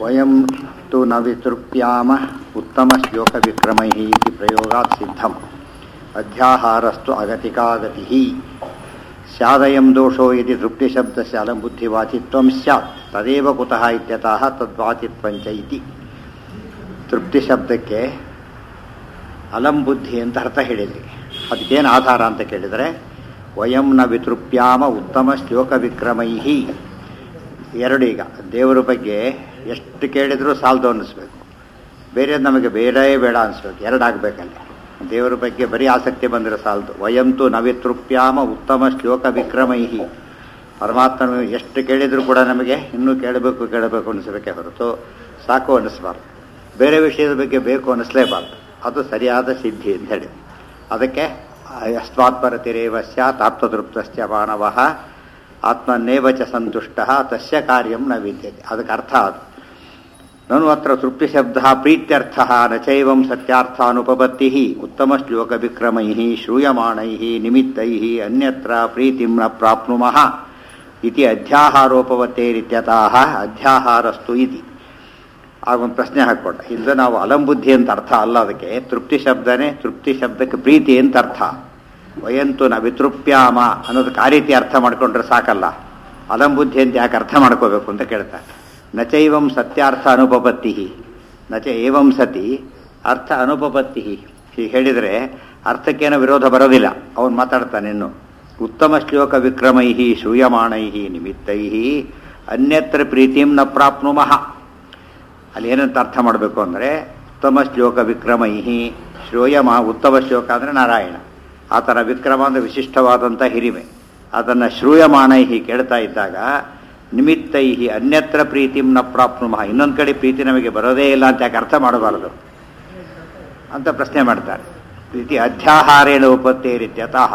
ವಯಂ ತು ನ ವಿತೃಪ್ಯಾಮ ಉತ್ತಮಶ್ಲೋಕವಿಕ್ರಮೈः इति ಪ್ರಯೋಗಾತ್ ಸಿದ್ಧಂ ಅಧ್ಯಾಹಾರಸ್ತು ಅಗತಿಕಾಗತಿः ಸ್ಯಾದಯಂ ದೋಷೋ ಯದಿ ತೃಪ್ತಿಶಬ್ದಸ್ಯ ಅಲಂಬುದ್ಧಿವಾಚಿತ್ವಂ ಸ್ಯಾತ್ ತದೇವ ಕುತಃ ಇತ್ಯತಃ ತದ್ವಾಚಿತ್ವಂಚ ಇತಿ ತೃಪ್ತಿಶಬ್ದಕ್ಕೆ ಅಲಂಬುದ್ಧಿ ಅಂತ ಅರ್ಥ ಹೇಳಿದ್ರಿ ಅದಕ್ಕೇನು ಆಧಾರ ಅಂತ ಕೇಳಿದರೆ ವಯಂ ನ ವಿತೃಪ್ಯಾಮ ಉತ್ತಮ ಶ್ಲೋಕ ವಿಕ್ರಮೈಹಿ ಎರಡು ಈಗ ದೇವರ ಬಗ್ಗೆ ಎಷ್ಟು ಕೇಳಿದರೂ ಸಾಲದು ಅನ್ನಿಸ್ಬೇಕು ಬೇರೆ ನಮಗೆ ಬೇಡೇ ಬೇಡ ಅನಿಸ್ಬೇಕು ಎರಡಾಗಬೇಕಲ್ಲಿ ದೇವರ ಬಗ್ಗೆ ಬರೀ ಆಸಕ್ತಿ ಬಂದರೆ ಸಾಲದು ವಯಂತು ನವಿತೃಪ್ಯಾಮ ಉತ್ತಮ ಶ್ಲೋಕ ವಿಕ್ರಮೈಹಿ ಪರಮಾತ್ಮನ ಎಷ್ಟು ಕೇಳಿದರೂ ಕೂಡ ನಮಗೆ ಇನ್ನೂ ಕೇಳಬೇಕು ಕೇಳಬೇಕು ಅನಿಸ್ಬೇಕೇ ಹೊರತು ಸಾಕು ಅನ್ನಿಸ್ಬಾರ್ದು ಬೇರೆ ವಿಷಯದ ಬಗ್ಗೆ ಬೇಕು ಅನ್ನಿಸ್ಲೇಬಾರ್ದು ಅದು ಸರಿಯಾದ ಸಿದ್ಧಿ ಅಂತ ಹೇಳಿ ಅದಕ್ಕೆ ಅಸ್ವಾತ್ಪರತಿರೇವ ಸ್ಯಾತ್ ಆತ್ಮತೃಪ್ತಸ್ಯ ಮಾನವ ಆತ್ಮನ್ನೇವ ಚ ಸಂತುಷ್ಟ ತಸ್ಯ ಕಾರ್ಯಂ ನ ವಿದ್ಯತೆ ಅದಕ್ಕೆ ಅರ್ಥ ಅದು ನನು ಅತ್ರ ತೃಪ್ತಿಶಬ್ದ ಪ್ರೀತ್ಯರ್ಥ ನ ಚೈವಂ ಸತ್ಯಾರ್ಥಾನುಪಪತ್ತಿ ಉತ್ತಮ ಶ್ಲೋಕ ವಿಕ್ರಮೈ ಶ್ರೂಯಮಾಣೈ ನಿಮಿತ್ತೈ ಅನ್ಯತ್ರ ಪ್ರೀತಿಂ ನ ಪ್ರಾಪ್ನುಮಃ ಇತಿ ಅಧ್ಯಾಹಾರೋಪವತ್ತೇರಿತ್ಯತಃ ಅಧ್ಯಾಹಾರಸ್ತು ಇತಿ ಆಗೊಂದು ಪ್ರಶ್ನೆ ಹಾಕ್ಕೊಂಡ ಇದು ನಾವು ಅಲಂಬುದ್ಧಿ ಅಂತ ಅರ್ಥ ಅಲ್ಲ ಅದಕ್ಕೆ ತೃಪ್ತಿ ಶಬ್ದನೇ ತೃಪ್ತಿ ಶಬ್ದಕ್ಕೆ ಪ್ರೀತಿ ಅಂತ ಅರ್ಥ ವಯಂತು ನ ವಿತೃಪ್ಯಾಮ ಅನ್ನೋದಕ್ಕೆ ಆ ರೀತಿ ಅರ್ಥ ಮಾಡ್ಕೊಂಡ್ರೆ ಸಾಕಲ್ಲ ಅಲಂಬುದ್ಧಿ ಅಂತ ಯಾಕೆ ಅರ್ಥ ಮಾಡ್ಕೋಬೇಕು ಅಂತ ಕೇಳ್ತಾರೆ ನಚೈವಂ ಸತ್ಯಾರ್ಥ ಅನುಪಪತ್ತಿ ನಚ ಏವಂ ಸತಿ ಅರ್ಥ ಅನುಪಪತ್ತಿ ಹೀಗೆ ಹೇಳಿದರೆ ಅರ್ಥಕ್ಕೇನೋ ವಿರೋಧ ಬರೋದಿಲ್ಲ ಅವನು ಮಾತಾಡ್ತಾನೆ ಇನ್ನು ಉತ್ತಮ ಶ್ಲೋಕ ವಿಕ್ರಮೈ ಶ್ರೂಯಮಾಣೈ ನಿಮಿತ್ತೈ ಅನ್ಯತ್ರ ಪ್ರೀತಿಂ ನ ಪ್ರಾಪ್ನುಮಃ ಅಲ್ಲಿ ಏನಂತ ಅರ್ಥ ಮಾಡಬೇಕು ಅಂದರೆ ಉತ್ತಮ ಶ್ಲೋಕ ವಿಕ್ರಮೈ ಶ್ರೋಯಮ ಉತ್ತಮ ಶ್ಲೋಕ ಅಂದರೆ ನಾರಾಯಣ ಆತನ ವಿಕ್ರಮ ಅಂದರೆ ವಿಶಿಷ್ಟವಾದಂಥ ಹಿರಿಮೆ ಅದನ್ನು ಶ್ರೂಯಮಾಣೈ ಕೇಳ್ತಾ ಇದ್ದಾಗ ನಿಮಿತ್ತೈ ಅನ್ಯತ್ರ ಪ್ರೀತಿಂ ನ ಪ್ರಾಪ್ನುಮಃ ಇನ್ನೊಂದು ಕಡೆ ಪ್ರೀತಿ ನಮಗೆ ಬರೋದೇ ಇಲ್ಲ ಅಂತ ಯಾಕೆ ಅರ್ಥ ಮಾಡಬಾರದು ಅಂತ ಪ್ರಶ್ನೆ ಮಾಡ್ತಾರೆ ಪ್ರೀತಿ ಅಧ್ಯಾಹಾರೇಣ ಉಪತ್ತೇರಿತ್ಯತಃ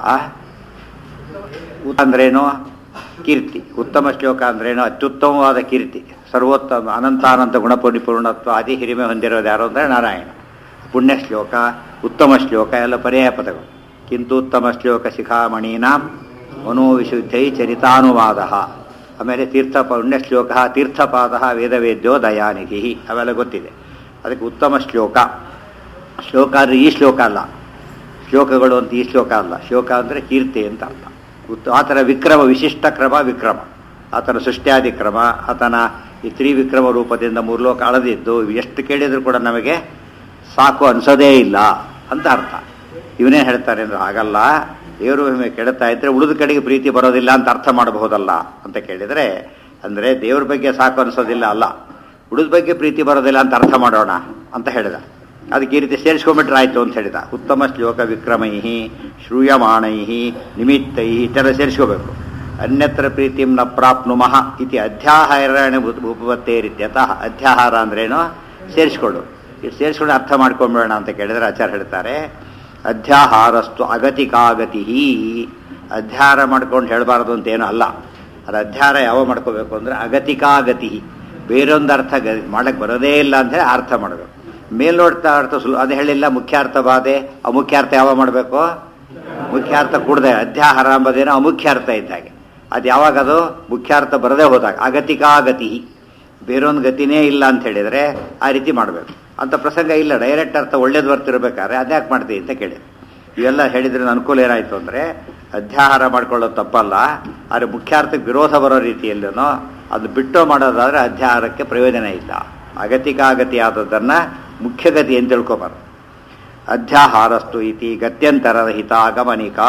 ಅಂದ್ರೇನು ಕೀರ್ತಿ ಉತ್ತಮ ಶ್ಲೋಕ ಅಂದ್ರೇನು ಅತ್ಯುತ್ತಮವಾದ ಕೀರ್ತಿ ಸರ್ವೋತ್ತಮ ಅನಂತಾನಂತ ಗುಣಪರಿಪೂರ್ಣತ್ವ ಅತಿ ಹಿರಿಮೆ ಹೊಂದಿರೋದು ಯಾರು ಅಂದರೆ ನಾರಾಯಣ ಪುಣ್ಯ ಶ್ಲೋಕ ಉತ್ತಮ ಶ್ಲೋಕ ಎಲ್ಲ ಪರ್ಯಾಯ ಪದಗಳು ಕಿಂತು ಉತ್ತಮ ಶ್ಲೋಕ ಶಿಖಾಮಣೀನಾಂ ಮನೋವಿಶುದ್ಧೈ ಚರಿತಾನುವಾದ ಆಮೇಲೆ ತೀರ್ಥ ಪುಣ್ಯ ಶ್ಲೋಕ ತೀರ್ಥಪಾದ ವೇದವೇದ್ಯೋ ದಯಾನಿಧಿ ಅವೆಲ್ಲ ಗೊತ್ತಿದೆ ಅದಕ್ಕೆ ಉತ್ತಮ ಶ್ಲೋಕ ಶ್ಲೋಕ ಅಂದರೆ ಈ ಶ್ಲೋಕ ಅಲ್ಲ ಶ್ಲೋಕಗಳು ಅಂತ ಈ ಶ್ಲೋಕ ಅಲ್ಲ ಶ್ಲೋಕ ಅಂದರೆ ಕೀರ್ತಿ ಅಂತ ಅರ್ಥ ಉತ್ ಆತನ ವಿಕ್ರಮ ವಿಶಿಷ್ಟ ಕ್ರಮ ವಿಕ್ರಮ ಆತನ ಸೃಷ್ಟ್ಯಾದಿ ಕ್ರಮ ಆತನ ಈ ತ್ರಿವಿಕ್ರಮ ರೂಪದಿಂದ ಮೂರು ಲೋಕ ಅಳದಿದ್ದು ಎಷ್ಟು ಕೇಳಿದರೂ ಕೂಡ ನಮಗೆ ಸಾಕು ಅನ್ಸೋದೇ ಇಲ್ಲ ಅಂತ ಅರ್ಥ ಇವನೇನು ಹೇಳ್ತಾರೆ ಅಂದ್ರೆ ಹಾಗಲ್ಲ ದೇವರು ಹಿಮೆ ಕೆಡುತ್ತಾ ಇದ್ರೆ ಉಳಿದ ಕಡೆಗೆ ಪ್ರೀತಿ ಬರೋದಿಲ್ಲ ಅಂತ ಅರ್ಥ ಮಾಡಬಹುದಲ್ಲ ಅಂತ ಕೇಳಿದರೆ ಅಂದರೆ ದೇವ್ರ ಬಗ್ಗೆ ಸಾಕು ಅನಿಸೋದಿಲ್ಲ ಅಲ್ಲ ಉಳಿದ ಬಗ್ಗೆ ಪ್ರೀತಿ ಬರೋದಿಲ್ಲ ಅಂತ ಅರ್ಥ ಮಾಡೋಣ ಅಂತ ಹೇಳಿದ ಅದಕ್ಕೆ ಈ ರೀತಿ ಸೇರಿಸ್ಕೊಂಡ್ಬಿಟ್ರೆ ಆಯ್ತು ಅಂತ ಹೇಳಿದ ಉತ್ತಮ ಶ್ಲೋಕ ವಿಕ್ರಮೈ ಶ್ರೂಯಮಾಣೈ ನಿಮಿತ್ತೈ ಇತರ ಸೇರಿಸ್ಕೋಬೇಕು ಅನ್ಯತ್ರ ಪ್ರೀತಿಂ ನ ಪ್ರಾಪ್ನುಮಃ ಇತಿ ಅಧ್ಯಾಹಾರ ಉಪತ್ತೇರಿತ್ಯತಃ ಅಧ್ಯಾಹಾರ ಅಂದ್ರೇನು ಸೇರಿಸ್ಕೊಳ್ಳು ಇದು ಸೇರಿಸ್ಕೊಂಡು ಅರ್ಥ ಮಾಡ್ಕೊಂಬೇಡ ಅಂತ ಕೇಳಿದ್ರೆ ಆಚಾರ್ಯ ಹೇಳ್ತಾರೆ ಅಧ್ಯಾಹಾರಸ್ತು ಅಗತಿಕಾಗತಿ ಅಧ್ಯಾಹಾರ ಮಾಡ್ಕೊಂಡು ಹೇಳಬಾರ್ದು ಅಂತ ಏನೂ ಅಲ್ಲ ಅದು ಅಧ್ಯಾಹಾರ ಯಾವ ಮಾಡ್ಕೋಬೇಕು ಅಂದರೆ ಅಗತಿಕಾಗತಿ ಬೇರೊಂದು ಅರ್ಥ ಗ ಮಾಡಕ್ಕೆ ಬರೋದೇ ಇಲ್ಲ ಅಂತ ಹೇಳಿ ಅರ್ಥ ಮಾಡಬೇಕು ಮೇಲ್ನೋಡ್ತಾ ಅರ್ಥ ಸುಲ್ ಅದು ಹೇಳಿಲ್ಲ ಮುಖ್ಯಾರ್ಥ ಬಾಧೆ ಅಮುಖ್ಯಾರ್ಥ ಯಾವ ಮಾಡಬೇಕು ಮುಖ್ಯಾರ್ಥ ಕೂಡದೆ ಅಧ್ಯಾಹಾರ ಎಂಬುದೇನೋ ಅಮುಖ್ಯಾರ್ಥ ಇದ್ದಾಗೆ ಅದು ಯಾವಾಗ ಅದು ಮುಖ್ಯಾರ್ಥ ಬರದೇ ಹೋದಾಗ ಅಗತಿಕಾಗತಿ ಬೇರೊಂದು ಗತಿನೇ ಇಲ್ಲ ಅಂತ ಹೇಳಿದರೆ ಆ ರೀತಿ ಮಾಡಬೇಕು ಅಂತ ಪ್ರಸಂಗ ಇಲ್ಲ ಡೈರೆಕ್ಟ್ ಅರ್ಥ ಒಳ್ಳೇದು ಬರ್ತಿರ್ಬೇಕಾದ್ರೆ ಅದ್ಯಾಕೆ ಮಾಡ್ತೀವಿ ಅಂತ ಕೇಳಿ ಇವೆಲ್ಲ ಹೇಳಿದ್ರೆ ಅನುಕೂಲ ಏನಾಯಿತು ಅಂದರೆ ಅಧ್ಯಾಹಾರ ಮಾಡ್ಕೊಳ್ಳೋದು ತಪ್ಪಲ್ಲ ಆದರೆ ಮುಖ್ಯಾರ್ಥಕ್ಕೆ ವಿರೋಧ ಬರೋ ರೀತಿಯಲ್ಲೂ ಅದು ಬಿಟ್ಟು ಮಾಡೋದಾದರೆ ಅಧ್ಯಾಹಾರಕ್ಕೆ ಪ್ರಯೋಜನ ಇಲ್ಲ ಅಗತಿಕಾಗತಿ ಆದದ್ದನ್ನು ಮುಖ್ಯಗತಿ ಅಂತ ತಿಳ್ಕೊಬಾರ್ದು ಅಧ್ಯಾಹಾರಸ್ತು ಇತಿ ಗತ್ಯಂತರರಹಿತ ಗಮನಿಕ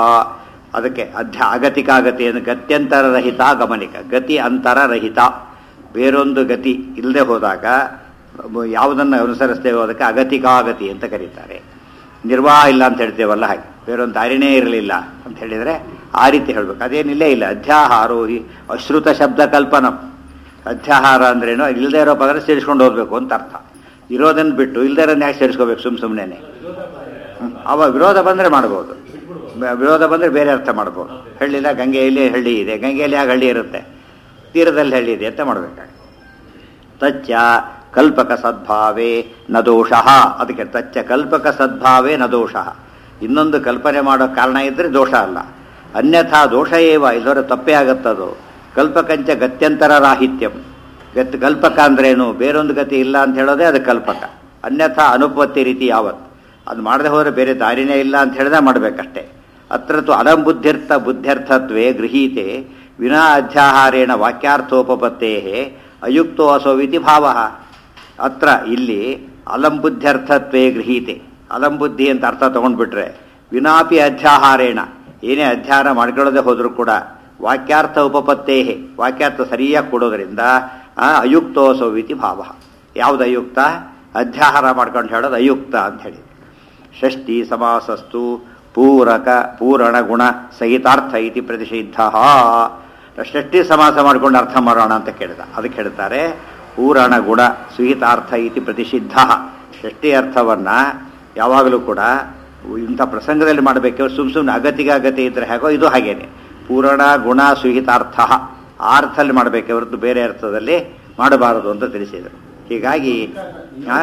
ಅದಕ್ಕೆ ಅಧ್ಯ ಅಗತಿಕಾಗತಿ ಅಂದರೆ ಗತ್ಯಂತರರಹಿತ ಗಮನಿಕ ಗತಿ ಅಂತರರಹಿತ ಬೇರೊಂದು ಗತಿ ಇಲ್ಲದೆ ಹೋದಾಗ ಯಾವುದನ್ನು ಅನುಸರಿಸ್ತೇವೋ ಅದಕ್ಕೆ ಅಗತಿಕಾಗತಿ ಅಂತ ಕರೀತಾರೆ ನಿರ್ವಾಹ ಇಲ್ಲ ಅಂತ ಹೇಳ್ತೇವಲ್ಲ ಹಾಗೆ ಬೇರೊಂದು ದಾರಿನೇ ಇರಲಿಲ್ಲ ಅಂತ ಹೇಳಿದರೆ ಆ ರೀತಿ ಹೇಳಬೇಕು ಅದೇನಿಲ್ಲೇ ಇಲ್ಲ ಅಧ್ಯಾಹಾರೋ ಈ ಅಶ್ರುತ ಶಬ್ದ ಕಲ್ಪನ ಅಧ್ಯಾಹಾರ ಅಂದ್ರೇನು ಇಲ್ಲದೆ ಇರೋ ಪದರ ಸೇರಿಸ್ಕೊಂಡು ಹೋಗ್ಬೇಕು ಅಂತ ಅರ್ಥ ಇರೋದನ್ನು ಬಿಟ್ಟು ಇಲ್ಲದೆ ಇರೋದನ್ನ ಯಾಕೆ ಸೇರಿಸ್ಕೋಬೇಕು ಸುಮ್ಮ ಸುಮ್ಮನೆ ಅವ ವಿರೋಧ ಬಂದರೆ ಮಾಡ್ಬೋದು ವಿರೋಧ ಬಂದರೆ ಬೇರೆ ಅರ್ಥ ಮಾಡ್ಬೋದು ಹಳ್ಳಿಲ್ಲ ಗಂಗೆಯಲ್ಲಿ ಹಳ್ಳಿ ಇದೆ ಗಂಗೆಯಲ್ಲಿ ಯಾಕೆ ಹಳ್ಳಿ ಇರುತ್ತೆ ತೀರದಲ್ಲಿ ಹಳ್ಳಿ ಇದೆ ಅಂತ ಮಾಡಬೇಕಾಗ ತಚ್ಚ ಕಲ್ಪಕ ಸದ್ಭಾವೇ ನ ದೋಷ ಅದಕ್ಕೆ ತಚ್ಚ ಕಲ್ಪಕ ಸದ್ಭಾವೇ ನ ದೋಷ ಇನ್ನೊಂದು ಕಲ್ಪನೆ ಮಾಡೋ ಕಾರಣ ಇದ್ದರೆ ದೋಷ ಅಲ್ಲ ಅನ್ಯಥಾ ದೋಷ ಏವ ಇದರ ತಪ್ಪೇ ಆಗತ್ತದು ಕಲ್ಪಕಂಚ ಗತ್ಯಂತರ ರಾಹಿತ್ಯಂ ಗತ್ ಕಲ್ಪಕ ಅಂದ್ರೇನು ಬೇರೊಂದು ಗತಿ ಇಲ್ಲ ಅಂತ ಹೇಳೋದೇ ಅದು ಕಲ್ಪಕ ಅನ್ಯಥಾ ಅನುಪತ್ತಿ ರೀತಿ ಯಾವತ್ತು ಅದು ಮಾಡದೆ ಹೋದರೆ ಬೇರೆ ದಾರಿನೇ ಇಲ್ಲ ಅಂತ ಹೇಳಿದ್ರೆ ಮಾಡಬೇಕಷ್ಟೇ ಅತ್ರ ತು ಅಲಂಬುದ್ಧಿರ್ಥ ಬುದ್ಧ್ಯರ್ಥತ್ವೇ ಗೃಹೀತೆ ವಿನಾ ಅಧ್ಯಾಹಾರೇಣ ವಾಕ್ಯಾರ್ಥೋಪಪತ್ತೇ ಅಯುಕ್ತೋ ಅಸೋವಿತಿ ಭಾವ ಅತ್ರ ಇಲ್ಲಿ ಅಲಂಬುದ್ಧ್ಯರ್ಥತ್ವೇ ಗೃಹೀತೆ ಅಲಂಬುದ್ಧಿ ಅಂತ ಅರ್ಥ ತಗೊಂಡ್ಬಿಟ್ರೆ ವಿನಾಪಿ ಅಧ್ಯಾಹಾರೇಣ ಏನೇ ಅಧ್ಯಾಹಾರ ಮಾಡ್ಕೊಳ್ಳದೆ ಹೋದರೂ ಕೂಡ ವಾಕ್ಯಾರ್ಥ ಉಪಪತ್ತೇ ವಾಕ್ಯಾರ್ಥ ಸರಿಯಾಗಿ ಕೊಡೋದ್ರಿಂದ ಆ, ಅಯುಕ್ತೋಸೋವಿತಿ ಭಾವ ಯಾವುದು ಅಯುಕ್ತ ಅಧ್ಯಾಹಾರ ಮಾಡ್ಕೊಂಡು ಹೇಳೋದು ಅಯುಕ್ತ ಅಂತ ಹೇಳಿ ಷಷ್ಠಿ ಸಮಾಸಸ್ತು ಪೂರಕ ಪೂರಣ ಗುಣ ಸಹಿತಾರ್ಥ ಇತಿ ಪ್ರತಿಷಿದ್ಧ ಷಷ್ಠಿ ಸಮಾಸ ಮಾಡ್ಕೊಂಡು ಅರ್ಥ ಮಾಡೋಣ ಅಂತ ಕೇಳಿದ ಅದಕ್ಕೆ ಹೇಳ್ತಾರೆ ಪೂರಣ ಗುಣ ಸುಹಿತಾರ್ಥ ಇತಿ ಪ್ರತಿಷಿದ್ಧ ಷಷ್ಠಿ ಅರ್ಥವನ್ನ ಯಾವಾಗಲೂ ಕೂಡ ಇಂಥ ಪ್ರಸಂಗದಲ್ಲಿ ಮಾಡಬೇಕು ಸುಮ್ ಸುಮ್ಮನೆ ಅಗತಿಗೆ ಅಗತಿ ಇದ್ರೆ ಹೇಗೋ ಇದು ಹಾಗೇನೆ ಪೂರಣ ಗುಣ ಸುಹಿತಾರ್ಥ ಆ ಅರ್ಥದಲ್ಲಿ ಮಾಡಬೇಕೆ ಹೊರತು ಬೇರೆ ಅರ್ಥದಲ್ಲಿ ಮಾಡಬಾರದು ಅಂತ ತಿಳಿಸಿದರು ಹೀಗಾಗಿ ಆ?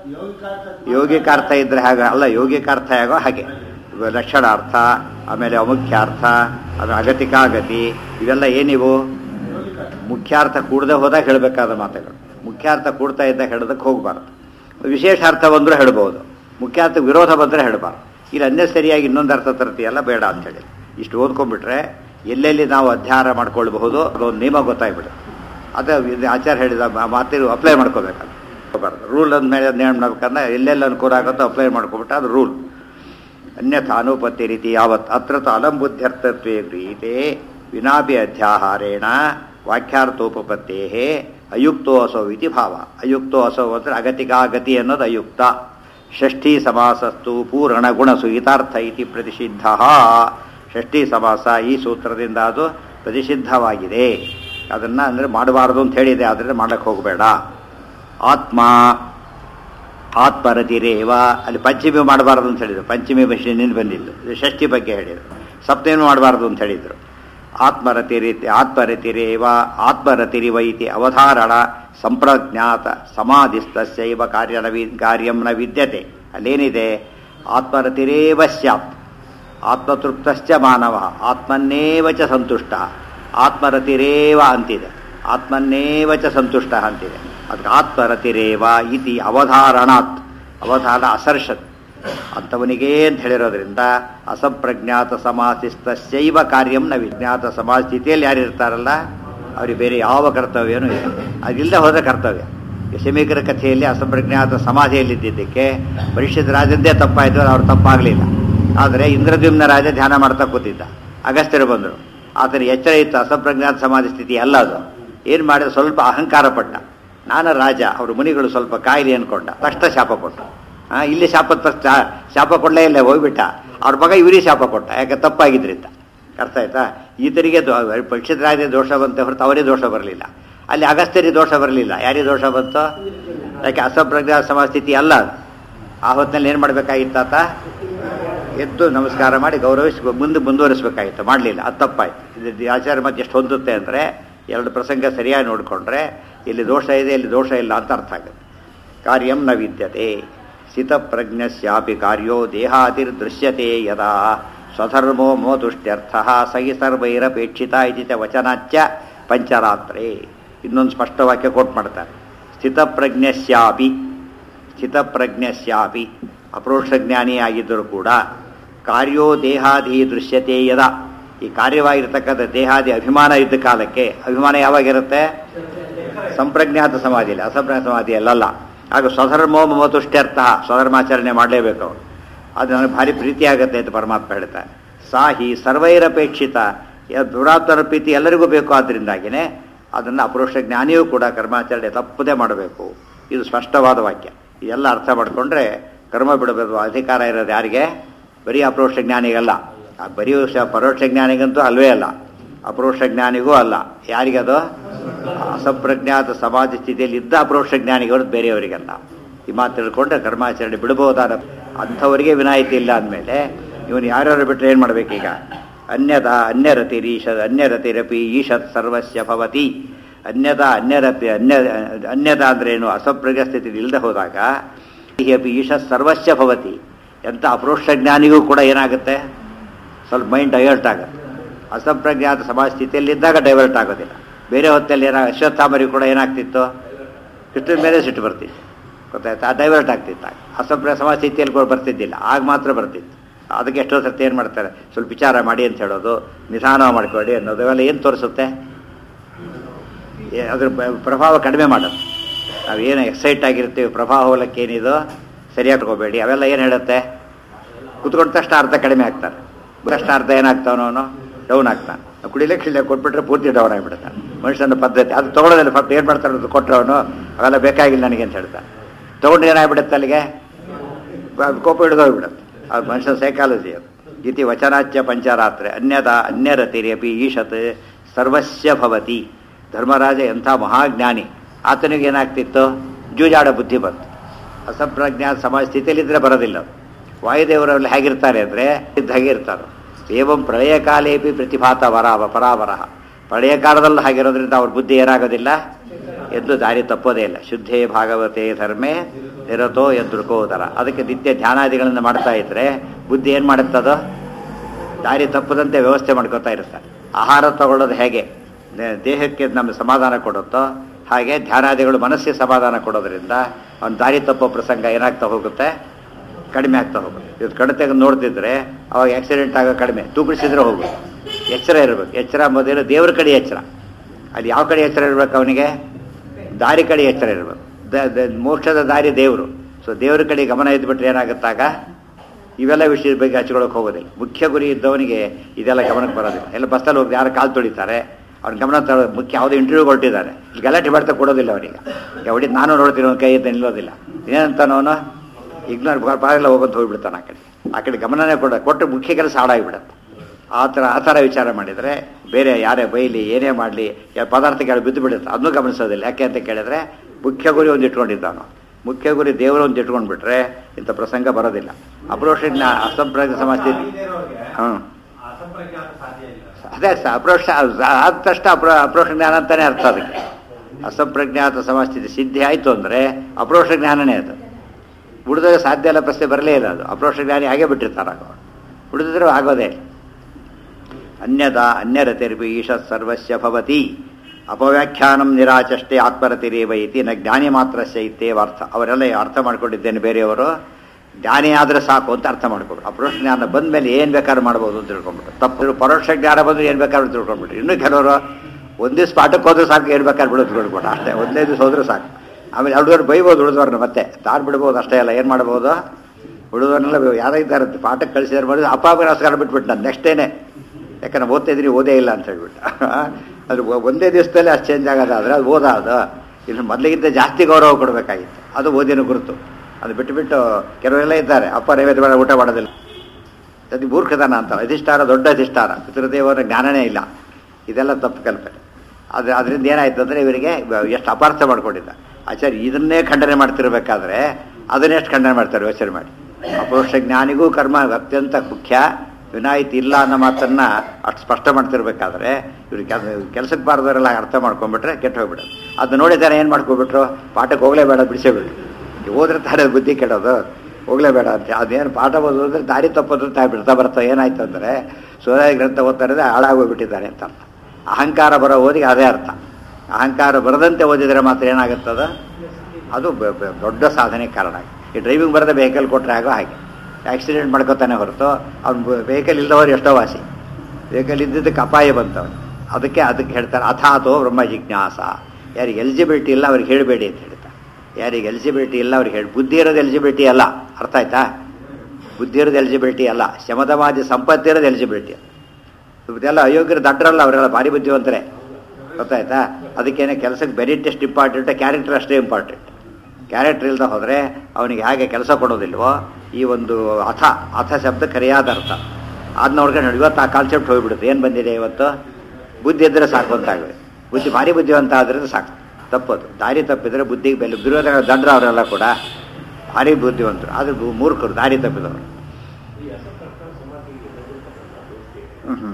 ಯೋಗಿಕಾರ್ಥ ಇದ್ರೆ ಹಾಗೆ ಅಲ್ಲ ಯೋಗಿಕಾರ್ಥ ಹೇಗೋ ಹಾಗೆ ಲಕ್ಷಣಾರ್ಥ ಆಮೇಲೆ ಅಮುಖ್ಯಾರ್ಥ ಅದು ಅಗತಿಕಾಗತಿ ಇವೆಲ್ಲ ಏನಿವು ಮುಖ್ಯಾರ್ಥ ಕೂಡದೆ ಹೋದಾಗ ಹೇಳಬೇಕಾದ ಮಾತುಗಳು ಮುಖ್ಯಾರ್ಥ ಕೂಡ್ತಾ ಇದ್ದಾಗ ಹೇಳೋದಕ್ಕೆ ಹೋಗಬಾರ್ದು ವಿಶೇಷ ಅರ್ಥ ಬಂದರೂ ಹೇಳ್ಬೋದು ಮುಖ್ಯಾರ್ಥ ವಿರೋಧ ಬಂದರೆ ಹೇಳಬಾರ್ದು ಇಲ್ಲಿ ಅನ್ನೇ ಸರಿಯಾಗಿ ಇನ್ನೊಂದು ಅರ್ಥ ತರ್ತೀಯಲ್ಲ ಬೇಡ ಅಂತೇಳಿ ಇಷ್ಟು ಓದ್ಕೊಂಡ್ಬಿಟ್ರೆ ಎಲ್ಲೆಲ್ಲಿ ನಾವು ಅಧ್ಯಾಹಾರ ಮಾಡ್ಕೊಳ್ಬಹುದು ಅದೊಂದು ನಿಯಮ ಗೊತ್ತಾಗ್ಬಿಡುತ್ತೆ ಅದು ಇದು ಆಚಾರ ಹೇಳಿದ ಮಾತಿರು ಅಪ್ಲೈ ಮಾಡ್ಕೋಬೇಕಲ್ಲ ಬಾರ್ದು ರೂಲ್ ಅಂದಮೇಲೆ ನೇಮ್ ಮಾಡ್ಬೇಕಂದ್ರೆ ಎಲ್ಲೆಲ್ಲಿ ಅನುಕೂಲ ಆಗುತ್ತೋ ಅಪ್ಲೈ ಮಾಡ್ಕೊಬಿಟ್ರೆ ಅದು ರೂಲ್ ಅನ್ಯಥಾ ಅನುಪತ್ತಿ ರೀತಿ ಯಾವತ್ ಅತ್ರ ತು ಅಲಂಬುದ್ಧ್ಯರ್ಥತ್ವೇ ಗೃಹೀತೆ ವಿನಾಪಿ ಅಧ್ಯಾಹಾರೇಣ ವಾಕ್ಯಾರ್ಥೋಪತ್ತೇ ಅಯುಕ್ತೋ ಅಸೌ ಇತಿ ಭಾವ ಅಯುಕ್ತೋ ಅಸೌ ಅಂದ್ರೆ ಅಗತಿಕಾಗತಿ ಅನ್ನೋದು ಅಯುಕ್ತ ಷಷ್ಠಿ ಸಮಾಸಸ್ತು ಪೂರ್ಣ ಗುಣ ಸುಹಿತಾರ್ಥ ಇತಿ ಪ್ರತಿಷಿದ್ಧ ಷಷ್ಠಿ ಸಮಾಸ ಈ ಸೂತ್ರದಿಂದ ಅದು ಪ್ರತಿಷಿದ್ಧವಾಗಿದೆ ಅದನ್ನ ಅಂದ್ರೆ ಮಾಡಬಾರದು ಅಂತ ಹೇಳಿದೆ ಆದರೆ ಮಾಡಕ್ಕೆ ಹೋಗಬೇಡ ಆತ್ಮ ಆತ್ಮರತಿರೇವ ಅಲ್ಲಿ ಪಂಚಮಿ ಮಾಡಬಾರದು ಅಂತ ಹೇಳಿದ್ರು ಪಂಚಮಿ ಮಷೀನಿಂದ ಬಂದಿದ್ದು ಇದು ಷಷ್ಠಿ ಬಗ್ಗೆ ಹೇಳಿದರು ಸಪ್ತಮಿ ಮಾಡಬಾರದು ಅಂತ ಹೇಳಿದರು ಆತ್ಮರತಿರಿ ಆತ್ಮರತಿರೇವ ಆತ್ಮರತಿರಿವ ಇತಿ ಅವಧಾರಣ ಸಂಪ್ರಜ್ಞಾತ ಸಮಾಧಿಸ್ತಸ್ಯೈವ ಕಾರ್ಯ ವಿ ಕಾರ್ಯಂ ನ ವಿದ್ಯತೆ ಅಲ್ಲೇನಿದೆ ಆತ್ಮರತಿರೇವ ಸ್ಯಾತ್ ಆತ್ಮತೃಪ್ತಶ್ಚ ಮಾನವ ಆತ್ಮನ್ನೇವ ಚ ಸಂತುಷ್ಟ ಆತ್ಮರತಿರೇವ ಅಂತಿದೆ ಆತ್ಮನ್ನೇವ ಚ ಸಂತುಷ್ಟ ಅಂತಿದೆ ಅದಕ್ಕೆ ಆತ್ಮರತಿರೇವ ಇತಿ ಅವಧಾರಣಾತ್ ಅವಧಾನ ಅಸರ್ಷತ್ ಅಂಥವನಿಗೇ ಅಂತ ಹೇಳಿರೋದ್ರಿಂದ ಅಸಂಪ್ರಜ್ಞಾತ ಸಮಾಧಿಸ್ತಸ್ಯೈವ ಕಾರ್ಯಂ ನ ವಿಜ್ಞಾತ ಸಮಾಜ ಸ್ಥಿತಿಯಲ್ಲಿ ಯಾರು ಇರ್ತಾರಲ್ಲ ಅವ್ರಿಗೆ ಬೇರೆ ಯಾವ ಕರ್ತವ್ಯನೂ ಇಲ್ಲ ಅದಿಲ್ಲದೆ ಹೋದ ಕರ್ತವ್ಯ ಯಶಮೀಕರ ಕಥೆಯಲ್ಲಿ ಅಸಂಪ್ರಜ್ಞಾತ ಸಮಾಧಿಯಲ್ಲಿದ್ದಕ್ಕೆ ಪರಿಷತ್ ರಾಜಂದೇ ತಪ್ಪಾಯಿತು ಅವ್ರು ತಪ್ಪಾಗಲಿಲ್ಲ ಆದರೆ ಇಂದ್ರದ್ಯುಮ್ನ ರಾಜ ಧ್ಯಾನ ಮಾಡ್ತಾ ಕೂತಿದ್ದ ಅಗಸ್ತ್ಯರು ಬಂದರು ಆತನ ಎಚ್ಚರ ಇತ್ತು ಅಸಂಪ್ರಜ್ಞಾತ ಸಮಾಧಿ ಸ್ಥಿತಿ ಅಲ್ಲ ಅದು ಏನು ಮಾಡಿದ ಸ್ವಲ್ಪ ಅಹಂಕಾರ ಪಟ್ಟ ನಾನು ರಾಜ ಅವರು ಮುನಿಗಳು ಸ್ವಲ್ಪ ಕಾಯಿಲೆ ಅನ್ಕೊಂಡ ತಕ್ಷಣ ಶಾಪ ಕೊಟ್ಟು ಆ, ಇಲ್ಲಿ ಶಾಪ ತಕ್ಷಣ ಶಾಪ ಕೊಡಲೇ ಇಲ್ಲ ಹೋಗ್ಬಿಟ್ಟ ಅವ್ರ ಮಗ ಇವರಿಗೆ ಶಾಪ ಕೊಟ್ಟ ಯಾಕೆ ತಪ್ಪಾಗಿದ್ರಿಂದ ಅರ್ಥ ಆಯ್ತಾ ಈತರಿಗೆ ದೋ- ಪರೀಕ್ಷಿತ ರಾಜ ದೋಷ ಬಂತೆ ಹೊರತು ಅವರೇ ದೋಷ ಬರಲಿಲ್ಲ ಅಲ್ಲಿ ಅಗಸ್ತ್ಯರಿಗೆ ದೋಷ ಬರಲಿಲ್ಲ ಯಾರಿಗೆ ದೋಷ ಬಂತು ಯಾಕೆ ಅಸಂಪ್ರಜ್ಞಾತ ಸಮಾಜ ಸ್ಥಿತಿ ಅಲ್ಲ ಅದು. ಆ ಹೊತ್ತಿನಲ್ಲಿ ಏನು ಮಾಡಬೇಕಾಗಿತ್ತಾತ ಎದ್ದು ನಮಸ್ಕಾರ ಮಾಡಿ ಗೌರವಿಸಿ ಮುಂದೆ ಮುಂದುವರಿಸಬೇಕಾಗಿತ್ತು ಮಾಡಲಿಲ್ಲ ಅದು ತಪ್ಪಾಯ್ತು ಇದು ಆಚಾರ ಮತ್ತೆ ಎಷ್ಟು ಹೊಂದುತ್ತೆ ಅಂದರೆ ಎರಡು ಪ್ರಸಂಗ ಸರಿಯಾಗಿ ನೋಡಿಕೊಂಡ್ರೆ ಇಲ್ಲಿ ದೋಷ ಇದೆ ಇಲ್ಲಿ ದೋಷ ಇಲ್ಲ ಅಂತ ಅರ್ಥ ಆಗುತ್ತೆ ಕಾರ್ಯಂ ನ ವಿದ್ಯತೆ ಸ್ಥಿತಪ್ರಜ್ಞಸ್ಯಾಪಿ ಕಾರ್ಯೋ ದೇಹಾತಿರ್ದೃಶ್ಯತೆ ಯದಾ ಸ್ವಧರ್ಮೋ ಮೋತುಷ್ಟ್ಯರ್ಥ ಸಹಿ ಸರ್ವೈರಪೇಕ್ಷಿತ ಇತಿ ಚ ವಚನಾಚ್ಯ ಪಂಚರಾತ್ರೇ ಇನ್ನೊಂದು ಸ್ಪಷ್ಟ ವಾಕ್ಯ ಕೋಟ್ ಮಾಡ್ತಾರೆ ಸ್ಥಿತಪ್ರಜ್ಞಸ್ಯಾಪಿ ಸ್ಥಿತಪ್ರಜ್ಞಸ್ಯಾಪಿ ಅಪರೋಕ್ಷಜ್ಞಾನಿ ಆಗಿದ್ದರೂ ಕೂಡ ಕಾರ್ಯೋ ದೇಹಾದಿ ದೃಶ್ಯತೆ ಯದ ಈ ಕಾರ್ಯವಾಗಿರ್ತಕ್ಕಂಥ ದೇಹಾದಿ ಅಭಿಮಾನ ಇದ್ದ ಕಾಲಕ್ಕೆ ಅಭಿಮಾನ ಯಾವಾಗಿರುತ್ತೆ ಸಂಪ್ರಜ್ಞಾತ ಸಮಾಧಿಯಲ್ಲಿ ಅಸಂಪ್ರಜ್ಞಾತ ಸಮಾಧಿಯಲ್ಲ ಆಗ ಸ್ವಧರ್ಮೋ ಮಮತುಷ್ಟ್ಯರ್ಥ ಸ್ವಧರ್ಮಾಚರಣೆ ಮಾಡಲೇಬೇಕು ಅವರು ಅದು ನನಗೆ ಭಾರಿ ಪ್ರೀತಿ ಆಗುತ್ತೆ ಅಂತ ಪರಮಾತ್ಮ ಹೇಳ್ತಾನೆ ಸಾಹಿ ಸರ್ವೈರಪೇಕ್ಷಿತ ಯ- ದುರಾತ್ಮರ ಪ್ರೀತಿ ಎಲ್ಲರಿಗೂ ಬೇಕು ಆದ್ದರಿಂದಾಗಿನೇ ಅದನ್ನು ಅಪರೋಕ್ಷ ಜ್ಞಾನಿಯೂ ಕೂಡ ಕರ್ಮಾಚರಣೆ ತಪ್ಪದೇ ಮಾಡಬೇಕು ಇದು ಸ್ಪಷ್ಟವಾದ ವಾಕ್ಯ ಇದೆಲ್ಲ ಅರ್ಥ ಮಾಡಿಕೊಂಡ್ರೆ ಕರ್ಮ ಬಿಡಬೇಕು ಅಧಿಕಾರ ಇರೋದು ಯಾರಿಗೆ ಬರೀ ಅಪರೋಕ್ಷ ಜ್ಞಾನಿಗಲ್ಲ ಆ ಬರೀ ಶ- ಪರೋಕ್ಷ ಜ್ಞಾನಿಗಂತೂ ಅಲ್ವೇ ಅಲ್ಲ ಅಪರೋಕ್ಷ ಜ್ಞಾನಿಗೂ ಅಲ್ಲ ಯಾರಿಗದು ಅಸಂಪ್ರಜ್ಞಾತ ಸಮಾಜ ಸ್ಥಿತಿಯಲ್ಲಿ ಇದ್ದ ಅಪರೋಕ್ಷ ಜ್ಞಾನಿಗೆ ಹೊರತು ಬೇರೆಯವರಿಗಲ್ಲ ಈ ಮಾತು ತಿಳ್ಕೊಂಡ್ರೆ ಕರ್ಮಾಚರಣೆ ಬಿಡಬಹುದಾದ ಅಂಥವರಿಗೆ ವಿನಾಯಿತಿ ಇಲ್ಲ ಅಂದಮೇಲೆ ಇವನು ಯಾರ್ಯಾರು ಬಿಟ್ಟರೆ ಏನು ಮಾಡಬೇಕೀಗ ಅನ್ಯದ ಅನ್ಯರತಿರೀಶ ಅನ್ಯರತಿರಪಿ ಈಶತ್ ಸರ್ವಸ್ಯ ಭವತಿ ಅನ್ಯದ ಅನ್ಯರಪಿ ಅನ್ಯ ಅನ್ಯದ ಅಂದ್ರೇನು ಅಸಂಪ್ರಜ್ಞ ಸ್ಥಿತಿ ಇಲ್ಲದೆ ಹೋದಾಗ ಹಿ ಅಪಿ ಈಶತ್ ಸರ್ವಸ್ಯ ಭವತಿ ಎಂಥ ಅಪರೋಕ್ಷ ಜ್ಞಾನಿಗೂ ಕೂಡ ಏನಾಗುತ್ತೆ ಸ್ವಲ್ಪ ಮೈಂಡ್ ಡೈವರ್ಟ್ ಆಗುತ್ತೆ ಅಸಂಪ್ರಜ್ಞಾತ ಸಮಾಜ ಸ್ಥಿತಿಯಲ್ಲಿದ್ದಾಗ ಡೈವರ್ಟ್ ಆಗೋದಿಲ್ಲ ಬೇರೆ ಹೊತ್ತಲ್ಲಿ ಏನೋ ಅಶ್ವತ್ಥಾಮರಿ ಕೂಡ ಏನಾಗ್ತಿತ್ತು ಕೃಷ್ಣನ ಮೇಲೆ ಸಿಟ್ಟು ಬರ್ತಿತ್ತು ಗೊತ್ತಾಯ್ತಾ ಡೈವರ್ಟ್ ಆಗ್ತಿತ್ತು ಆಗ. ಅಸಂಪ್ರಾಯ ಸಮಾಜ ಸ್ಥಿತಿಯಲ್ಲಿ ಕೂಡ ಬರ್ತಿದ್ದಿಲ್ಲ ಆಗ ಮಾತ್ರ ಬರ್ತಿತ್ತು ಅದಕ್ಕೆ ಎಷ್ಟೋ ಸರ್ತಿ ಏನು ಮಾಡ್ತಾರೆ ಸ್ವಲ್ಪ ವಿಚಾರ ಮಾಡಿ ಅಂತ ಹೇಳೋದು ನಿಧಾನ ಮಾಡ್ಕೊಳ್ಳಿ ಅನ್ನೋದು ಇವೆಲ್ಲ ಏನು ತೋರಿಸುತ್ತೆ ಏ- ಅದ್ರ ಬ- ಪ್ರಭಾವ ಕಡಿಮೆ ಮಾಡೋದು ನಾವು ಏನು ಎಕ್ಸೈಟ್ ಆಗಿರ್ತೀವಿ ಪ್ರಭಾವ ಹೋಲಕ್ಕೆ ಏನಿದೋ ಸರಿಯಾಗಿ ತಗೋಬೇಡಿ ಅವೆಲ್ಲ ಏನು ಹೇಳುತ್ತೆ ಕುತ್ಕೊಂಡ ತಕ್ಷಣ ಅರ್ಧ ಕಡಿಮೆ ಆಗ್ತಾನೆ ತಕ್ಷಣ ಅರ್ಧ ಏನಾಗ್ತಾನೋ ಅವನು ಡೌನ್ ಆಗ್ತಾನೆ ನಾವು ಕುಡಿಲಿಕ್ಕೆ ಇಲ್ಲ ಕೊಟ್ಬಿಟ್ರೆ ಪೂರ್ತಿ ಡೌನ್ ಆಗಿಬಿಡ್ತಾನೆ ಮನುಷ್ಯನ ಪದ್ಧತಿ ಅದು ತೊಗೊಳೋದಿಲ್ಲ ಫಸ್ಟ್ ಏನು ಮಾಡ್ತಾನೆ ಅದು ಕೊಟ್ಟರೆ ಅವನು ಅವೆಲ್ಲ ಬೇಕಾಗಿಲ್ಲ ನನಗೆ ಅಂತ ಹೇಳ್ತಾನೆ ತೊಗೊಂಡು ಏನಾಗ್ಬಿಡುತ್ತೆ ಅಲ್ಲಿಗೆ ಬ- ಕೋಪ ಹಿಡಿದೋಗ್ಬಿಡುತ್ತೆ ಅದು ಮನುಷ್ಯನ ಸೈಕಾಲಜಿ ಅದು ಇತಿ ವಚನಾಚ್ಯ ಪಂಚರಾತ್ರೆ ಅನ್ಯದ ಅನ್ಯರತಿರಪಿ ಈಶತ್ ಸರ್ವಸ್ಯ ಭವತಿ ಧರ್ಮರಾಜ ಎಂಥ ಮಹಾಜ್ಞಾನಿ ಆತನಿಗೆ ಏನಾಗ್ತಿತ್ತು ಜೂಜಾಡ ಬುದ್ಧಿ ಬಂತು ಅಸಂಪ್ರಜ್ಞಾತ ಸಮಾಜ ಸ್ಥಿತಿಯಲ್ಲಿದ್ದರೆ ಬರೋದಿಲ್ಲ ಅದು. ವಾಯುದೇವರಲ್ಲಿ ಹೇಗಿರ್ತಾರೆ ಅಂದರೆ ಇದ್ದ ಹಾಗೆ ಇರ್ತಾರೆ ಏವಂ ಪ್ರಳಯ ಕಾಲೇಪಿ ಪ್ರತಿಭಾತ ವರಾವ ಪರಾವರಹ ಪ್ರಳಯ ಕಾಲದಲ್ಲೂ ಹಾಗಿರೋದ್ರಿಂದ ಅವ್ರ ಬುದ್ಧಿ ಏನಾಗೋದಿಲ್ಲ ಎದ್ದು ದಾರಿ ತಪ್ಪೋದೇ ಇಲ್ಲ ಶುದ್ಧೇ ಭಾಗವತೆ ಧರ್ಮೇ ನಿರತೋ ಎದುರುಕೋದರ ಅದಕ್ಕೆ ನಿತ್ಯ ಧ್ಯಾನಾದಿಗಳನ್ನು ಮಾಡ್ತಾ ಇದ್ರೆ ಬುದ್ಧಿ ಏನು ಮಾಡುತ್ತದೋ ದಾರಿ ತಪ್ಪದಂತೆ ವ್ಯವಸ್ಥೆ ಮಾಡ್ಕೋತಾ ಇರುತ್ತೆ ಆಹಾರ ತಗೊಳ್ಳೋದು ಹೇಗೆ ದೇ- ದೇಹಕ್ಕೆ ನಮ್ಮ ಸಮಾಧಾನ ಕೊಡುತ್ತೋ ಹಾಗೆ ಧ್ಯಾನಾದಿಗಳು ಮನಸ್ಸಿಗೆ ಸಮಾಧಾನ ಕೊಡೋದ್ರಿಂದ ಅವ್ನ ದಾರಿ ತಪ್ಪೋ ಪ್ರಸಂಗ ಏನಾಗ್ತಾ ಹೋಗುತ್ತೆ ಕಡಿಮೆ ಆಗ್ತಾ ಹೋಗುತ್ತೆ ಇವತ್ತು ಕಣ್ಣು ತೆಗೆದು ನೋಡ್ತಿದ್ರೆ ಅವಾಗ ಆಕ್ಸಿಡೆಂಟ್ ಆಗೋ ಕಡಿಮೆ ತೂಗಿಸಿದ್ರೆ ಹೋಗುತ್ತೆ ಎಚ್ಚರ ಇರಬೇಕು ಎಚ್ಚರ ಮೊದಲು ದೇವ್ರ ಕಡೆ ಎಚ್ಚರ ಅಲ್ಲಿ ಯಾವ ಕಡೆ ಎಚ್ಚರ ಇರಬೇಕು ಅವನಿಗೆ ದಾರಿ ಕಡೆ ಎಚ್ಚರ ಇರಬೇಕು ದ- ದ- ಮೋಕ್ಷದ ದಾರಿ ದೇವರು ಸೊ ದೇವ್ರ ಕಡೆ ಗಮನ ಇದ್ಬಿಟ್ರೆ ಏನಾಗುತ್ತಾಗ ಇವೆಲ್ಲ ವಿಷಯದ ಬಗ್ಗೆ ಹಚ್ಕೊಳ್ಳೋಕೆ ಹೋಗೋದಿಲ್ಲ ಮುಖ್ಯ ಗುರಿ ಇದ್ದವನಿಗೆ ಇದೆಲ್ಲ ಗಮನಕ್ಕೆ ಬರೋದಿಲ್ಲ ಎಲ್ಲ ಬಸ್ಸಲ್ಲಿ ಹೋಗಿ ಯಾರು ಕಾಲು ತೊಳಿತಾರೆ ಅವ್ನ ಗಮನ ತಗೊಳ್ಳೋ ಮುಖ್ಯ ಯಾವುದೋ ಇಂಟರ್ವ್ಯೂ ಹೊರಟಿದ್ದಾರೆ ಇಲ್ಲಿ ಗಲಾಟೆ ಮಾಡ್ತಾ ಕೊಡೋದಿಲ್ಲ ಅವನಿಗೆ ಹೊಡಿ ನಾನು ನೋಡ್ತೀನಿ ಅವ್ನ ಕೈ ಎದ್ದು ನಿಲ್ಲೋದಿಲ್ಲ ಏನಂತಾನವನು ಇಗ್ನೋರ್ ಪಾರೆಲ್ಲ ಹೋಗೋದು ಹೋಗ್ಬಿಡ್ತಾನೆ ಆ ಕಡೆ ಆ ಕಡೆ ಗಮನನೇ ಕೊಡ ಕೊಟ್ಟು ಮುಖ್ಯ ಕೆಲಸ ಹಾಳಾಗಿಬಿಡುತ್ತೆ ಆ ಥರ ಆ ಥರ ವಿಚಾರ ಮಾಡಿದರೆ ಬೇರೆ ಯಾರೇ ಬೈಲಿ ಏನೇ ಮಾಡಲಿ ಪದಾರ್ಥ ಕೇಳಿ ಬಿದ್ದು ಬಿಡುತ್ತೆ ಅದನ್ನೂ ಗಮನಿಸೋದಿಲ್ಲ ಯಾಕೆ ಅಂತ ಕೇಳಿದ್ರೆ ಮುಖ್ಯ ಗುರಿ ಒಂದು ಇಟ್ಕೊಂಡಿದ್ದಾನು ಮುಖ್ಯ ಗುರಿ ದೇವರು ಒಂದು ಇಟ್ಕೊಂಡ್ಬಿಟ್ರೆ ಇಂಥ ಪ್ರಸಂಗ ಬರೋದಿಲ್ಲ ಅಪ್ರೋಷ ಅಸಂಪ್ರಾಯ ಸಮಾಜ ಹ್ಞೂ ಅಸಂಪ್ರಜ್ಞಾತ ಸಾಧ್ಯ ಇಲ್ಲ ಅದೇ ಸ ಅಪ್ರೋಕ್ಷ ಆದ ತಕ್ಷಣ ಅಪ್ರೋ ಅಪ್ರೋಕ್ಷ ಜ್ಞಾನ ಅಂತಾನೆ ಅರ್ಥ ಅದಕ್ಕೆ ಅಸಂಪ್ರಜ್ಞಾತ ಸಮಸ್ಥಿತಿ ಸಿದ್ಧಿ ಆಯಿತು ಅಂದರೆ ಅಪ್ರೋಕ್ಷ ಜ್ಞಾನನೇ ಅದು ಉಳಿದಾಗ ಸಾಧ್ಯ ಇಲ್ಲ ಪ್ರಶ್ನೆ ಬರಲೇ ಇಲ್ಲ ಅದು ಅಪ್ರೋಕ್ಷ ಜ್ಞಾನಿ ಹಾಗೆ ಬಿಟ್ಟಿರ್ತಾರೆ ಆಗ ಉಳಿದಿದ್ರು ಆಗೋದೇ ಇಲ್ಲ. ಅನ್ಯದ ಅನ್ಯರತಿರ್ಪಿ ಈಶತ್ ಸರ್ವಸ್ಯ ಭವತಿ ಅಪವ್ಯಾಖ್ಯಾನಂ ನಿರಾಚಷ್ಟೇ ಆತ್ಮರತಿರೇವ ಇತಿ ನ ಜ್ಞಾನಿ ಮಾತ್ರ ಇತ್ತೇವ ಅರ್ಥ ಅವರೆಲ್ಲ ಅರ್ಥ ಮಾಡ್ಕೊಂಡಿದ್ದೇನೆ ಬೇರೆಯವರು ಜ್ಞಾನಿ ಆದರೆ ಸಾಕು ಅಂತ ಅರ್ಥ ಮಾಡ್ಕೊಡು ಅಪರೋಕ್ಷ ಜ್ಞಾನ ಬಂದ ಮೇಲೆ ಏನು ಬೇಕಾದ್ರೂ ಮಾಡ್ಬೋದು ಅಂತ ತಿಳ್ಕೊಂಡ್ಬಿಟ್ಟು ತಪ್ಪು ಪರೋಕ್ಷ ಜ್ಞಾನ ಬಂದ್ರೆ ಏನು ಬೇಕಾದ್ರೂ ತಿಳ್ಕೊಂಡ್ಬಿಟ್ರು ಇನ್ನು ಕೆಲವರು ಒಂದ್ ದಿವ್ಸ ಪಾಠಕ್ಕೆ ಹೋದ್ರೆ ಸಾಕು ಏನು ಬೇಕಾದ್ರೆ ಬಿಡೋದು ಬಿಡ್ಬಿಟ್ಟು ಅಷ್ಟೇ ಒಂದೇ ದಿವಸ ಹೋದ್ರೆ ಸಾಕು ಆಮೇಲೆ ಎರಡೂವರೆ ಬೈಬೋದು ಉಳಿದವ್ರನ್ನ ಮತ್ತೆ ದಾರಿ ಬಿಡ್ಬೋದು ಅಷ್ಟೇ ಅಲ್ಲ ಏನು ಮಾಡ್ಬೋದು ಉಳಿದವ್ರನ್ನೆಲ್ಲ ಯಾರೋ ಇದ್ದಾರೆ ಪಾಠಕ್ಕೆ ಕಳಿಸಿದ್ರೆ ಮಾಡಿದ್ರೆ ಅಪ್ಪ ಅಮ್ಮ ನಮಸ್ಕಾರ ಬಿಟ್ಬಿಟ್ಟು ನಾನು ನೆಕ್ಸ್ಟ್ ಡೇನೆ ಯಾಕಂದ್ರೆ ಓದ್ತಾ ಇದ್ದೀನಿ ಓದೇ ಇಲ್ಲ ಅಂತ ಹೇಳ್ಬಿಟ್ಟು ಅದು ಒ- ಒಂದೇ ದಿವಸದಲ್ಲಿ ಅಷ್ಟು ಚೇಂಜ್ ಆಗೋದಾದ್ರೆ ಅದು ಓದ ಅದು ಇನ್ನು ಮೊದಲಿಗಿಂತ ಜಾಸ್ತಿ ಗೌರವ ಕೊಡಬೇಕಾಗಿತ್ತು ಅದು ಓದಿನ ಗುರುತು ಅದು ಬಿಟ್ಟು ಬಿಟ್ಟು ಕೆಲವರೆಲ್ಲ ಇದ್ದಾರೆ ಅಪ್ಪ ನೈವೇದ್ಯ ಮಾಡಿ ಊಟ ಮಾಡೋದಿಲ್ಲ ಅದು ಮೂರ್ಖತನ ಅಂತ ಅಧಿಷ್ಠಾನ ದೊಡ್ಡ ಅಧಿಷ್ಠಾನ ಪಿತೃದೇವರ ಜ್ಞಾನನೇ ಇಲ್ಲ ಇದೆಲ್ಲ ತಪ್ಪು ಕಲ್ಪನೆ ಅದು ಅದರಿಂದ ಏನಾಯ್ತು ಅಂದರೆ ಇವರಿಗೆ ಎಷ್ಟು ಅಪಾರ್ಥ ಮಾಡ್ಕೊಂಡಿದ್ದ ಆಚಾರ್ಯ ಇದನ್ನೇ ಖಂಡನೆ ಮಾಡ್ತಿರ್ಬೇಕಾದ್ರೆ ಅದನ್ನೆಷ್ಟು ಖಂಡನೆ ಮಾಡ್ತಾರೆ ಯೋಚನೆ ಮಾಡಿ ಅಪರೋಕ್ಷ ಜ್ಞಾನಿಗೂ ಕರ್ಮ ಅತ್ಯಂತ ಮುಖ್ಯ ವಿನಾಯಿತಿ ಇಲ್ಲ ಅನ್ನೋ ಮಾತನ್ನ ಅಷ್ಟು ಸ್ಪಷ್ಟ ಮಾಡ್ತಿರ್ಬೇಕಾದ್ರೆ ಇವ್ರು ಕೆಲಸಕ್ಕೆ ಬಾರದವರೆಲ್ಲ ಅರ್ಥ ಮಾಡ್ಕೊಂಡ್ಬಿಟ್ರೆ ಕೆಟ್ಟ ಹೋಗ್ಬಿಡೋದು ಅದು ನೋಡಿದಾರೆ ಏನು ಮಾಡ್ಕೊಬಿಟ್ರು ಪಾಠಕ್ಕೆ ಹೋಗಲೇಬೇಡ ಬಿಡಿಸೇಬಿಟ್ರು ಹೋದ್ರೆ ತಾನೇ ಬುದ್ಧಿ ಕೆಡೋದು ಹೋಗ್ಲೇಬೇಡ ಅಂತ ಅದೇನು ಪಾಠ ಓದಿದ್ರೆ ದಾರಿ ತಪ್ಪೋದು ತಾ ಬಿಡ್ತಾ ಬರ್ತಾ ಏನಾಯ್ತು ಅಂದರೆ ಸೋದಾಯ ಗ್ರಂಥ ಓದ್ತಾ ಇರೋದೇ ಹಾಳಾಗೋಗ್ಬಿಟ್ಟಿದ್ದಾನೆ ಅಂತ ಅರ್ಥ ಅಹಂಕಾರ ಬರೋ ಓದಿಗೆ ಅದೇ ಅರ್ಥ ಅಹಂಕಾರ ಬರದಂತೆ ಓದಿದರೆ ಮಾತ್ರ ಏನಾಗುತ್ತದ ಅದು ಬ- ಬ- ದೊಡ್ಡ ಸಾಧನೆ ಕಾರಣ ಈ ಡ್ರೈವಿಂಗ್ ಬರದೆ ವೆಹಿಕಲ್ ಕೊಟ್ಟರೆ ಆಗೋ ಹಾಗೆ ಆಕ್ಸಿಡೆಂಟ್ ಮಾಡ್ಕೋತಾನೆ ಹೊರತು ಅವ್ನು ವೆಹಿಕಲ್ ಇಲ್ಲದವರು ಎಷ್ಟೋ ವಾಸಿ ವೆಹಿಕಲ್ ಇದ್ದಿದ್ದಕ್ಕೆ ಅಪಾಯ ಬಂತವನು ಅದಕ್ಕೆ ಅದಕ್ಕೆ ಹೇಳ್ತಾರೆ ಅಥಾತೋ ಬ್ರಹ್ಮ ಜಿಜ್ಞಾಸ ಯಾರಿಗೆ ಎಲಿಜಿಬಿಲಿಟಿ ಇಲ್ಲ ಅವ್ರಿಗೆ ಹೇಳಬೇಡಿ ಅಂತ ಹೇಳ್ತಾರೆ ಯಾರಿಗೆ ಎಲಿಜಿಬಿಲಿಟಿ ಇಲ್ಲ ಅವ್ರಿಗೆ ಹೇಳಿ ಬುದ್ಧಿ ಇರೋದು ಎಲಿಜಿಬಿಲಿಟಿ ಅಲ್ಲ ಅರ್ಥ ಆಯ್ತಾ ಬುದ್ಧಿ ಇರೋದು ಎಲಿಜಿಬಿಲಿಟಿ ಅಲ್ಲ ಶಮದವಾದಿ ಸಂಪತ್ತಿ ಇರೋದು ಎಲಿಜಿಬಿಲಿಟಿ ಇದೆಲ್ಲ ಅಯೋಗ್ಯರು ದಡ್ಡರಲ್ಲ ಅವರೆಲ್ಲ ಭಾರಿ ಬುದ್ಧಿವಂತರೇ ಗೊತ್ತಾಯ್ತಾ ಅದಕ್ಕೇನೆ ಕೆಲಸಕ್ಕೆ ಮೆರಿಟ್ ಎಷ್ಟು ಇಂಪಾರ್ಟೆಂಟ್ ಕ್ಯಾರೆಕ್ಟರ್ ಅಷ್ಟೇ ಇಂಪಾರ್ಟೆಂಟ್ ಕ್ಯಾರೆಕ್ಟರ್ ಇಲ್ಲದೆ ಹೋದರೆ ಅವನಿಗೆ ಹೇಗೆ ಕೆಲಸ ಕೊಡೋದಿಲ್ವೋ ಈ ಒಂದು ಅಥ ಅಥ ಶಬ್ದ ಕರೆಯಾದ ಅರ್ಥ ಅದನ್ನ ನೋಡ್ಕೊಂಡು ಇವತ್ತು ಆ ಕಾನ್ಸೆಪ್ಟ್ ಹೋಗ್ಬಿಡುತ್ತೆ ಏನು ಬಂದಿದೆ ಇವತ್ತು ಬುದ್ಧಿ ಇದ್ದರೆ ಸಾಕು ಅಂತ ಆಗಿದೆ ಬುದ್ಧಿ ಭಾರಿ ಬುದ್ಧಿವಂತ ಆದ್ರೆ ಸಾಕು ತಪ್ಪದು ದಾರಿ ತಪ್ಪಿದ್ರೆ ಬುದ್ಧಿಗೆ ಬೆಲೆ ದುರ್ಯೋಧನ ದಂಡ್ರ ಅವರೆಲ್ಲ ಕೂಡ ಭಾರಿ ಬುದ್ಧಿವಂತರು ಆದ್ರೆ ಬು- ಮೂರ್ಖರು ದಾರಿ ತಪ್ಪಿದವರು ಹ್ಞೂ ಹ್ಞೂ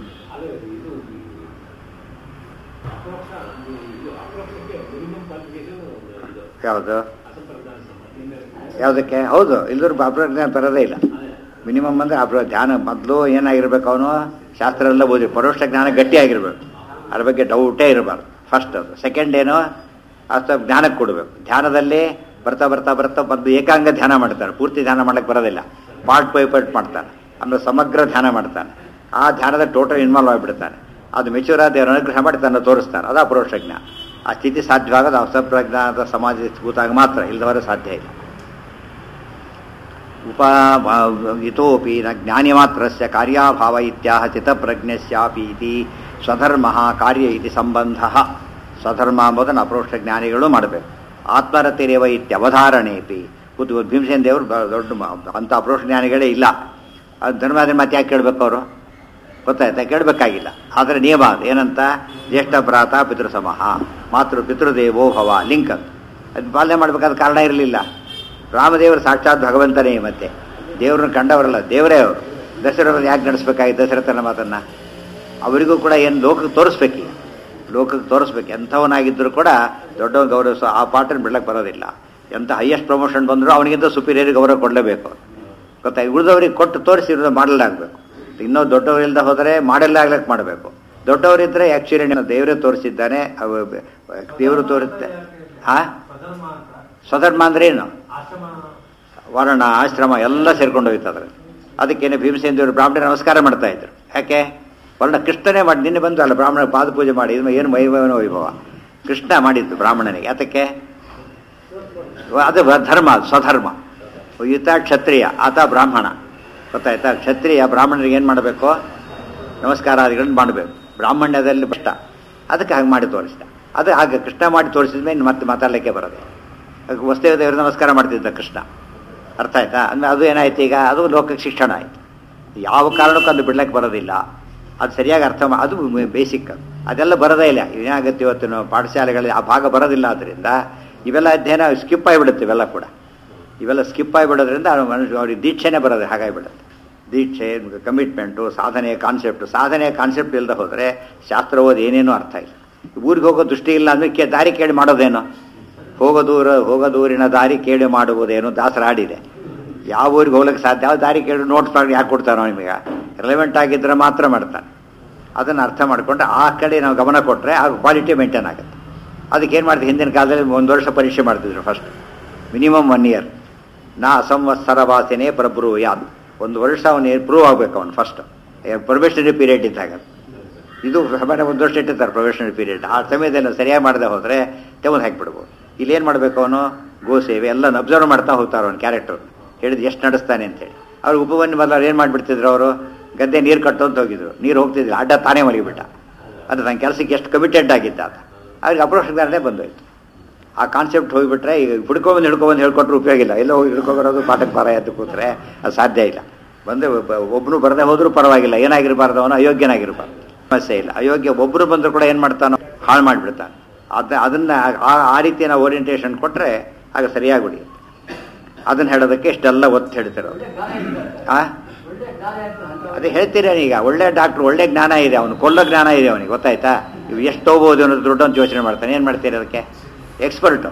ಯಾವುದು ಯಾವುದಕ್ಕೆ ಹೌದು ಇಲ್ಲದ್ರು ಅಪ್ರಜ್ಞಾನ ಬರೋದೇ ಇಲ್ಲ ಮಿನಿಮಮ್ ಅಂದರೆ ಅಪ್ರ ಧ್ಯಾನ ಮೊದಲು ಏನಾಗಿರ್ಬೇಕು ಅವನು ಶಾಸ್ತ್ರ ಎಲ್ಲ ಓದಿ ಪರೋಕ್ಷ ಜ್ಞಾನ ಗಟ್ಟಿಯಾಗಿರ್ಬೇಕು ಅದ್ರ ಬಗ್ಗೆ ಡೌಟೇ ಇರಬಾರ್ದು ಫಸ್ಟ್ ಅದು ಸೆಕೆಂಡ್ ಏನು ಅಷ್ಟ ಜ್ಞಾನಕ್ಕೆ ಕೊಡಬೇಕು ಧ್ಯಾನದಲ್ಲಿ ಬರ್ತಾ ಬರ್ತಾ ಬರ್ತಾ ಬಂದು ಏಕಾಂಗ ಧ್ಯಾನ ಮಾಡ್ತಾನೆ ಪೂರ್ತಿ ಧ್ಯಾನ ಮಾಡ್ಲಿಕ್ಕೆ ಬರೋದಿಲ್ಲ ಪಾರ್ಟ್ ಬೈ ಪಾರ್ಟ್ ಮಾಡ್ತಾನೆ ಆಮೇಲೆ ಸಮಗ್ರ ಧ್ಯಾನ ಮಾಡ್ತಾನೆ ಆ ಧ್ಯಾನದ ಟೋಟಲ್ ಇನ್ವಾಲ್ವ್ ಆಗಿಬಿಡ್ತಾನೆ ಅದು ಮೆಚೂರ್ ಆದ ದೇವರ ಅನುಗ್ರಹ ಮಾಡಿ ತನ್ನ ತೋರಿಸ್ತಾನೆ ಅದು ಅಪರೋಕ್ಷ ಜ್ಞಾನ ಆ ಸ್ಥಿತಿ ಸಾಧ್ಯವಾಗೋದು ಅಸಪ್ರಜ್ಞಾನದ ಸಮಾಜ ಕೂತಾಗ ಮಾತ್ರ ಇಲ್ಲದವರೆ ಸಾಧ್ಯ ಇಲ್ಲ ಉಪಾ ಇತೋಪಿ ನ ಜ್ಞಾನಿ ಮಾತ್ರಸ್ಯ ಕಾರ್ಯಾಭಾವ ಇತ್ಯಾಹ ಚಿತ್ತಪ್ರಜ್ಞಸ್ಯಾಪಿ ಇತಿ ಸ್ವಧರ್ಮ ಕಾರ್ಯ ಇತಿ ಸಂಬಂಧ ಸ್ವಧರ್ಮ ಎಂಬುದನ್ನು ಅಪರೋಕ್ಷ ಜ್ಞಾನಿಗಳು ಮಾಡಬೇಕು ಆತ್ಮರತಿರೇವ ಇತ್ಯವಧಾರಣೆಪಿ ಕೂತು ಭೀಮಸೇನ ದೇವರು ಬ- ದೊಡ್ಡ ಮ- ಅಂಥ ಅಪರೋಕ್ಷ ಜ್ಞಾನಿಗಳೇ ಇಲ್ಲ ಅದು ಧರ್ಮಾದ್ರೆ ಮತ್ತೆ ಯಾಕೆ ಕೇಳಬೇಕು ಅವರು ಗೊತ್ತಾಯ್ತಾ ಕೇಳಬೇಕಾಗಿಲ್ಲ ಆದರೆ ನಿಯಮ ಅದು ಏನಂತ ಜ್ಯೇಷ್ಠ ಭ್ರಾತ ಪಿತೃಸಮಃ ಮಾತೃ ಪಿತೃದೇವೋ ಭವ ಲಿಂಕ್ ಅಂತ ಅದು ಪಾಲನೆ ಮಾಡಬೇಕಾದ ಕಾರಣ ಇರಲಿಲ್ಲ ರಾಮದೇವರು ಸಾಕ್ಷಾತ್ ಭಗವಂತನೇ ಮತ್ತೆ ದೇವ್ರನ್ನ ಕಂಡವರಲ್ಲ ದೇವರೇ ಅವರು ದಶರಥನ ಯಾಕೆ ನಡೆಸ್ಬೇಕಾಗಿತ್ತು ದಶರಥನ ಮಾತನ್ನ ಅವರಿಗೂ ಕೂಡ ಏನು ಲೋಕಕ್ಕೆ ತೋರಿಸ್ಬೇಕೀಗ ಲೋಕಕ್ಕೆ ತೋರಿಸ್ಬೇಕು ಎಂಥವನಾಗಿದ್ದರೂ ಕೂಡ ದೊಡ್ಡವನ್ ಗೌರವಿಸೋ ಆ ಪಾಠನ ಬಿಡ್ಲಕ್ಕೆ ಬರೋದಿಲ್ಲ ಎಂಥ ಹೈಯೆಸ್ಟ್ ಪ್ರಮೋಷನ್ ಬಂದರೂ ಅವನಿಗಿಂತ ಸುಪೀರಿಯರ್ ಗೌರವ ಕೊಡಲೇಬೇಕು ಗೊತ್ತಾಗಿ ಉಳಿದವ್ರಿಗೆ ಕೊಟ್ಟು ತೋರಿಸಿ ಮಾಡಲಾಗಬೇಕು ಇನ್ನೂ ದೊಡ್ಡವರಿಲ್ಲದೆ ಹೋದರೆ ಮಾಡಲ್ಲ ಆಗ್ಲಕ್ಕೆ ಮಾಡಬೇಕು ದೊಡ್ಡವರಿದ್ದರೆ ಆ್ಯಕ್ಚುಲಿ ದೇವರೇ ತೋರಿಸಿದ್ದಾನೆ ಅವ ದೇವರು ತೋರುತ್ತೆ ಹಾ ಸ್ವಧರ್ಮ ಅಂತ ಸ್ವಧರ್ಮ ಅಂದ್ರೆ ಏನು ಆಶ್ರಮ ವರ್ಣ ಆಶ್ರಮ ಎಲ್ಲ ಸೇರ್ಕೊಂಡು ಹೋಯ್ತು ಅದ್ರಲ್ಲಿ ಅದಕ್ಕೇನೆ ಭೀಮಸೇನ ದೇವರು ಬ್ರಾಹ್ಮಣ ನಮಸ್ಕಾರ ಮಾಡ್ತಾ ಇದ್ರು ಯಾಕೆ ವರ್ಣ ಕೃಷ್ಣನೇ ಮಾಡಿ ನಿನ್ನೆ ಬಂದು ಅಲ್ಲ ಬ್ರಾಹ್ಮಣ ಪಾದ ಪೂಜೆ ಮಾಡಿ ಇದು ಏನು ವೈಭವನ ವೈಭವ ಕೃಷ್ಣ ಮಾಡಿದ್ದು ಬ್ರಾಹ್ಮಣನಿಗೆ ಯಾತಕ್ಕೆ ಅದು ಧರ್ಮ ಅದು ಸ್ವಧರ್ಮ ಈತ ಕ್ಷತ್ರಿಯ ಆತ ಬ್ರಾಹ್ಮಣ ಗೊತ್ತಾಯ್ತಾ ಕ್ಷತ್ರಿಯ ಬ್ರಾಹ್ಮಣರಿಗೆ ಏನು ಮಾಡಬೇಕು ನಮಸ್ಕಾರಾದಿಗಳನ್ನು ಮಾಡಬೇಕು ಬ್ರಾಹ್ಮಣ್ಯದಲ್ಲಿ ಕಷ್ಟ ಅದಕ್ಕೆ ಹಾಗೆ ಮಾಡಿ ತೋರಿಸಿದ ಅದು ಹಾಗೆ ಕೃಷ್ಣ ಮಾಡಿ ತೋರಿಸಿದ ಮೇಲೆ ಮತ್ತೆ ಮಾತಾಡಲಿಕ್ಕೆ ಬರೋದು ವಸ್ತುವ ದೇವರು ನಮಸ್ಕಾರ ಮಾಡ್ತಿದ್ದ ಕೃಷ್ಣ ಅರ್ಥ ಆಯ್ತಾ ಅಂದ್ರೆ ಅದು ಏನಾಯ್ತು ಈಗ ಅದು ಲೋಕಕ್ಕೆ ಶಿಕ್ಷಣ ಆಯ್ತು ಯಾವ ಕಾರಣಕ್ಕೂ ಅದು ಬಿಡ್ಲಿಕ್ಕೆ ಬರೋದಿಲ್ಲ ಅದು ಸರಿಯಾಗಿ ಅರ್ಥ ಮಾ ಅದು ಬೇಸಿಕ್ ಅದೆಲ್ಲ ಬರೋದೇ ಇಲ್ಲ ಏನಾಗುತ್ತೆ ಇವತ್ತಿನ ಪಾಠಶಾಲೆಗಳಲ್ಲಿ ಆ ಭಾಗ ಬರೋದಿಲ್ಲ ಆದ್ದರಿಂದ ಇವೆಲ್ಲ ಅಧ್ಯಯನ ಸ್ಕಿಪ್ ಆಗಿಬಿಡುತ್ತೆ ಇವೆಲ್ಲ ಕೂಡ ಇವೆಲ್ಲ ಸ್ಕಿಪ್ ಆಗಿಬಿಡೋದ್ರಿಂದ ಅವ್ರ ಮನುಷ್ಯ ಅವ್ರಿಗೆ ದೀಕ್ಷೆನೇ ಬರೋದು ಹಾಗಾಗಿಬಿಡುತ್ತೆ ದೀಕ್ಷೆ ಕಮಿಟ್ಮೆಂಟು ಸಾಧನೆಯ ಕಾನ್ಸೆಪ್ಟು ಸಾಧನೆಯ ಕಾನ್ಸೆಪ್ಟ್ ಇಲ್ಲದೆ ಹೋದರೆ ಶಾಸ್ತ್ರ ಓದಿ ಏನೇನೂ ಅರ್ಥ ಇಲ್ಲ ಊರಿಗೆ ಹೋಗೋ ದೃಷ್ಟಿ ಇಲ್ಲ ಅಂದ್ರೆ ಕೇ ದಾರಿ ಕೇಳಿ ಮಾಡೋದೇನು ಹೋಗೋ ದೂರ ಹೋಗೋ ದೂರಿನ ದಾರಿ ಕೇಳಿ ಮಾಡುವುದೇನು ದಾಸರ ಹಾಡಿದೆ ಯಾವ ಊರಿಗೆ ಹೋಗ್ಲಿಕ್ಕೆ ಸಾಧ್ಯ ಯಾವ ದಾರಿ ಕೇಳಿ ನೋಟ್ಸ್ ಮಾಡಿ ಯಾಕೆ ಕೊಡ್ತಾನೋ ನಿಮಗೆ ರಿಲೆವೆಂಟ್ ಆಗಿದ್ದರೆ ಮಾತ್ರ ಮಾಡ್ತಾನೆ ಅದನ್ನು ಅರ್ಥ ಮಾಡಿಕೊಂಡ್ರೆ ಆ ಕಡೆ ನಾವು ಗಮನ ಕೊಟ್ಟರೆ ಆ ಕ್ವಾಲಿಟಿ ಮೇಂಟೈನ್ ಆಗುತ್ತೆ ಅದಕ್ಕೆ ಏನು ಮಾಡ್ತೀವಿ ಹಿಂದಿನ ಕಾಲದಲ್ಲಿ ಒಂದು ವರ್ಷ ಪರೀಕ್ಷೆ ಮಾಡ್ತಿದ್ರು ಫಸ್ಟ್ ಮಿನಿಮಮ್ ಒನ್ ಇಯರ್ ನಾ ಅಸಂವತ್ಸರ ವಾಸನೆ ಪ್ರಭ್ರು ಯಾದ್ ಒಂದು ವರ್ಷ ಅವನು ಪ್ರೂವ್ ಆಗ್ಬೇಕು ಅವನು ಫಸ್ಟ್ ಪ್ರೊಬೇಷನರಿ ಪೀರಿಯಡ್ ಇದ್ದಾಗ ಇದು ಸಾಮಾನ್ಯ ಒಂದು ವರ್ಷ ಇಟ್ಟಿರ್ತಾರೆ ಪ್ರೊಬೇಷನರಿ ಪೀರಿಯಡ್ ಆ ಸಮಯದಲ್ಲಿ ಸರಿಯಾಗಿ ಮಾಡದೆ ಹೋದರೆ ತೆಗೆದು ಹಾಕಿಬಿಡ್ಬೋದು ಇಲ್ಲಿ ಏನು ಮಾಡಬೇಕು ಅವನು ಗೋ ಸೇವೆ ಎಲ್ಲ ಅಬ್ಸರ್ವ್ ಮಾಡ್ತಾ ಹೋಗ್ತಾರೆ ಅವನ ಕ್ಯಾರೆಕ್ಟರ್ ಹೇಳಿದ್ ಎಷ್ಟು ನಡೆಸ್ತಾನೆ ಅಂತೇಳಿ ಅವ್ರು ಉಪವನ್ಯ ಮೊದಲು ಏನು ಮಾಡಿಬಿಡ್ತಿದ್ರು ಅವರು ಗದ್ದೆ ನೀರು ಕಟ್ಟು ಅಂತ ಹೋಗಿದ್ರು ನೀರು ಹೋಗ್ತಿದ್ರು ಅಡ್ಡ ತಾನೇ ಮಲಗಿಬಿಟ್ಟ ಅದು ನನ್ನ ಕೆಲಸಕ್ಕೆ ಎಷ್ಟು ಕಮಿಟೆಡ್ ಆಗಿದ್ದ ಆತ ಅವ್ರಿಗೆ ಅಪ್ರೋಕ್ಷಗಾರನೇ ಬಂದೋಯ್ತು ಆ ಕಾನ್ಸೆಪ್ಟ್ ಹೋಗಿಬಿಟ್ರೆ ಈಗ ಹುಡ್ಕೊಂಬಂದು ಹಿಡ್ಕೊಂಬಂದು ಹೇಳ್ಕೊಟ್ರೆ ಉಪಯೋಗ ಇಲ್ಲ ಎಲ್ಲ ಹೋಗಿ ಹಿಡ್ಕೊಬರೋದು ಪಾಠಕ್ಕೆ ಪಾರ ಎದ್ದು ಕೂತ್ರೆ ಅದು ಸಾಧ್ಯ ಇಲ್ಲ ಬಂದು ಒಬ್ಬನು ಬರದೆ ಹೋದ್ರೂ ಪರವಾಗಿಲ್ಲ ಏನಾಗಿರಬಾರ್ದು ಅವನು ಅಯೋಗ್ಯನಾಗಿರ್ಬಾರ್ದು ಸಮಸ್ಯೆ ಇಲ್ಲ ಅಯೋಗ್ಯ ಒಬ್ಬರು ಬಂದರೂ ಕೂಡ ಏನು ಮಾಡ್ತಾನೋ ಹಾಳು ಮಾಡಿಬಿಡ್ತಾನೆ ಅದ ಅದನ್ನ ಆ- ಆ ರೀತಿ ನಾವು ಓರಿಯಂಟೇಷನ್ ಕೊಟ್ಟರೆ ಆಗ ಸರಿಯಾಗಿ ಉಳಿಯುತ್ತೆ ಅದನ್ನ ಹೇಳೋದಕ್ಕೆ ಇಷ್ಟೆಲ್ಲ ಒತ್ತು ಹೇಳ್ತಿರೋದು ಆ ಅದೇ ಹೇಳ್ತೀರ ಈಗ ಒಳ್ಳೆ ಡಾಕ್ಟ್ರು ಒಳ್ಳೆ ಜ್ಞಾನ ಇದೆ ಅವನು ಕೊಲ್ಲೋ ಜ್ಞಾನ ಇದೆ ಅವನಿಗೆ ಗೊತ್ತಾಯ್ತಾ ಇವು ಎಷ್ಟು ಹೋಗ್ಬೋದು ಅನ್ನೋದು ದುಡ್ಡು ಅಂತ ಯೋಚನೆ ಮಾಡ್ತಾನೆ ಏನು ಮಾಡ್ತೀರಿ ಅದಕ್ಕೆ ಎಕ್ಸ್ಪರ್ಟು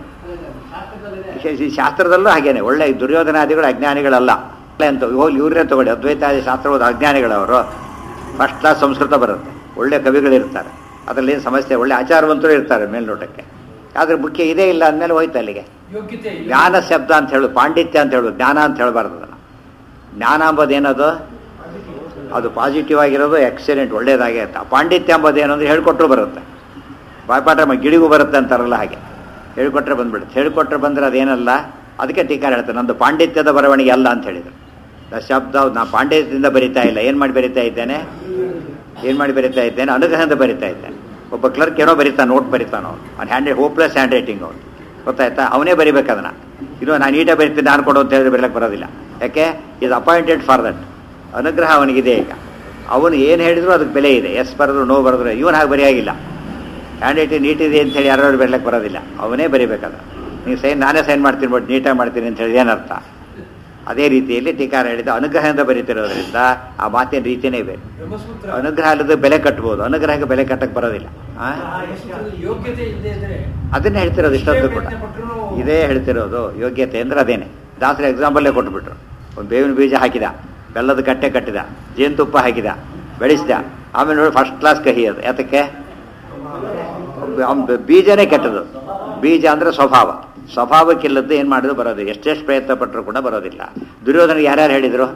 ಈ ಶಾಸ್ತ್ರದಲ್ಲೂ ಹಾಗೇನೆ ಒಳ್ಳೆ ದುರ್ಯೋಧನಾದಿಗಳು ಅಜ್ಞಾನಿಗಳಲ್ಲ ಅಂತ ಹೋಗಿ ಇವ್ರನ್ನೇ ತಗೊಳ್ಳಿ ಅದ್ವೈತಾದಿ ಶಾಸ್ತ್ರ ಓದೋ ಅಜ್ಞಾನಿಗಳವರು ಫಸ್ಟ್ ಕ್ಲಾಸ್ ಸಂಸ್ಕೃತ ಬರುತ್ತೆ ಒಳ್ಳೆ ಕವಿಗಳಿರ್ತಾರೆ ಅದರಲ್ಲಿ ಏನು ಸಮಸ್ಯೆ ಒಳ್ಳೆ ಆಚಾರವಂತರು ಇರ್ತಾರೆ ಮೇಲ್ನೋಟಕ್ಕೆ ಆದ್ರೆ ಮುಖ್ಯ ಇದೇ ಇಲ್ಲ ಅಂದಮೇಲೆ ಹೋಯ್ತು ಅಲ್ಲಿಗೆ ಯೋಗ್ಯತೆ ಇಲ್ಲ. ಜ್ಞಾನ ಶಬ್ದ ಅಂತ ಹೇಳು ಪಾಂಡಿತ್ಯ ಅಂತ ಹೇಳು ಜ್ಞಾನ ಅಂತ ಹೇಳಬಾರ್ದು ಅದನ್ನು ಜ್ಞಾನ ಎಂಬುದೇನದು ಅದು ಪಾಸಿಟಿವ್ ಆಗಿರೋದು ಎಕ್ಸಲೆಂಟ್ ಒಳ್ಳೇದಾಗೆ ಅಂತ ಪಾಂಡಿತ್ಯ ಎಂಬುದೇನು ಅಂದ್ರೆ ಹೇಳ್ಕೊಟ್ರು ಬರುತ್ತೆ ಬಾಯ್ಪಾಠ ಮ- ಗಿಳಿಗೂ ಬರುತ್ತೆ ಅಂತಾರಲ್ಲ ಹಾಗೆ ಹೇಳ್ಕೊಟ್ರೆ ಬಂದ್ಬಿಡುತ್ತೆ ಹೇಳ್ಕೊಟ್ರೆ ಬಂದ್ರೆ ಅದೇನಲ್ಲ ಅದಕ್ಕೆ ಟೀಕಾರ ಹೇಳ್ತಾರೆ ನಂದು ಪಾಂಡಿತ್ಯದ ಬರವಣಿಗೆ ಅಲ್ಲ ಅಂತ ಹೇಳಿದ್ರು ಆ ಶಬ್ದ ನಾ ಪಾಂಡಿತ್ಯದಿಂದ ಬರಿತಾ ಇಲ್ಲ ಏನು ಮಾಡಿ ಬರಿತಾ ಇದ್ದೇನೆ ಏನು ಮಾಡಿ ಬರಿತಾ ಇದ್ದೇನೆ ಅನುಗ್ರಹದಿಂದ ಬರಿತಾ ಇದ್ದೇನೆ ಒಬ್ಬ ಕ್ಲರ್ಕ್ ಏನೋ ಬರಿತಾನೆ ನೋಟ್ ಬರಿತಾನೋ ಅವ್ನು ಹ್ಯಾಂಡ್ ಹೋಪ್ಲೆಸ್ ಹ್ಯಾಂಡ್ ರೈಟಿಂಗ್ ಅವನು ಗೊತ್ತಾಯ್ತಾ ಅವನೇ ಬರಿಬೇಕು ಅದನ್ನ ಇದು ನಾನು ನೀಟಾಗಿ ಬರಿತೀನಿ ನಾನು ಕೊಡು ಅಂತ ಹೇಳಿದ್ರೆ ಬರಲಿಕ್ಕೆ ಬರೋದಿಲ್ಲ ಯಾಕೆ ಇದು ಅಪಾಯಿಂಟೆಡ್ ಫಾರ್ ದಟ್ ಅನುಗ್ರಹ ಅವನಿಗಿದೆ ಈಗ ಅವನು ಏನು ಹೇಳಿದ್ರು ಅದಕ್ಕೆ ಬೆಲೆ ಇದೆ ಎಸ್ ಬರೆದ್ರು ನೋ ಬರೆದ್ರು ಇವನು ಹಾಗೆ ಬರೆಯಾಗಿಲ್ಲ ಹ್ಯಾಂಡ್ ರೈಟಿಂಗ್ ನೀಟ್ ಇದೆ ಅಂತ ಹೇಳಿ ಯಾರು ಬರಲಿಕ್ಕೆ ಬರೋದಿಲ್ಲ ಅವನೇ ಬರಿಬೇಕದ ನೀವು ಸೈನ್ ನಾನೇ ಸೈನ್ ಮಾಡ್ತೀನಿ ಬಟ್ ನೀಟಾಗಿ ಮಾಡ್ತೀನಿ ಅಂತ ಹೇಳಿ ಏನರ್ಥ ಅದೇ ರೀತಿಯಲ್ಲಿ ಟೀಕಾರ ಹೇಳಿದ ಅನುಗ್ರಹದಿಂದ ಬರೀತಿರೋದ್ರಿಂದ ಆ ಮಾತಿನ ರೀತಿಯೇ ಬೇರೆ ಬ್ರಹ್ಮಸೂತ್ರ ಅನುಗ್ರಹ ಅಲ್ಲದೆ ಬೆಲೆ ಕಟ್ಬೋದು ಅನುಗ್ರಹಕ್ಕೆ ಬೆಲೆ ಕಟ್ಟಕ್ಕೆ ಬರೋದಿಲ್ಲ ಆ? ಆ ಎಷ್ಟು ಯೋಗ್ಯತೆ ಇಲ್ಲದೆ ಇದ್ರೆ ಅದನ್ನೇ ಹೇಳ್ತಿರೋದು ಇಷ್ಟೊಂದು ಕೂಡ ಪ್ರಯತ್ನ ಪಟ್ರೂ ಇದೇ ಹೇಳ್ತಿರೋದು ಯೋಗ್ಯತೆ ಅಂದ್ರೆ ಅದೇನೆ ದಾಸರ ಎಕ್ಸಾಂಪಲ್ಲೇ ಕೊಟ್ಬಿಟ್ರು ಒಂದು ಬೇವಿನ ಬೀಜ ಹಾಕಿದ ಬೆಲ್ಲದ ಕಟ್ಟೆ ಕಟ್ಟಿದ ಜೇನುತುಪ್ಪ ಹಾಕಿದ ಬೆಳೆಸಿದ ಆಮೇಲೆ ನೋಡಿ ಫಸ್ಟ್ ಕ್ಲಾಸ್ ಕಹಿ ಅದು ಯಾತಕ್ಕೆ ಅವ್ನ್ ಬೀಜನೇ ಕೆಟ್ಟದು ಬೀಜ ಅಂದ್ರೆ ಸ್ವಭಾವ ಸ್ವಭಾವಕ್ಕಿಲ್ಲದ್ದು ಏನು ಮಾಡಿದ್ರು ಬರೋದು ಎಷ್ಟೆಷ್ಟು ಪ್ರಯತ್ನ ಪಟ್ಟರು ಕೂಡ ಬರೋದಿಲ್ಲ ದುರ್ಯೋಧನಿಗೆ ಯಾರ್ಯಾರು ಹೇಳಿದರು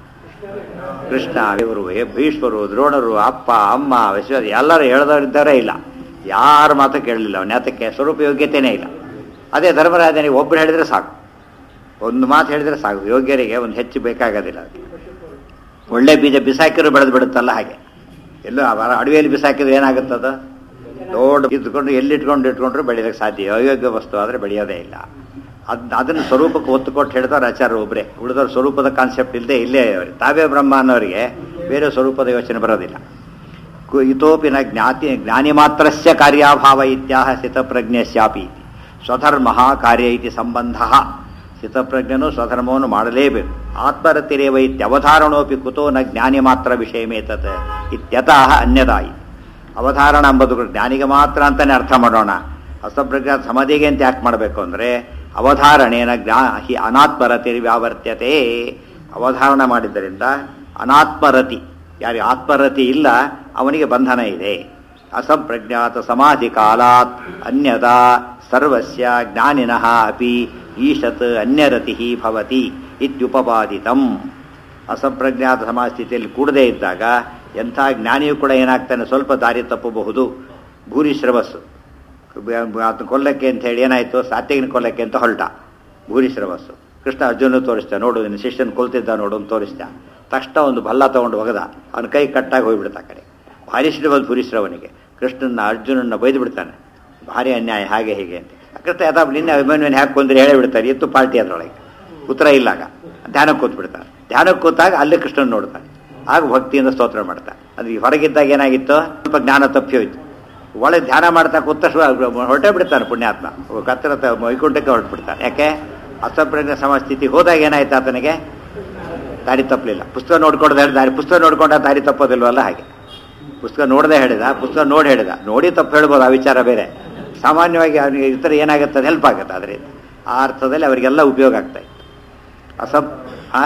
ಕೃಷ್ಣ ಇವರು ಭೀಷ್ಮರು ದ್ರೋಣರು ಅಪ್ಪ ಅಮ್ಮ ವಿಶ್ವ ಎಲ್ಲರೂ ಹೇಳ್ದವರಿದ್ದಾರೇ ಇಲ್ಲ ಯಾರ ಮಾತು ಕೇಳಲಿಲ್ಲ ಅವನ ಯಾತಕ್ಕೆ ಸ್ವರೂಪ ಯೋಗ್ಯತೆಯೇ ಇಲ್ಲ ಅದೇ ಧರ್ಮರಾಜನಿಗೆ ಒಬ್ರು ಹೇಳಿದ್ರೆ ಸಾಕು ಒಂದು ಮಾತು ಹೇಳಿದ್ರೆ ಸಾಕು ಯೋಗ್ಯರಿಗೆ ಒಂದು ಹೆಚ್ಚು ಬೇಕಾಗೋದಿಲ್ಲ ಅದಕ್ಕೆ ಒಳ್ಳೆ ಬೀಜ ಬಿಸಾಕಿದ್ರು ಬೆಳೆದು ಬಿಡುತ್ತಲ್ಲ ಹಾಗೆ ಎಲ್ಲೋ ಆ ಅಡವಿಯಲ್ಲಿ ಬಿಸಾಕಿದ್ರೆ ಏನಾಗುತ್ತದ ದೊಡ್ಡ ಇದ್ಕೊಂಡು ಎಲ್ಲಿಟ್ಕೊಂಡು ಇಟ್ಕೊಂಡ್ರು ಬೆಳೆಯೋದಕ್ಕೆ ಸಾಧ್ಯ ಅಯೋಗ್ಯ ವಸ್ತು ಆದರೆ ಬೆಳೆಯೋದೇ ಇಲ್ಲ ಅದ್ ಅದನ್ನು ಸ್ವರೂಪಕ್ಕೆ ಒತ್ತು ಕೊಟ್ಟು ಹೇಳಿದವ್ರು ಆಚಾರ್ಯ ಒಬ್ಬರೇ ಉಳಿದವ್ರ ಸ್ವರೂಪದ ಕಾನ್ಸೆಪ್ಟ್ ಇಲ್ಲದೆ ಇಲ್ಲೇ ಅವ್ರಿಗೆ ತಾವೇ ಬ್ರಹ್ಮ ಅನ್ನೋರಿಗೆ ಬೇರೆ ಸ್ವರೂಪದ ಯೋಚನೆ ಬರೋದಿಲ್ಲ ಕು- ಇತೋಪಿ ನ ಜ್ಞಾತಿ ಜ್ಞಾನಿ ಮಾತ್ರಸ್ಯ ಕಾರ್ಯಾಭಾವ ಇತ್ಯಾಹ ಸ್ಥಿತಪ್ರಜ್ಞಸ್ಯಾಪಿ ಸ್ವಧರ್ಮ ಕಾರ್ಯ ಇತಿ ಸಂಬಂಧ ಸ್ಥಿತಪ್ರಜ್ಞನು ಸ್ವಧರ್ಮವನ್ನು ಮಾಡಲೇಬೇಕು ಆತ್ಮರತಿರೇವ ಇತ್ಯವಧಾರಣೋಪಿ ಕುತೋ ನ ಜ್ಞಾನಿ ಮಾತ್ರ ವಿಷಯಮೇತತ್ ಇತ್ಯತಃ ಅನ್ಯದಾಯಿ ಅವಧಾರಣ ಎಂಬುದು ಜ್ಞಾನಿಗೆ ಮಾತ್ರ ಅಂತಾನೆ ಅರ್ಥ ಮಾಡೋಣ ಅಸಪ್ರಜ್ಞ ಸಮಾಧಿಗೆ ಅಂತ ಯಾಕೆ ಮಾಡಬೇಕು ಅಂದರೆ ಅವಧಾರಣೇನ ಜ್ಞಾ ಹಿ ಅನಾತ್ಮರತಿ ವ್ಯಾವರ್ತ್ಯತೆ ಅವಧಾರಣ ಮಾಡಿದ್ದರಿಂದ ಅನಾತ್ಮರತಿ ಯಾರಿಗೆ ಆತ್ಮರತಿ ಇಲ್ಲ ಅವನಿಗೆ ಬಂಧನ ಇದೆ ಅಸಂಪ್ರಜ್ಞಾತ ಸಮಾಧಿ ಕಾಲಾತ್ ಅನ್ಯದಾ ಸರ್ವಸ್ಯ ಜ್ಞಾನಿನಃ ಅಪಿ ಈಶತ್ ಅನ್ಯರತಿ ಭವತಿ ಇತ್ಯುಪಪಾದಿತಂ ಅಸಂಪ್ರಜ್ಞಾತ ಸಮಾಜ ಸ್ಥಿತಿಯಲ್ಲಿ ಕೂಡದೇ ಇದ್ದಾಗ ಎಂಥ ಜ್ಞಾನಿಯೂ ಕೂಡ ಏನಾಗ್ತಾನೆ ಸ್ವಲ್ಪ ದಾರಿ ತಪ್ಪಬಹುದು ಭೂರಿಶ್ರವಸ್ಸು ಆತನ ಕೊಲ್ಲಕ್ಕೆ ಅಂತ ಹೇಳಿ ಏನಾಯ್ತು ಸಾತ್ಯಗಿನ ಕೊಲ್ಲಕ್ಕೆ ಅಂತ ಹೊರಟ ಭೂರಿಶ್ರವಸ್ಸು ಕೃಷ್ಣ ಅರ್ಜುನ ತೋರಿಸ್ದ ನೋಡು ನಿನ್ನ ಶಿಷ್ಯನ ಕೊಲ್ತಿದ್ದ ನೋಡು ಅಂತ ತೋರಿಸ್ದ ತಕ್ಷಣ ಒಂದು ಭಲ್ಲ ತಗೊಂಡು ಒಗದ ಅವನ ಕೈ ಕಟ್ಟಾಗಿ ಹೋಗ್ಬಿಡ್ತ ಆ ಕಡೆ ಭಾರಿ ಶ್ರೀವಲ್ ಭೂರಿಶ್ರವನಿಗೆ ಕೃಷ್ಣನ ಅರ್ಜುನನ್ನ ಬೈದು ಬಿಡ್ತಾನೆ ಭಾರಿ ಅನ್ಯಾಯ ಹಾಗೆ ಹೀಗೆ ಅಂತ ಕೃಷ್ಣ ಯಥಾ ನಿನ್ನೆ ಅಭಿಮನ್ಯನ ಹ್ಯಾಕ್ ಕೊಂದ್ರೆ ಹೇಳೇ ಬಿಡ್ತಾರೆ ಎತ್ತು ಪಾರ್ಟಿ ಅದರೊಳಗೆ ಉತ್ತರ ಇಲ್ಲಾಗ ಧ್ಯಾನಕ್ಕೆ ಕೂತ್ ಬಿಡ್ತಾನೆ ಧ್ಯಾನಕ್ಕೆ ಕೂತಾಗ ಅಲ್ಲಿ ಕೃಷ್ಣನ್ ನೋಡ್ತಾನೆ ಆಗ ಭಕ್ತಿಯಿಂದ ಸ್ತೋತ್ರ ಮಾಡ್ತಾನೆ ಅದು ಈ ಹೊರಗಿದ್ದಾಗ ಏನಾಗಿತ್ತು ಸ್ವಲ್ಪ ಜ್ಞಾನ ತಪ್ಪಿ ಹೋಯ್ತು ಒಳಗೆ ಧ್ಯಾನ ಮಾಡ್ತಾ ಕೂತ ಹೊರಟೇ ಬಿಡ್ತಾನೆ ಪುಣ್ಯಾತ್ಮ ಕತ್ತರ ತ- ವೈಕುಂಠಕ್ಕೆ ಹೊರಟ್ಬಿಡ್ತಾನೆ ಯಾಕೆ ಅಸಂಪ್ರಜ್ಞ ಸಮಾಜ ಸ್ಥಿತಿ ಹೋದಾಗ ಏನಾಯ್ತು ಆತನಿಗೆ ದಾರಿ ತಪ್ಪಲಿಲ್ಲ ಪುಸ್ತಕ ನೋಡ್ಕೊಂಡ್ರೆ ದಾರಿ ಪುಸ್ತಕ ನೋಡ್ಕೊಂಡ ದಾರಿ ತಪ್ಪೋದಿಲ್ವಲ್ಲ ಹಾಗೆ ಪುಸ್ತಕ ನೋಡದೆ ಹೇಳಿದ ಪುಸ್ತಕ ನೋಡಿ ಹೇಳಿದ ನೋಡಿ ತಪ್ಪು ಹೇಳ್ಬೋದು ಆ ವಿಚಾರ ಬೇರೆ ಸಾಮಾನ್ಯವಾಗಿ ಅವನಿಗೆ ಇತರ ಏನಾಗುತ್ತೆ ಹೆಲ್ಪ್ ಆಗುತ್ತೆ ಅದರಿಂದ ಆ ಅರ್ಥದಲ್ಲಿ ಅವರಿಗೆಲ್ಲ ಉಪಯೋಗ ಆಗ್ತಾ ಇತ್ತು ಅಸಂ ಆ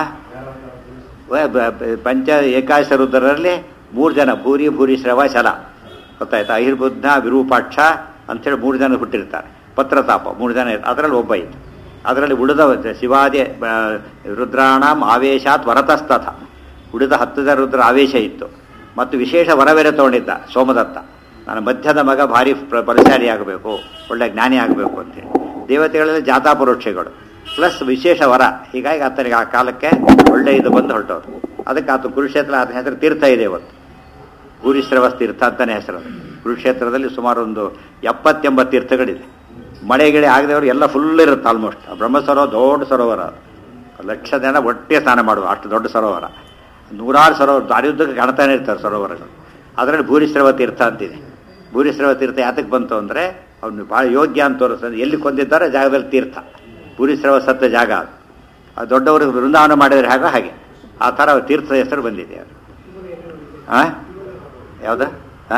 ವ- ಬ- ಬ- ಪಂಚ ಏಕಾಶ ರುದ್ರರಲ್ಲಿ ಮೂರು ಜನ ಭೂರಿ ಭೂರಿ ಶ್ರವ ಶಲ ಗೊತ್ತಾಯ್ತಾ ಅಹಿರ್ಬುದ್ಧ ವಿರೂಪಾಕ್ಷ ಅಂಥೇಳಿ ಮೂರು ಜನ ಹುಟ್ಟಿರ್ತಾರೆ ಪತ್ರತಾಪ ಮೂರು ಜನ ಇರ್ತಾರೆ. ಅದರಲ್ಲಿ ಒಬ್ಬ ಇತ್ತು ಅದರಲ್ಲಿ ಉಳಿದ ಶಿವಾದಿ ಆ, ರುದ್ರಾಣಾಂ ಆವೇಶಾತ್ ವರತಸ್ತಥ ಉಳಿದ ಹತ್ತು ಜನ ರುದ್ರ ಆವೇಶ ಇತ್ತು ಮತ್ತು ವಿಶೇಷ ವರವೇರೆ ತಗೊಂಡಿದ್ದ ಸೋಮದತ್ತ ನನ್ನ ಮಧ್ಯದ ಮಗ ಭಾರಿ ಪ್ರ- ಬಲಶಾಲಿ ಆಗಬೇಕು ಒಳ್ಳೆ ಜ್ಞಾನಿ ಆಗಬೇಕು ಅಂತೇಳಿ ದೇವತೆಗಳಲ್ಲಿ ಜಾತಾ ಪರೋಕ್ಷಗಳು ಪ್ಲಸ್ ವಿಶೇಷ ವರ ಹೀಗಾಗಿ ಆತನಿಗೆ ಆ ಕಾಲಕ್ಕೆ ಒಳ್ಳೆ ಇದು ಬಂದು ಹೊರಟವರು ಅದಕ್ಕೆ ಆತ ಕುರುಕ್ಷೇತ್ರ ಆತನ ಹೆಸರು ತೀರ್ಥ ಇದೆ ಇವತ್ತು ಭೂರಿಶ್ರವಸ್ ತೀರ್ಥ ಅಂತಾನೆ ಹೆಸರು ಅದು. ಕುರುಕ್ಷೇತ್ರದಲ್ಲಿ ಸುಮಾರು ಒಂದು ಎಪ್ಪತ್ತೆಂಬತ್ತು ತೀರ್ಥಗಳಿದೆ ಮಳೆ ಗಿಳೆ ಆಗದವರು ಎಲ್ಲ ಫುಲ್ ಇರುತ್ತೆ ಆಲ್ಮೋಸ್ಟ್ ಬ್ರಹ್ಮ ಸರೋವರ ದೊಡ್ಡ ಸರೋವರ ಅದು. ಲಕ್ಷ ಜನ ಒಟ್ಟೆ ಸ್ನಾನ ಮಾಡುವ ಅಷ್ಟು ದೊಡ್ಡ ಸರೋವರ ನೂರಾರು ಸರೋವರ ದಾರಿಯುದ್ದಕ್ಕೆ ಕಾಣ್ತಾನೆ ಇರ್ತಾರೆ ಸರೋವರಗಳು ಅದರಲ್ಲಿ ಭೂರಿಶ್ರವ ತೀರ್ಥ ಅಂತಿದೆ ಭೂರಿಶ್ರವ ತೀರ್ಥ ಯಾತಕ್ಕೆ ಬಂತು ಅಂದರೆ ಅವನು ಭಾಳ ಯೋಗ್ಯ ಅಂತ ತೋರಿಸ್ತದೆ ಎಲ್ಲಿ ಕೊಂದಿದ್ದಾರೆ ಆ ಜಾಗದಲ್ಲಿ ತೀರ್ಥ ಭೂರಿಶ್ರವ ಸತ್ತ ಜಾಗ ಅದು ಆ ದೊಡ್ಡವರು ವೃಂದಾವನ ಮಾಡಿದ್ರೆ ಹಾಗೆ ಹಾಗೆ ಆ ಥರ ತೀರ್ಥದ ಹೆಸರು ಬಂದಿದೆ ಅದು ಆ ಯಾವ್ದು ಆ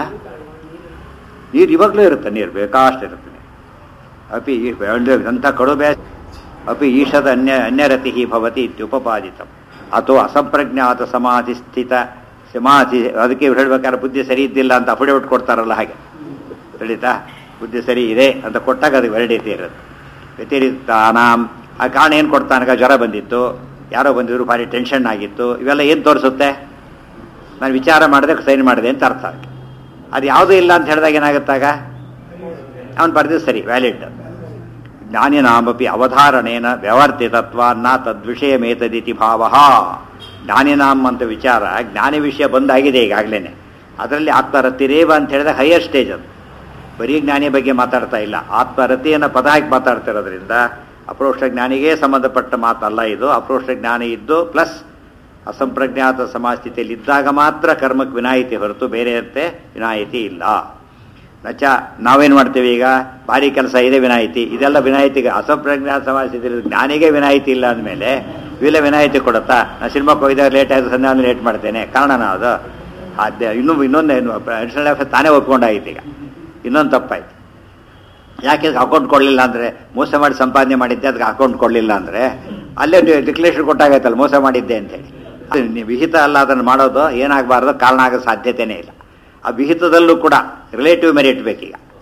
ನೀರು ಇವಾಗಲೂ ಇರುತ್ತೆ ನೀರು ಬೇಕಾಷ್ಟು ಇರುತ್ತೆ ನೀರು. ಅಪಿ ಈ ಅಂಥ ಕಡುಬೆ ಅಪಿ ಈಶದ ಅನ್ಯ ಅನ್ಯರತಿ ಭವತಿ ಇತ್ಯುಪಪಾದಿತಂ ಅಥವಾ ಅಸಂಪ್ರಜ್ಞಾತ ಸಮಾಧಿ ಸ್ಥಿತ ಸಮಾಧಿ ಅದಕ್ಕೆ ಹೇಳ್ಬೇಕಾದ್ರೆ ಬುದ್ಧಿ ಸರಿ ಇದ್ದಿಲ್ಲ ಅಂತ ಅಫಿಡವಿಟ್ ಕೊಡ್ತಾರಲ್ಲ ಹಾಗೆ ತಿಳಿತಾ ಬುದ್ಧಿ ಸರಿ ಇದೆ ಅಂತ ಕೊಟ್ಟಾಗ ಅದಕ್ಕೆ ವ್ಯಾಲಿಡಿಟಿ ಇರುತ್ತೆ ವ್ಯತಿರಿಕ್ತಾನಾಂ ಆ ಕಾರಣ ಏನು ಕೊಡ್ತಾನಗ ಜ್ವರ ಬಂದಿತ್ತು ಯಾರೋ ಬಂದಿದ್ರು ಭಾರಿ ಟೆನ್ಷನ್ ಆಗಿತ್ತು ಇವೆಲ್ಲ ಏನು ತೋರಿಸುತ್ತೆ ನಾನು ವಿಚಾರ ಮಾಡಿದೆ ಸೈನ್ ಮಾಡಿದೆ ಅಂತ ಅರ್ಥ ಅದಕ್ಕೆ ಅದು ಯಾವುದೂ ಇಲ್ಲ ಅಂತ ಹೇಳಿದಾಗ ಏನಾಗುತ್ತಾಗ ಅವನು ಬರೆದಿದ್ದು ಸರಿ ವ್ಯಾಲಿಡ್ ಜ್ಞಾನಿನಾಮಪಿ ಅವಧಾರಣೇನ ವ್ಯವರ್ತಿತತ್ವ ನ ತದ್ವಿಷಯಮೇತದಿತಿ ಭಾವ ಜ್ಞಾನಿನಾಮ್ ಅಂತ ವಿಚಾರ ಜ್ಞಾನಿ ವಿಷಯ ಬಂದಾಗಿದೆ ಈಗಾಗಲೇ ಅದರಲ್ಲಿ ಆತ್ಮರತಿರೇವ ಅಂತ ಹೇಳಿದ್ರೆ ಹೈಯರ್ ಸ್ಟೇಜ್ ಅದು ಬರೀ ಜ್ಞಾನಿ ಬಗ್ಗೆ ಮಾತಾಡ್ತಾ ಇಲ್ಲ ಆತ್ಮರತಿಯನ್ನು ಪದ ಹಾಕಿ ಮಾತಾಡ್ತಿರೋದ್ರಿಂದ ಅಪ್ರೋಕ್ಷ ಜ್ಞಾನಿಗೆ ಸಂಬಂಧಪಟ್ಟ ಮಾತಲ್ಲ ಇದು ಅಪ್ರೋಕ್ಷ ಜ್ಞಾನಿ ಇದ್ದು ಪ್ಲಸ್ ಅಸಂಪ್ರಜ್ಞಾತ ಸಮಾಜ ಸ್ಥಿತಿಯಲ್ಲಿ ಇದ್ದಾಗ ಮಾತ್ರ ಕರ್ಮಕ್ಕೆ ವಿನಾಯಿತಿ ಹೊರತು ಬೇರೆಯಂತೆ ವಿನಾಯಿತಿ ಇಲ್ಲ ನಚ ನಾವೇನು ಮಾಡ್ತೀವಿ ಈಗ ಭಾರಿ ಕೆಲಸ ಇದೆ ವಿನಾಯಿತಿ ಇದೆಲ್ಲ ವಿನಾಯಿತಿಗೆ ಅಸಂಪ್ರಜ್ಞಾತ ಸಮಾಜ ಸ್ಥಿತಿಯಲ್ಲಿ ಜ್ಞಾನಿಗೆ ವಿನಾಯಿತಿ ಇಲ್ಲ ಅಂದಮೇಲೆ ಇವೆಲ್ಲ ವಿನಾಯಿತಿ ಕೊಡುತ್ತಾ ನಾನು ಸಿನಿಮಾಕ್ಕೆ ಹೋಗಿದಾಗ ಲೇಟ್ ಆಯಿತು ಸಂಧ್ಯಾ ಲೇಟ್ ಮಾಡ್ತೇನೆ ಕಾರಣನ ಅದು ಅದೇ ಇನ್ನೂ ಇನ್ನೊಂದು ಅಡಿಷನಲ್ ಆಫೀಸ್ ತಾನೇ ಒಪ್ಕೊಂಡಾಗಿತ್ತು ಈಗ ಇನ್ನೊಂದು ತಪ್ಪಾಯ್ತು ಯಾಕೆ ಅಕೌಂಟ್ ಕೊಡಲಿಲ್ಲ ಅಂದರೆ ಮೋಸ ಮಾಡಿ ಸಂಪಾದನೆ ಮಾಡಿದ್ದೆ ಅದಕ್ಕೆ ಅಕೌಂಟ್ ಕೊಡಲಿಲ್ಲ ಅಂದರೆ ಅಲ್ಲೇ ಡಿಕ್ಲೇಷನ್ ಕೊಟ್ಟಾಗೈತಲ್ಲ ಮೋಸ ಮಾಡಿದ್ದೆ ಅಂತೇಳಿ ಅದು ನೀವು ವಿಹಿತ ಅಲ್ಲ ಅದನ್ನು ಮಾಡೋದು ಏನಾಗಬಾರ್ದು ಕಾರಣ ಆಗೋ ಸಾಧ್ಯತೆಯೇ ಇಲ್ಲ ಆ ವಿಹಿತದಲ್ಲೂ ಕೂಡ ರಿಲೇಟಿವ್ ಮೆರಿಟ್ ಬೇಕೀಗ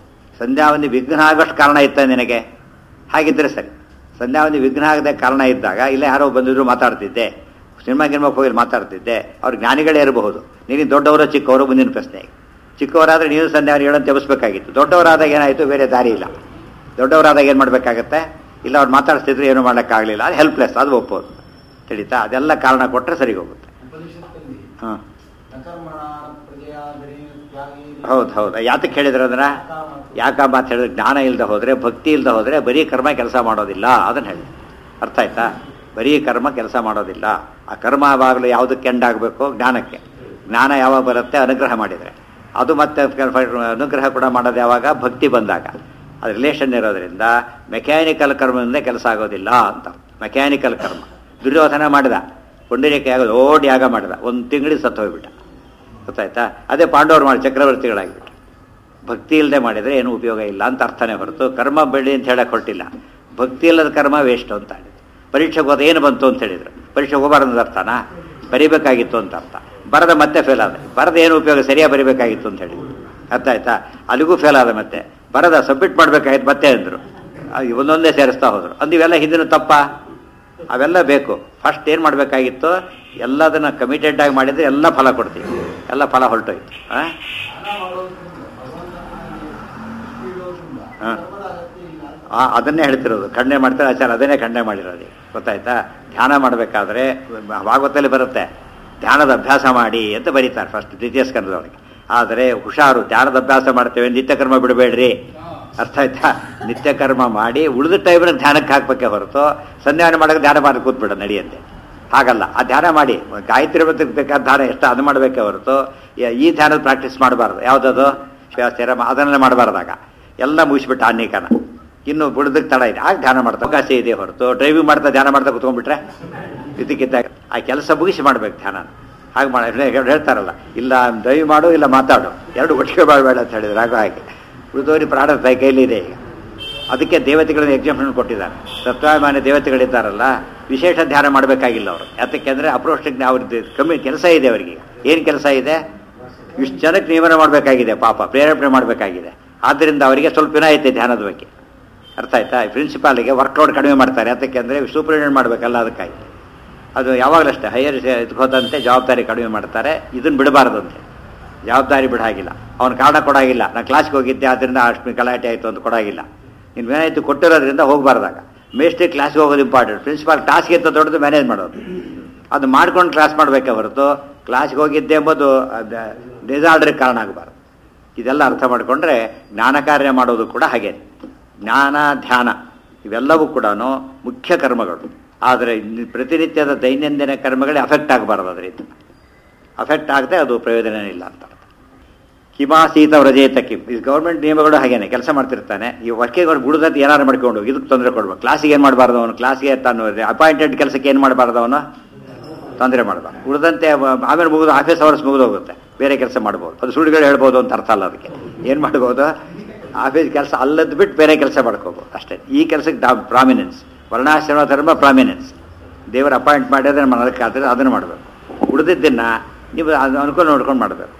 ಸಂಧ್ಯಾವಂದಿ ವಿಘ್ನ ಆಗೋಷ್ಟು ಕಾರಣ ಇತ್ತ ನಿನಗೆ ಹಾಗಿದ್ರೆ ಸರಿ ಸಂಧ್ಯಾವಂದಿ ವಿಘ್ನ ಆಗದೆ ಕಾರಣ ಇದ್ದಾಗ ಇಲ್ಲ ಯಾರೋ ಬಂದಿದ್ರು ಮಾತಾಡ್ತಿದ್ದೆ ಸಿನಿಮಾ ಗಿನ್ಮಾಕ್ ಹೋಗಿ ಮಾತಾಡ್ತಿದ್ದೆ ಅವ್ರು ಜ್ಞಾನಿಗಳೇ ಇರಬಹುದು ನೀನು ದೊಡ್ಡವರು ಚಿಕ್ಕವರು ಮುಂದಿನ ಪ್ರಶ್ನೆ ಚಿಕ್ಕವರಾದ್ರೆ ನೀವು ಸಂಧ್ಯಾವನಿ ಹೇಳಂತ ಎಬ್ಬಿಸ್ಬೇಕಾಗಿತ್ತು ದೊಡ್ಡವರಾದಾಗ ಏನಾಯಿತು ಬೇರೆ ದಾರಿ ಇಲ್ಲ ದೊಡ್ಡವರಾದಾಗ ಏನು ಮಾಡಬೇಕಾಗತ್ತೆ ಇಲ್ಲ ಅವ್ರು ಮಾತಾಡ್ತಿದ್ರು ಏನು ಮಾಡೋಕ್ಕಾಗಲಿಲ್ಲ ಅದು ಹೆಲ್ಪ್ಲೆಸ್ ಅದು ಒಪ್ಪೋದು ತಿಳಿತಾ ಅದೆಲ್ಲ ಕಾರಣ ಕೊಟ್ಟರೆ ಸರಿ ಹೋಗುತ್ತೆ ಉಪನಿಷತ್ತಲ್ಲಿ ಹಾಂ ನಕರ್ಮಣ ಪ್ರಜೆಯಾದರೆ ತ್ಯಾಗಿ ಹೌದು ಹೌದು ಯಾತಕ್ಕೆ ಹೇಳಿದ್ರು ಅದನ್ನ ಯಾಕ ಮಾತು ಹೇಳಿದ್ರೆ ಜ್ಞಾನ ಇಲ್ಲದೆ ಹೋದರೆ ಭಕ್ತಿ ಇಲ್ಲದೆ ಹೋದರೆ ಬರೀ ಕರ್ಮ ಕೆಲಸ ಮಾಡೋದಿಲ್ಲ ಅದನ್ನು ಹೇಳಿ ಅರ್ಥ ಆಯ್ತಾ ಬರೀ ಕರ್ಮ ಕೆಲಸ ಮಾಡೋದಿಲ್ಲ ಆ ಕರ್ಮ ಯಾವಾಗಲೂ ಯಾವುದಕ್ಕೆ ಎಂಡ್ ಆಗಬೇಕು ಜ್ಞಾನಕ್ಕೆ ಜ್ಞಾನ ಯಾವಾಗ ಬರುತ್ತೆ ಅನುಗ್ರಹ ಮಾಡಿದರೆ ಅದು ಮತ್ತೆ ಕೆಲ- ಅನುಗ್ರಹ ಕೂಡ ಮಾಡೋದು ಯಾವಾಗ ಭಕ್ತಿ ಬಂದಾಗ ಅದು ರಿಲೇಷನ್ ಇರೋದ್ರಿಂದ ಮೆಕ್ಯಾನಿಕಲ್ ಕರ್ಮದಿಂದ ಕೆಲಸ ಆಗೋದಿಲ್ಲ ಅಂತ ಮೆಕ್ಯಾನಿಕಲ್ ಕರ್ಮ ದುರ್ಯೋಧನ ಮಾಡಿದ ಪುಂಡರೀಕ ಯಾಗ ದೊಡ್ಡ ಯಾಗ ಮಾಡಿದ ಒಂದು ತಿಂಗಳಿಗೆ ಸತ್ತು ಹೋಗ್ಬಿಟ್ಟ ಗೊತ್ತಾಯ್ತಾ ಅದೇ ಪಾಂಡವರು ಮಾಡಿ ಚಕ್ರವರ್ತಿಗಳಾಗಿಬಿಟ್ಟು ಭಕ್ತಿ ಇಲ್ಲದೆ ಮಾಡಿದರೆ ಏನು ಉಪಯೋಗ ಇಲ್ಲ ಅಂತ ಅರ್ಥನೇ ಹೊರತು ಕರ್ಮ ಬೆಳಿ ಅಂತ ಹೇಳಕ್ ಹೊರಟಿಲ್ಲ ಭಕ್ತಿ ಇಲ್ಲದ ಕರ್ಮ ವೇಸ್ಟ್ ಅಂತ ಹೇಳಿದ್ರು ಪರೀಕ್ಷೆಗೆ ಹೋದ ಏನು ಬಂತು ಅಂತ ಹೇಳಿದ್ರು ಪರೀಕ್ಷೆಗೆ ಹೋಗಬಾರ್ದು ಅರ್ಥನಾ ಬರಿಬೇಕಾಗಿತ್ತು ಅಂತ ಅರ್ಥ ಬರದ ಮತ್ತೆ ಫೇಲ್ ಆದ ಬರದ ಏನು ಉಪಯೋಗ ಸರಿಯಾಗಿ ಬರಿಬೇಕಾಗಿತ್ತು ಅಂತ ಹೇಳಿದ್ರು ಅರ್ಥ ಆಯ್ತಾ ಅಲ್ಲಿಗೂ ಫೇಲ್ ಆದ ಮತ್ತೆ ಬರದ ಸಬ್ಮಿಟ್ ಮಾಡ್ಬೇಕಾಗಿತ್ತು ಮತ್ತೆ ಅಂದರು ಒಂದೊಂದೇ ಸೇರಿಸ್ತಾ ಹೋದ್ರು ಅಂದು ಇವೆಲ್ಲ ಹಿಂದಿನ ತಪ್ಪ ಅವೆಲ್ಲ ಬೇಕು ಫಸ್ಟ್ ಏನು ಮಾಡಬೇಕಾಗಿತ್ತು ಎಲ್ಲದನ್ನ ಕಮಿಟೆಡ್ ಆಗಿ ಮಾಡಿದ್ರೆ ಎಲ್ಲ ಫಲ ಕೊಡ್ತೀವಿ ಎಲ್ಲ ಫಲ ಹೊರಟೋಯ್ತು ಹಾಂ ಧ್ಯಾನ ಮಾಡೋದ್ರಿಂದ ಭಗವಂತನಲ್ಲಿ ದೃಷ್ಟಿ ಇಡೋದ್ರಿಂದ ಹಾ. ಕರ್ಮದ ಅಗತ್ಯ ಇಲ್ಲ ಅಂತ. ಆ ಅದನ್ನೇ ಹೇಳ್ತಿರೋದು ಖಂಡನೆ ಮಾಡ್ತಾರೆ ಆಚಾರ ಅದನ್ನೇ ಖಂಡನೆ ಮಾಡಿರೋದು ಗೊತ್ತಾಯ್ತಾ ಧ್ಯಾನ ಮಾಡಬೇಕಾದ್ರೆ ಭಾಗವತಲ್ಲಿ ಬರುತ್ತೆ ಧ್ಯಾನದ ಅಭ್ಯಾಸ ಮಾಡಿ ಅಂತ ಬರೀತಾರೆ ಫಸ್ಟ್ ದ್ವಿತೀಯ ಸ್ಕಂದದೊಳಗೆ ಆದರೆ ಹುಷಾರು ಧ್ಯಾನದ ಅಭ್ಯಾಸ ಮಾಡ್ತೇವೆ ನಿತ್ಯ ಕರ್ಮ ಬಿಡಬೇಡ್ರಿ ಅರ್ಥ ಆಯ್ತಾ ನಿತ್ಯ ಕರ್ಮ ಮಾಡಿ ಉಳಿದ ಟೈಮ್ನ ಧ್ಯಾನಕ್ಕೆ ಹಾಕ್ಬೇಕೆ ಹೊರತು ಸಂಧ್ಯಾನ ಮಾಡೋಕೆ ಧ್ಯಾನ ಮಾಡಿ ಕೂತ್ಬಿಡ ನಡೆಯುತ್ತೆ ಹಾಗಲ್ಲ ಆ ಧ್ಯಾನ ಮಾಡಿ ಗಾಯತ್ರಿ ಮಂತ್ರಕ್ಕೆ ಬೇಕಾದ ಧ್ಯಾನ ಎಷ್ಟು ಅದು ಮಾಡಬೇಕೆ ಹೊರತು ಯ- ಈ ಧ್ಯಾನದ ಪ್ರಾಕ್ಟೀಸ್ ಮಾಡಬಾರ್ದು ಯಾವುದದು ಶ್ವಾಸೇರ ಅದನ್ನೆಲ್ಲ ಮಾಡಬಾರ್ದಾಗ ಎಲ್ಲ ಮುಗಿಸ್ಬಿಟ್ಟು ಆನ್ಯಕನ ಇನ್ನು ಬಿಡದಕ್ಕೆ ತಡ ಇದೆ ಆಗ ಧ್ಯಾನ ಮಾಡ್ತಾ ಅವಕಾಶ ಇದೆ ಹೊರತು ಡ್ರೈವಿಂಗ್ ಮಾಡ್ತಾ ಧ್ಯಾನ ಮಾಡ್ತಾ ಕುತ್ಕೊಂಡ್ಬಿಟ್ರೆ ಇದಕ್ಕಿದ್ದಾಗ ಆ ಕೆಲಸ ಮುಗಿಸಿ ಮಾಡ್ಬೇಕು ಧ್ಯಾನ ಹಾಗೆ ಮಾಡಿ ಹೇಳ್- ಹೇಳ್ತಾರಲ್ಲ ಇಲ್ಲ ಡ್ರೈವ್ ಮಾಡು ಇಲ್ಲ ಮಾತಾಡು ಎರಡು ಒಟ್ಟಿಗೆ ಮಾಡಬೇಡ ಅಂತ ಹೇಳಿದ್ರೆ ಆಗ ಹಾಗೆ ಉಳಿದವರಿಗೆ ಪ್ರಾಣ ತಾಯಿ ಕೈಲಿದೆ ಈಗ ಅದಕ್ಕೆ ದೇವತೆಗಳನ್ನ ಎಕ್ಸಾಂಪಲ್ ಕೊಟ್ಟಿದ್ದಾರೆ ತತ್ವಾಭಿಮಾನಿ ದೇವತೆಗಳಿದ್ದಾರಲ್ಲ ವಿಶೇಷ ಧ್ಯಾನ ಮಾಡಬೇಕಾಗಿಲ್ಲ ಅವರು ಯಾತಕ್ಕೆ ಅಂದರೆ ಅಪ್ರೋಷ್ಟಿಗೆ ಅವ್ರದ್ದು ಕಮ್ಮಿ ಕೆಲಸ ಇದೆ ಅವರಿಗೆ ಏನು ಕೆಲಸ ಇದೆ ಇಷ್ಟು ಜನಕ್ಕೆ ನಿಯಮನ ಮಾಡಬೇಕಾಗಿದೆ ಪಾಪ ಪ್ರೇರೇಪಣೆ ಮಾಡಬೇಕಾಗಿದೆ ಆದ್ದರಿಂದ ಅವರಿಗೆ ಸ್ವಲ್ಪ ವಿನಾಯಿತಿ ಧ್ಯಾನದ ಬಗ್ಗೆ ಅರ್ಥ ಆಯ್ತಾ ಪ್ರಿನ್ಸಿಪಾಲಿಗೆ ವರ್ಕೌಟ್ ಕಡಿಮೆ ಮಾಡ್ತಾರೆ ಯಾತಕ್ಕೆ ಅಂದರೆ ಸೂಪರಿಂಟೆಂಡ್ ಮಾಡಬೇಕಲ್ಲ ಅದಕ್ಕಾಗಿ ಅದು ಯಾವಾಗಲಷ್ಟೇ ಹೈಯರ್ ಇದಕ್ಕೆ ಹೋದಂತೆ ಜವಾಬ್ದಾರಿ ಕಡಿಮೆ ಮಾಡ್ತಾರೆ ಇದನ್ನು ಬಿಡಬಾರ್ದಂತೆ ಜವಾಬ್ದಾರಿ ಬಿಡಾಗಿಲ್ಲ ಅವನು ಕಾರಣ ಕೊಡಾಗಿಲ್ಲ ನಾನು ಕ್ಲಾಸ್ಗೆ ಹೋಗಿದ್ದೆ ಆದ್ದರಿಂದ ಅಷ್ಟು ಗಲಾಟೆ ಆಯಿತು ಅಂತ ಕೊಡಾಗಿಲ್ಲ ನೀನು ವಿನಾಯಿತಿ ಕೊಟ್ಟಿರೋದ್ರಿಂದ ಹೋಗಬಾರ್ದಾಗ ಮೇಸ್ಟ್ರಿ ಕ್ಲಾಸ್ಗೆ ಹೋಗೋದು ಇಂಪಾರ್ಟೆಂಟ್ ಪ್ರಿನ್ಸಿಪಾಲ್ ಕ್ಲಾಸ್ಗೆ ಅಂತ ದೊಡ್ಡದು ಮ್ಯಾನೇಜ್ ಮಾಡೋದು ಅದು ಮಾಡ್ಕೊಂಡು ಕ್ಲಾಸ್ ಮಾಡಬೇಕೆ ಹೊರತು ಕ್ಲಾಸ್ಗೆ ಹೋಗಿದ್ದೆ ಎಂಬುದು ಡಿಸಾರ್ಡ್ರಿಗೆ ಕಾರಣ ಆಗಬಾರ್ದು ಇದೆಲ್ಲ ಅರ್ಥ ಮಾಡಿಕೊಂಡ್ರೆ ಜ್ಞಾನ ಕಾರ್ಯ ಮಾಡೋದು ಕೂಡ ಹಾಗೆ ಜ್ಞಾನ ಧ್ಯಾನ ಇವೆಲ್ಲವೂ ಕೂಡ ಮುಖ್ಯ ಕರ್ಮಗಳು ಆದರೆ ಇನ್ನು ಪ್ರತಿನಿತ್ಯದ ದೈನಂದಿನ ಕರ್ಮಗಳೇ ಅಫೆಕ್ಟ್ ಆಗಬಾರ್ದು ಅದರಿಂದ ಅಫೆಕ್ಟ್ ಆಗದೆ ಅದು ಪ್ರಯೋಜನ ಇಲ್ಲ ಅಂತ ಅರ್ಥ. ಕಿಮಾಸೀತ ವ್ರಜೇತ ಕಿಮ್ ಈ ಗೌರ್ಮೆಂಟ್ ನಿಯಮಗಳು ಹಾಗೇನೆ ಕೆಲಸ ಮಾಡ್ತಿರ್ತಾನೆ ಈ ವರ್ಕಿಗೆ ಬಿಡುದಂತ ಏನಾರು ಮಾಡ್ಕೊಂಡು ಹೋಗಿ ಇದಕ್ಕೆ ತೊಂದರೆ ಕೊಡ್ಬೇಕು ಕ್ಲಾಸಿಗೆ ಏನು ಮಾಡಬಾರ್ದು ಅವನು ಕ್ಲಾಸಿಗೆ ತಾನು ಅಪಾಯಿಂಟೆಡ್ ಕೆಲಸಕ್ಕೆ ಏನು ಮಾಡಬಾರ್ದು ಅವನು ತೊಂದರೆ ಮಾಡಬಾರ್ದು ಉಳಿದಂತೆ ಅವ- ಆಮೇಲೆ ಮುಗಿದು ಆಫೀಸ್ ಅವರ್ಸ್ ಮುಗಿದು ಹೋಗುತ್ತೆ ಬೇರೆ ಕೆಲಸ ಮಾಡ್ಬೋದು ಅದು ಸುಳ್ಳುಗಳು ಹೇಳ್ಬೋದು ಅಂತ ಅರ್ಥ ಅಲ್ಲ ಅದಕ್ಕೆ ಏನು ಮಾಡ್ಬೋದು ಆಫೀಸ್ ಕೆಲಸ ಅಲ್ಲದ್ದು ಬಿಟ್ಟು ಬೇರೆ ಕೆಲಸ ಮಾಡ್ಕೋಬೋದು ಅಷ್ಟೇ ಈ ಕೆಲಸಕ್ಕೆ ಡಾ ಪ್ರಾಮಿನೆನ್ಸ್ ವರ್ಣಾಶ್ರಮ ಧರ್ಮ ಪ್ರಾಮಿನೆನ್ಸ್ ದೇವರ ಅಪಾಯಿಂಟ್ ಮಾಡಿದ್ರೆ మనం ಅದಕ್ಕೆ ಅದನ್ನು ಮಾಡಬೇಕು ಉಳಿದಿದ್ದನ್ನು ನೀವು ಅದು ಅನುಕೂಲ ನೋಡ್ಕೊಂಡು ಮಾಡಬೇಕು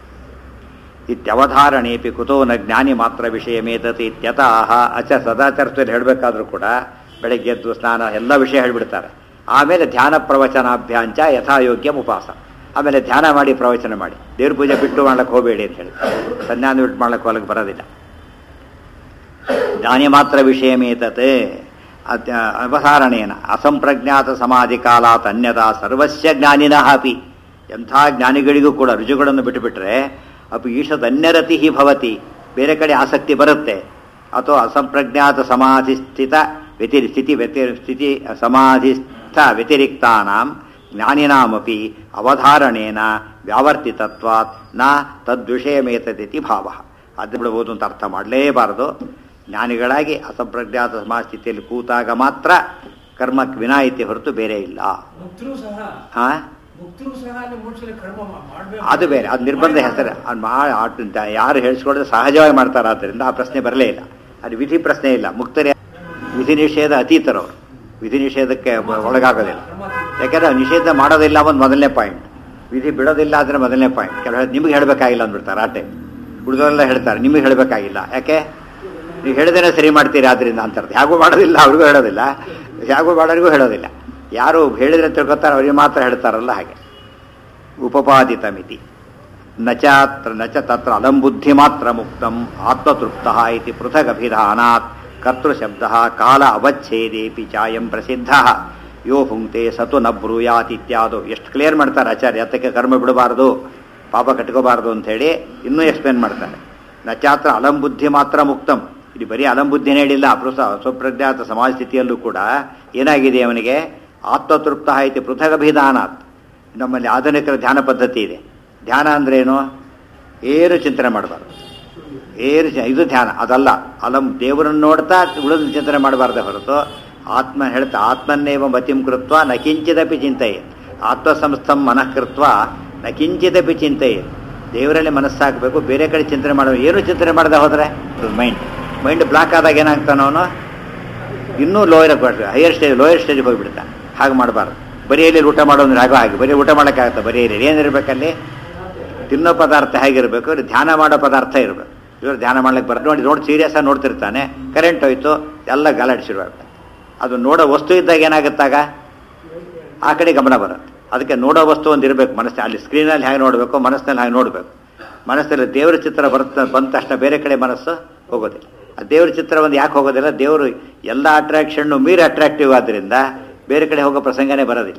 ಇತ್ಯವಧಾರಣೇಪಿ ಕುತೋ ನ ಜ್ಞಾನಿ ಮಾತ್ರ ವಿಷಯ ಮೇತತಿ ಇತ್ಯತಃ ಅಚ ಸದಾಚಾರದಲ್ಲಿ ಹೇಳಬೇಕಾದ್ರೂ ಕೂಡ ಬೆಳಗ್ಗೆ ಎದ್ದು ಸ್ನಾನ ಎಲ್ಲ ವಿಷಯ ಹೇಳ್ಬಿಡ್ತಾರೆ ಆಮೇಲೆ ಧ್ಯಾನ ಪ್ರವಚನಾಭ್ಯಾಂಚ ಯಥಾಯೋಗ್ಯ ಉಪವಾಸ ಆಮೇಲೆ ಧ್ಯಾನ ಮಾಡಿ ಪ್ರವಚನ ಮಾಡಿ ದೇವ್ರ ಪೂಜೆ ಬಿಟ್ಟು ಮಾಡ್ಲಿಕ್ಕೆ ಹೋಗಬೇಡಿ ಅಂತ ಹೇಳಿ ಸಂಧ್ಯಾನ ಬಿಟ್ಟು ಮಾಡ್ಲಿಕ್ಕೆ ಹೊಲಕ್ಕೆ ಬರೋದಿಲ್ಲ ಜ್ಞಾನಿ ಮಾತ್ರ ವಿಷಯಮೇತತೆ ಅದ್- ಅವಧಾರಣೇನ ಅಸಂಪ್ರಜ್ಞಾತ ಸಮಾಧಿ ಕಾಲಾತ್ ಅನ್ಯತಾ ಸರ್ವಸ್ಯ ಜ್ಞಾನಿನಃ ಅಪಿ ಎಂಥ ಜ್ಞಾನಿಗಳಿಗೂ ಕೂಡ ರುಜುಗಳನ್ನು ಬಿಟ್ಟುಬಿಟ್ರೆ ಅಪಿ ಈಶದ್ ಅನ್ಯರತಿ ಭವತಿ ಬೇರೆ ಕಡೆ ಆಸಕ್ತಿ ಬರುತ್ತೆ ಅಥವಾ ಅಸಂಪ್ರಜ್ಞಾತ ಸಮಾಧಿ ಸ್ಥಿತ ವ್ಯತಿ ಸ್ಥಿತಿ ವ್ಯತಿ ಸ್ಥಿತಿ ಸಮಾಧಿಸ್ಥ ವ್ಯತಿರಿಕ್ತಾನಾಂ ಜ್ಞಾನಿನಾಮಪಿ ಅವಧಾರಣೇನ ವ್ಯಾವರ್ತಿತತ್ವಾತ್ ನ ತದ್ವಿಷಯಮೇತದಿತಿ ಭಾವ ಅದು ಬಿಡಬಹುದು ಅಂತ ಅರ್ಥ ಮಾಡಲೇಬಾರದು ಜ್ಞಾನಿಗಳಾಗಿ ಅಸಂಪ್ರಜ್ಞಾತ ಸಮಾಜ ಸ್ಥಿತಿಯಲ್ಲಿ ಕೂತಾಗ ಮಾತ್ರ ಕರ್ಮಕ್ಕೆ ವಿನಾಯಿತಿ ಹೊರತು ಬೇರೆ ಇಲ್ಲ ಮುಕ್ತರು ಸಹ ಹಾ ಮುಕ್ತರು ಸಹ ಅಲ್ಲಿ ಮನುಷ್ಯರಿಗೆ ಕರ್ಮ ಮಾ- ಮಾಡ್ಬೇಕು ಅದು ಬೇರೆ ಅದು ನಿರ್ಬಂಧ ಹೆಸರು ಅದು ಮಾ ಆಟ- ಯಾರು ಹೇಳಿಸ್ಕೊಳ್ಳೋದು ಸಹಜವಾಗಿ ಮಾಡ್ತಾರೆ ಆದ್ದರಿಂದ ಆ ಪ್ರಶ್ನೆ ಬರಲೇ ಇಲ್ಲ ಅದು ವಿಧಿ ಪ್ರಶ್ನೆ ಇಲ್ಲ ಮುಕ್ತರೇ ವಿಧಿ ನಿಷೇಧ ಅತೀತರವರು ವಿಧಿ ನಿಷೇಧಕ್ಕೆ ಬ- ಒಳಗಾಗೋದಿಲ್ಲ ಯಾಕಂದ್ರೆ ನಿಷೇಧ ಮಾಡೋದಿಲ್ಲ ಒಂದು ಮೊದಲನೇ ಪಾಯಿಂಟ್ ವಿಧಿ ಬಿಡೋದಿಲ್ಲ ಅಂದ್ರೆ ಮೊದಲನೇ ಪಾಯಿಂಟ್ ಕೆಲವು ನಿಮಗೆ ಹೇಳಬೇಕಾಗಿಲ್ಲ ಅಂದ್ಬಿಡ್ತಾರೆ ಆ ಟೈಮ್ ಉಳಿದವರೆಲ್ಲ ಹೇಳ್ತಾರೆ ನಿಮಗೆ ಹೇಳಬೇಕಾಗಿಲ್ಲ ಯಾಕೆ ನೀವು ಹೇಳಿದೇನೆ ಸರಿ ಮಾಡ್ತೀರಿ ಆದ್ರಿಂದ ಅಂತಾರೆ ಹೇಗೂ ಮಾಡೋದಿಲ್ಲ ಅವ್ರಿಗೂ ಹೇಳೋದಿಲ್ಲ ಹೇಗೂ ಮಾಡೋರಿಗೂ ಹೇಳೋದಿಲ್ಲ ಯಾರು ಹೇಳಿದ್ರೆ ತಿಳ್ಕೊತಾರೆ ಅವ್ರಿಗೆ ಮಾತ್ರ ಹೇಳ್ತಾರಲ್ಲ ಹಾಗೆ ಉಪಪಾದಿತ ಮಿತಿ ನಚಾತ್ರ ನಚ ತತ್ರ ಅಲಂಬುದ್ಧಿ ಮಾತ್ರ ಮುಕ್ತಂ ಆತ್ಮತೃಪ್ತ ಇತಿ ಪೃಥಗ್ ಅಭಿಧಾನಾತ್ ಕರ್ತೃಶಬ್ದ ಕಾಲ ಅವಚ್ಛೇದೇಪಿ ಚಾಯಂ ಪ್ರಸಿದ್ಧ ಯೋ ಹುಂಕ್ತೆ ಸತು ನ ಬ್ರೂಯಾತ್ ಇತ್ಯಾದು ಎಷ್ಟು ಕ್ಲಿಯರ್ ಮಾಡ್ತಾರೆ ಆಚಾರ್ಯ ಅದಕ್ಕೆ ಕರ್ಮ ಬಿಡಬಾರದು ಪಾಪ ಕಟ್ಕೋಬಾರದು ಹೇಳಿ ಇನ್ನೂ ಎಕ್ಸ್ಪ್ಲೇನ್ ಮಾಡ್ತಾರೆ ನಚಾತ್ರ ಅಲಂಬುದ್ಧಿ ಮಾತ್ರ ಮುಕ್ತಂ ಇಲ್ಲಿ ಬರೀ ಅಲಂಬುದ್ಧಿನೇ ಹೇಳಿಲ್ಲ ಅಪೃಸ ಸ್ವಪ್ರಜ್ಞಾತ ಸಮಾಜ ಸ್ಥಿತಿಯಲ್ಲೂ ಕೂಡ ಏನಾಗಿದೆ ಅವನಿಗೆ ಆತ್ಮತೃಪ್ತ ಇತಿ ಪೃಥಗ್ ಅಭಿಧಾನಾತ್ ನಮ್ಮಲ್ಲಿ ಆಧುನಿಕರ ಧ್ಯಾನ ಪದ್ಧತಿ ಇದೆ ಧ್ಯಾನ ಅಂದ್ರೇನು ಏನು ಚಿಂತನೆ ಮಾಡಬಾರ್ದು ಏನು ಚ- ಇದು ಧ್ಯಾನ ಅದಲ್ಲ ಅಲಂ ದೇವರನ್ನು ನೋಡ್ತಾ ಉಳಿದ ಚಿಂತನೆ ಮಾಡಬಾರ್ದೆ ಹೊರತು ಆತ್ಮ ಹೇಳ್ತಾ ಆತ್ಮನ್ನೇವ ಮತಿಂ ಕೃತ್ವ ನ ಕಿಂಚಿದಪಿ ಚಿಂತೆಯೇ ಆತ್ಮಸಂಸ್ಥಂ ಮನಃ ಕೃತ್ವ ನ ಕಿಂಚಿದಪಿ ಚಿಂತೆಯೇ ದೇವರಲ್ಲಿ ಮನಸ್ಸಾಗಬೇಕು ಬೇರೆ ಕಡೆ ಚಿಂತನೆ ಮಾಡೋ ಏನು ಚಿಂತನೆ ಮಾಡದೆ ಹೋದ್ರೆ ಮೈಂಡ್ ಮೈಂಡ್ ಬ್ಲಾಕ್ ಆದಾಗ ಏನಾಗ್ತಾನೋ ಅವನು ಇನ್ನೂ ಲೋಯರ್ ಹೈಯರ್ ಸ್ಟೇಜ್ ಲೋಯರ್ ಸ್ಟೇಜ್ಗೆ ಹೋಗ್ಬಿಡ್ತಾನೆ ಹಾಗೆ ಮಾಡಬಾರ್ದು ಬರೀ ಎಲ್ಲಿ ಊಟ ಮಾಡೋದ್ರೆ ಆಗೋ ಹಾಗೆ ಬರೀ ಊಟ ಮಾಡೋಕ್ಕಾಗತ್ತೆ ಬರೀ ಎಲ್ಲಿ ಏನಿರ್ಬೇಕಲ್ಲಿ ತಿನ್ನೋ ಪದಾರ್ಥ ಹೇಗಿರಬೇಕು ಇವ್ರು ಧ್ಯಾನ ಮಾಡೋ ಪದಾರ್ಥ ಇರಬೇಕು ಇವರು ಧ್ಯಾನ ಮಾಡ್ಲಿಕ್ಕೆ ಬರ ನೋಡಿ ನೋಡಿ ಸೀರಿಯಸ್ ಆಗಿ ನೋಡ್ತಿರ್ತಾನೆ ಕರೆಂಟ್ ಹೋಯ್ತು ಎಲ್ಲ ಗಲಾಟೆ ಶುರುವಾಗ್ತದೆ ಅದು ನೋಡೋ ವಸ್ತು ಇದ್ದಾಗ ಏನಾಗುತ್ತಾಗ ಆ ಕಡೆ ಗಮನ ಬರುತ್ತೆ ಅದಕ್ಕೆ ನೋಡೋ ವಸ್ತು ಒಂದು ಇರಬೇಕು ಮನಸ್ಸು ಅಲ್ಲಿ ಸ್ಕ್ರೀನಲ್ಲಿ ಹೇಗೆ ನೋಡಬೇಕು ಮನಸ್ಸಿನಲ್ಲಿ ಹಾಗೆ ನೋಡಬೇಕು ಮನಸ್ಸಲ್ಲಿ ದೇವರ ಚಿತ್ರ ಬರುತ್ತ ಬಂದ ತಕ್ಷಣ ಬೇರೆ ಕಡೆ ಮನಸ್ಸು ಹೋಗೋದಿಲ್ಲ ಆ ದೇವರ ಚಿತ್ರ ಒಂದು ಯಾಕೆ ಹೋಗೋದಿಲ್ಲ ದೇವರು ಎಲ್ಲ ಅಟ್ರಾಕ್ಷನ್ನು ಮೀರಿ ಅಟ್ರಾಕ್ಟಿವ್ ಆದ್ದರಿಂದ ಬೇರೆ ಕಡೆ ಹೋಗೋ ಪ್ರಸಂಗನೇ ಬರೋದಿಲ್ಲ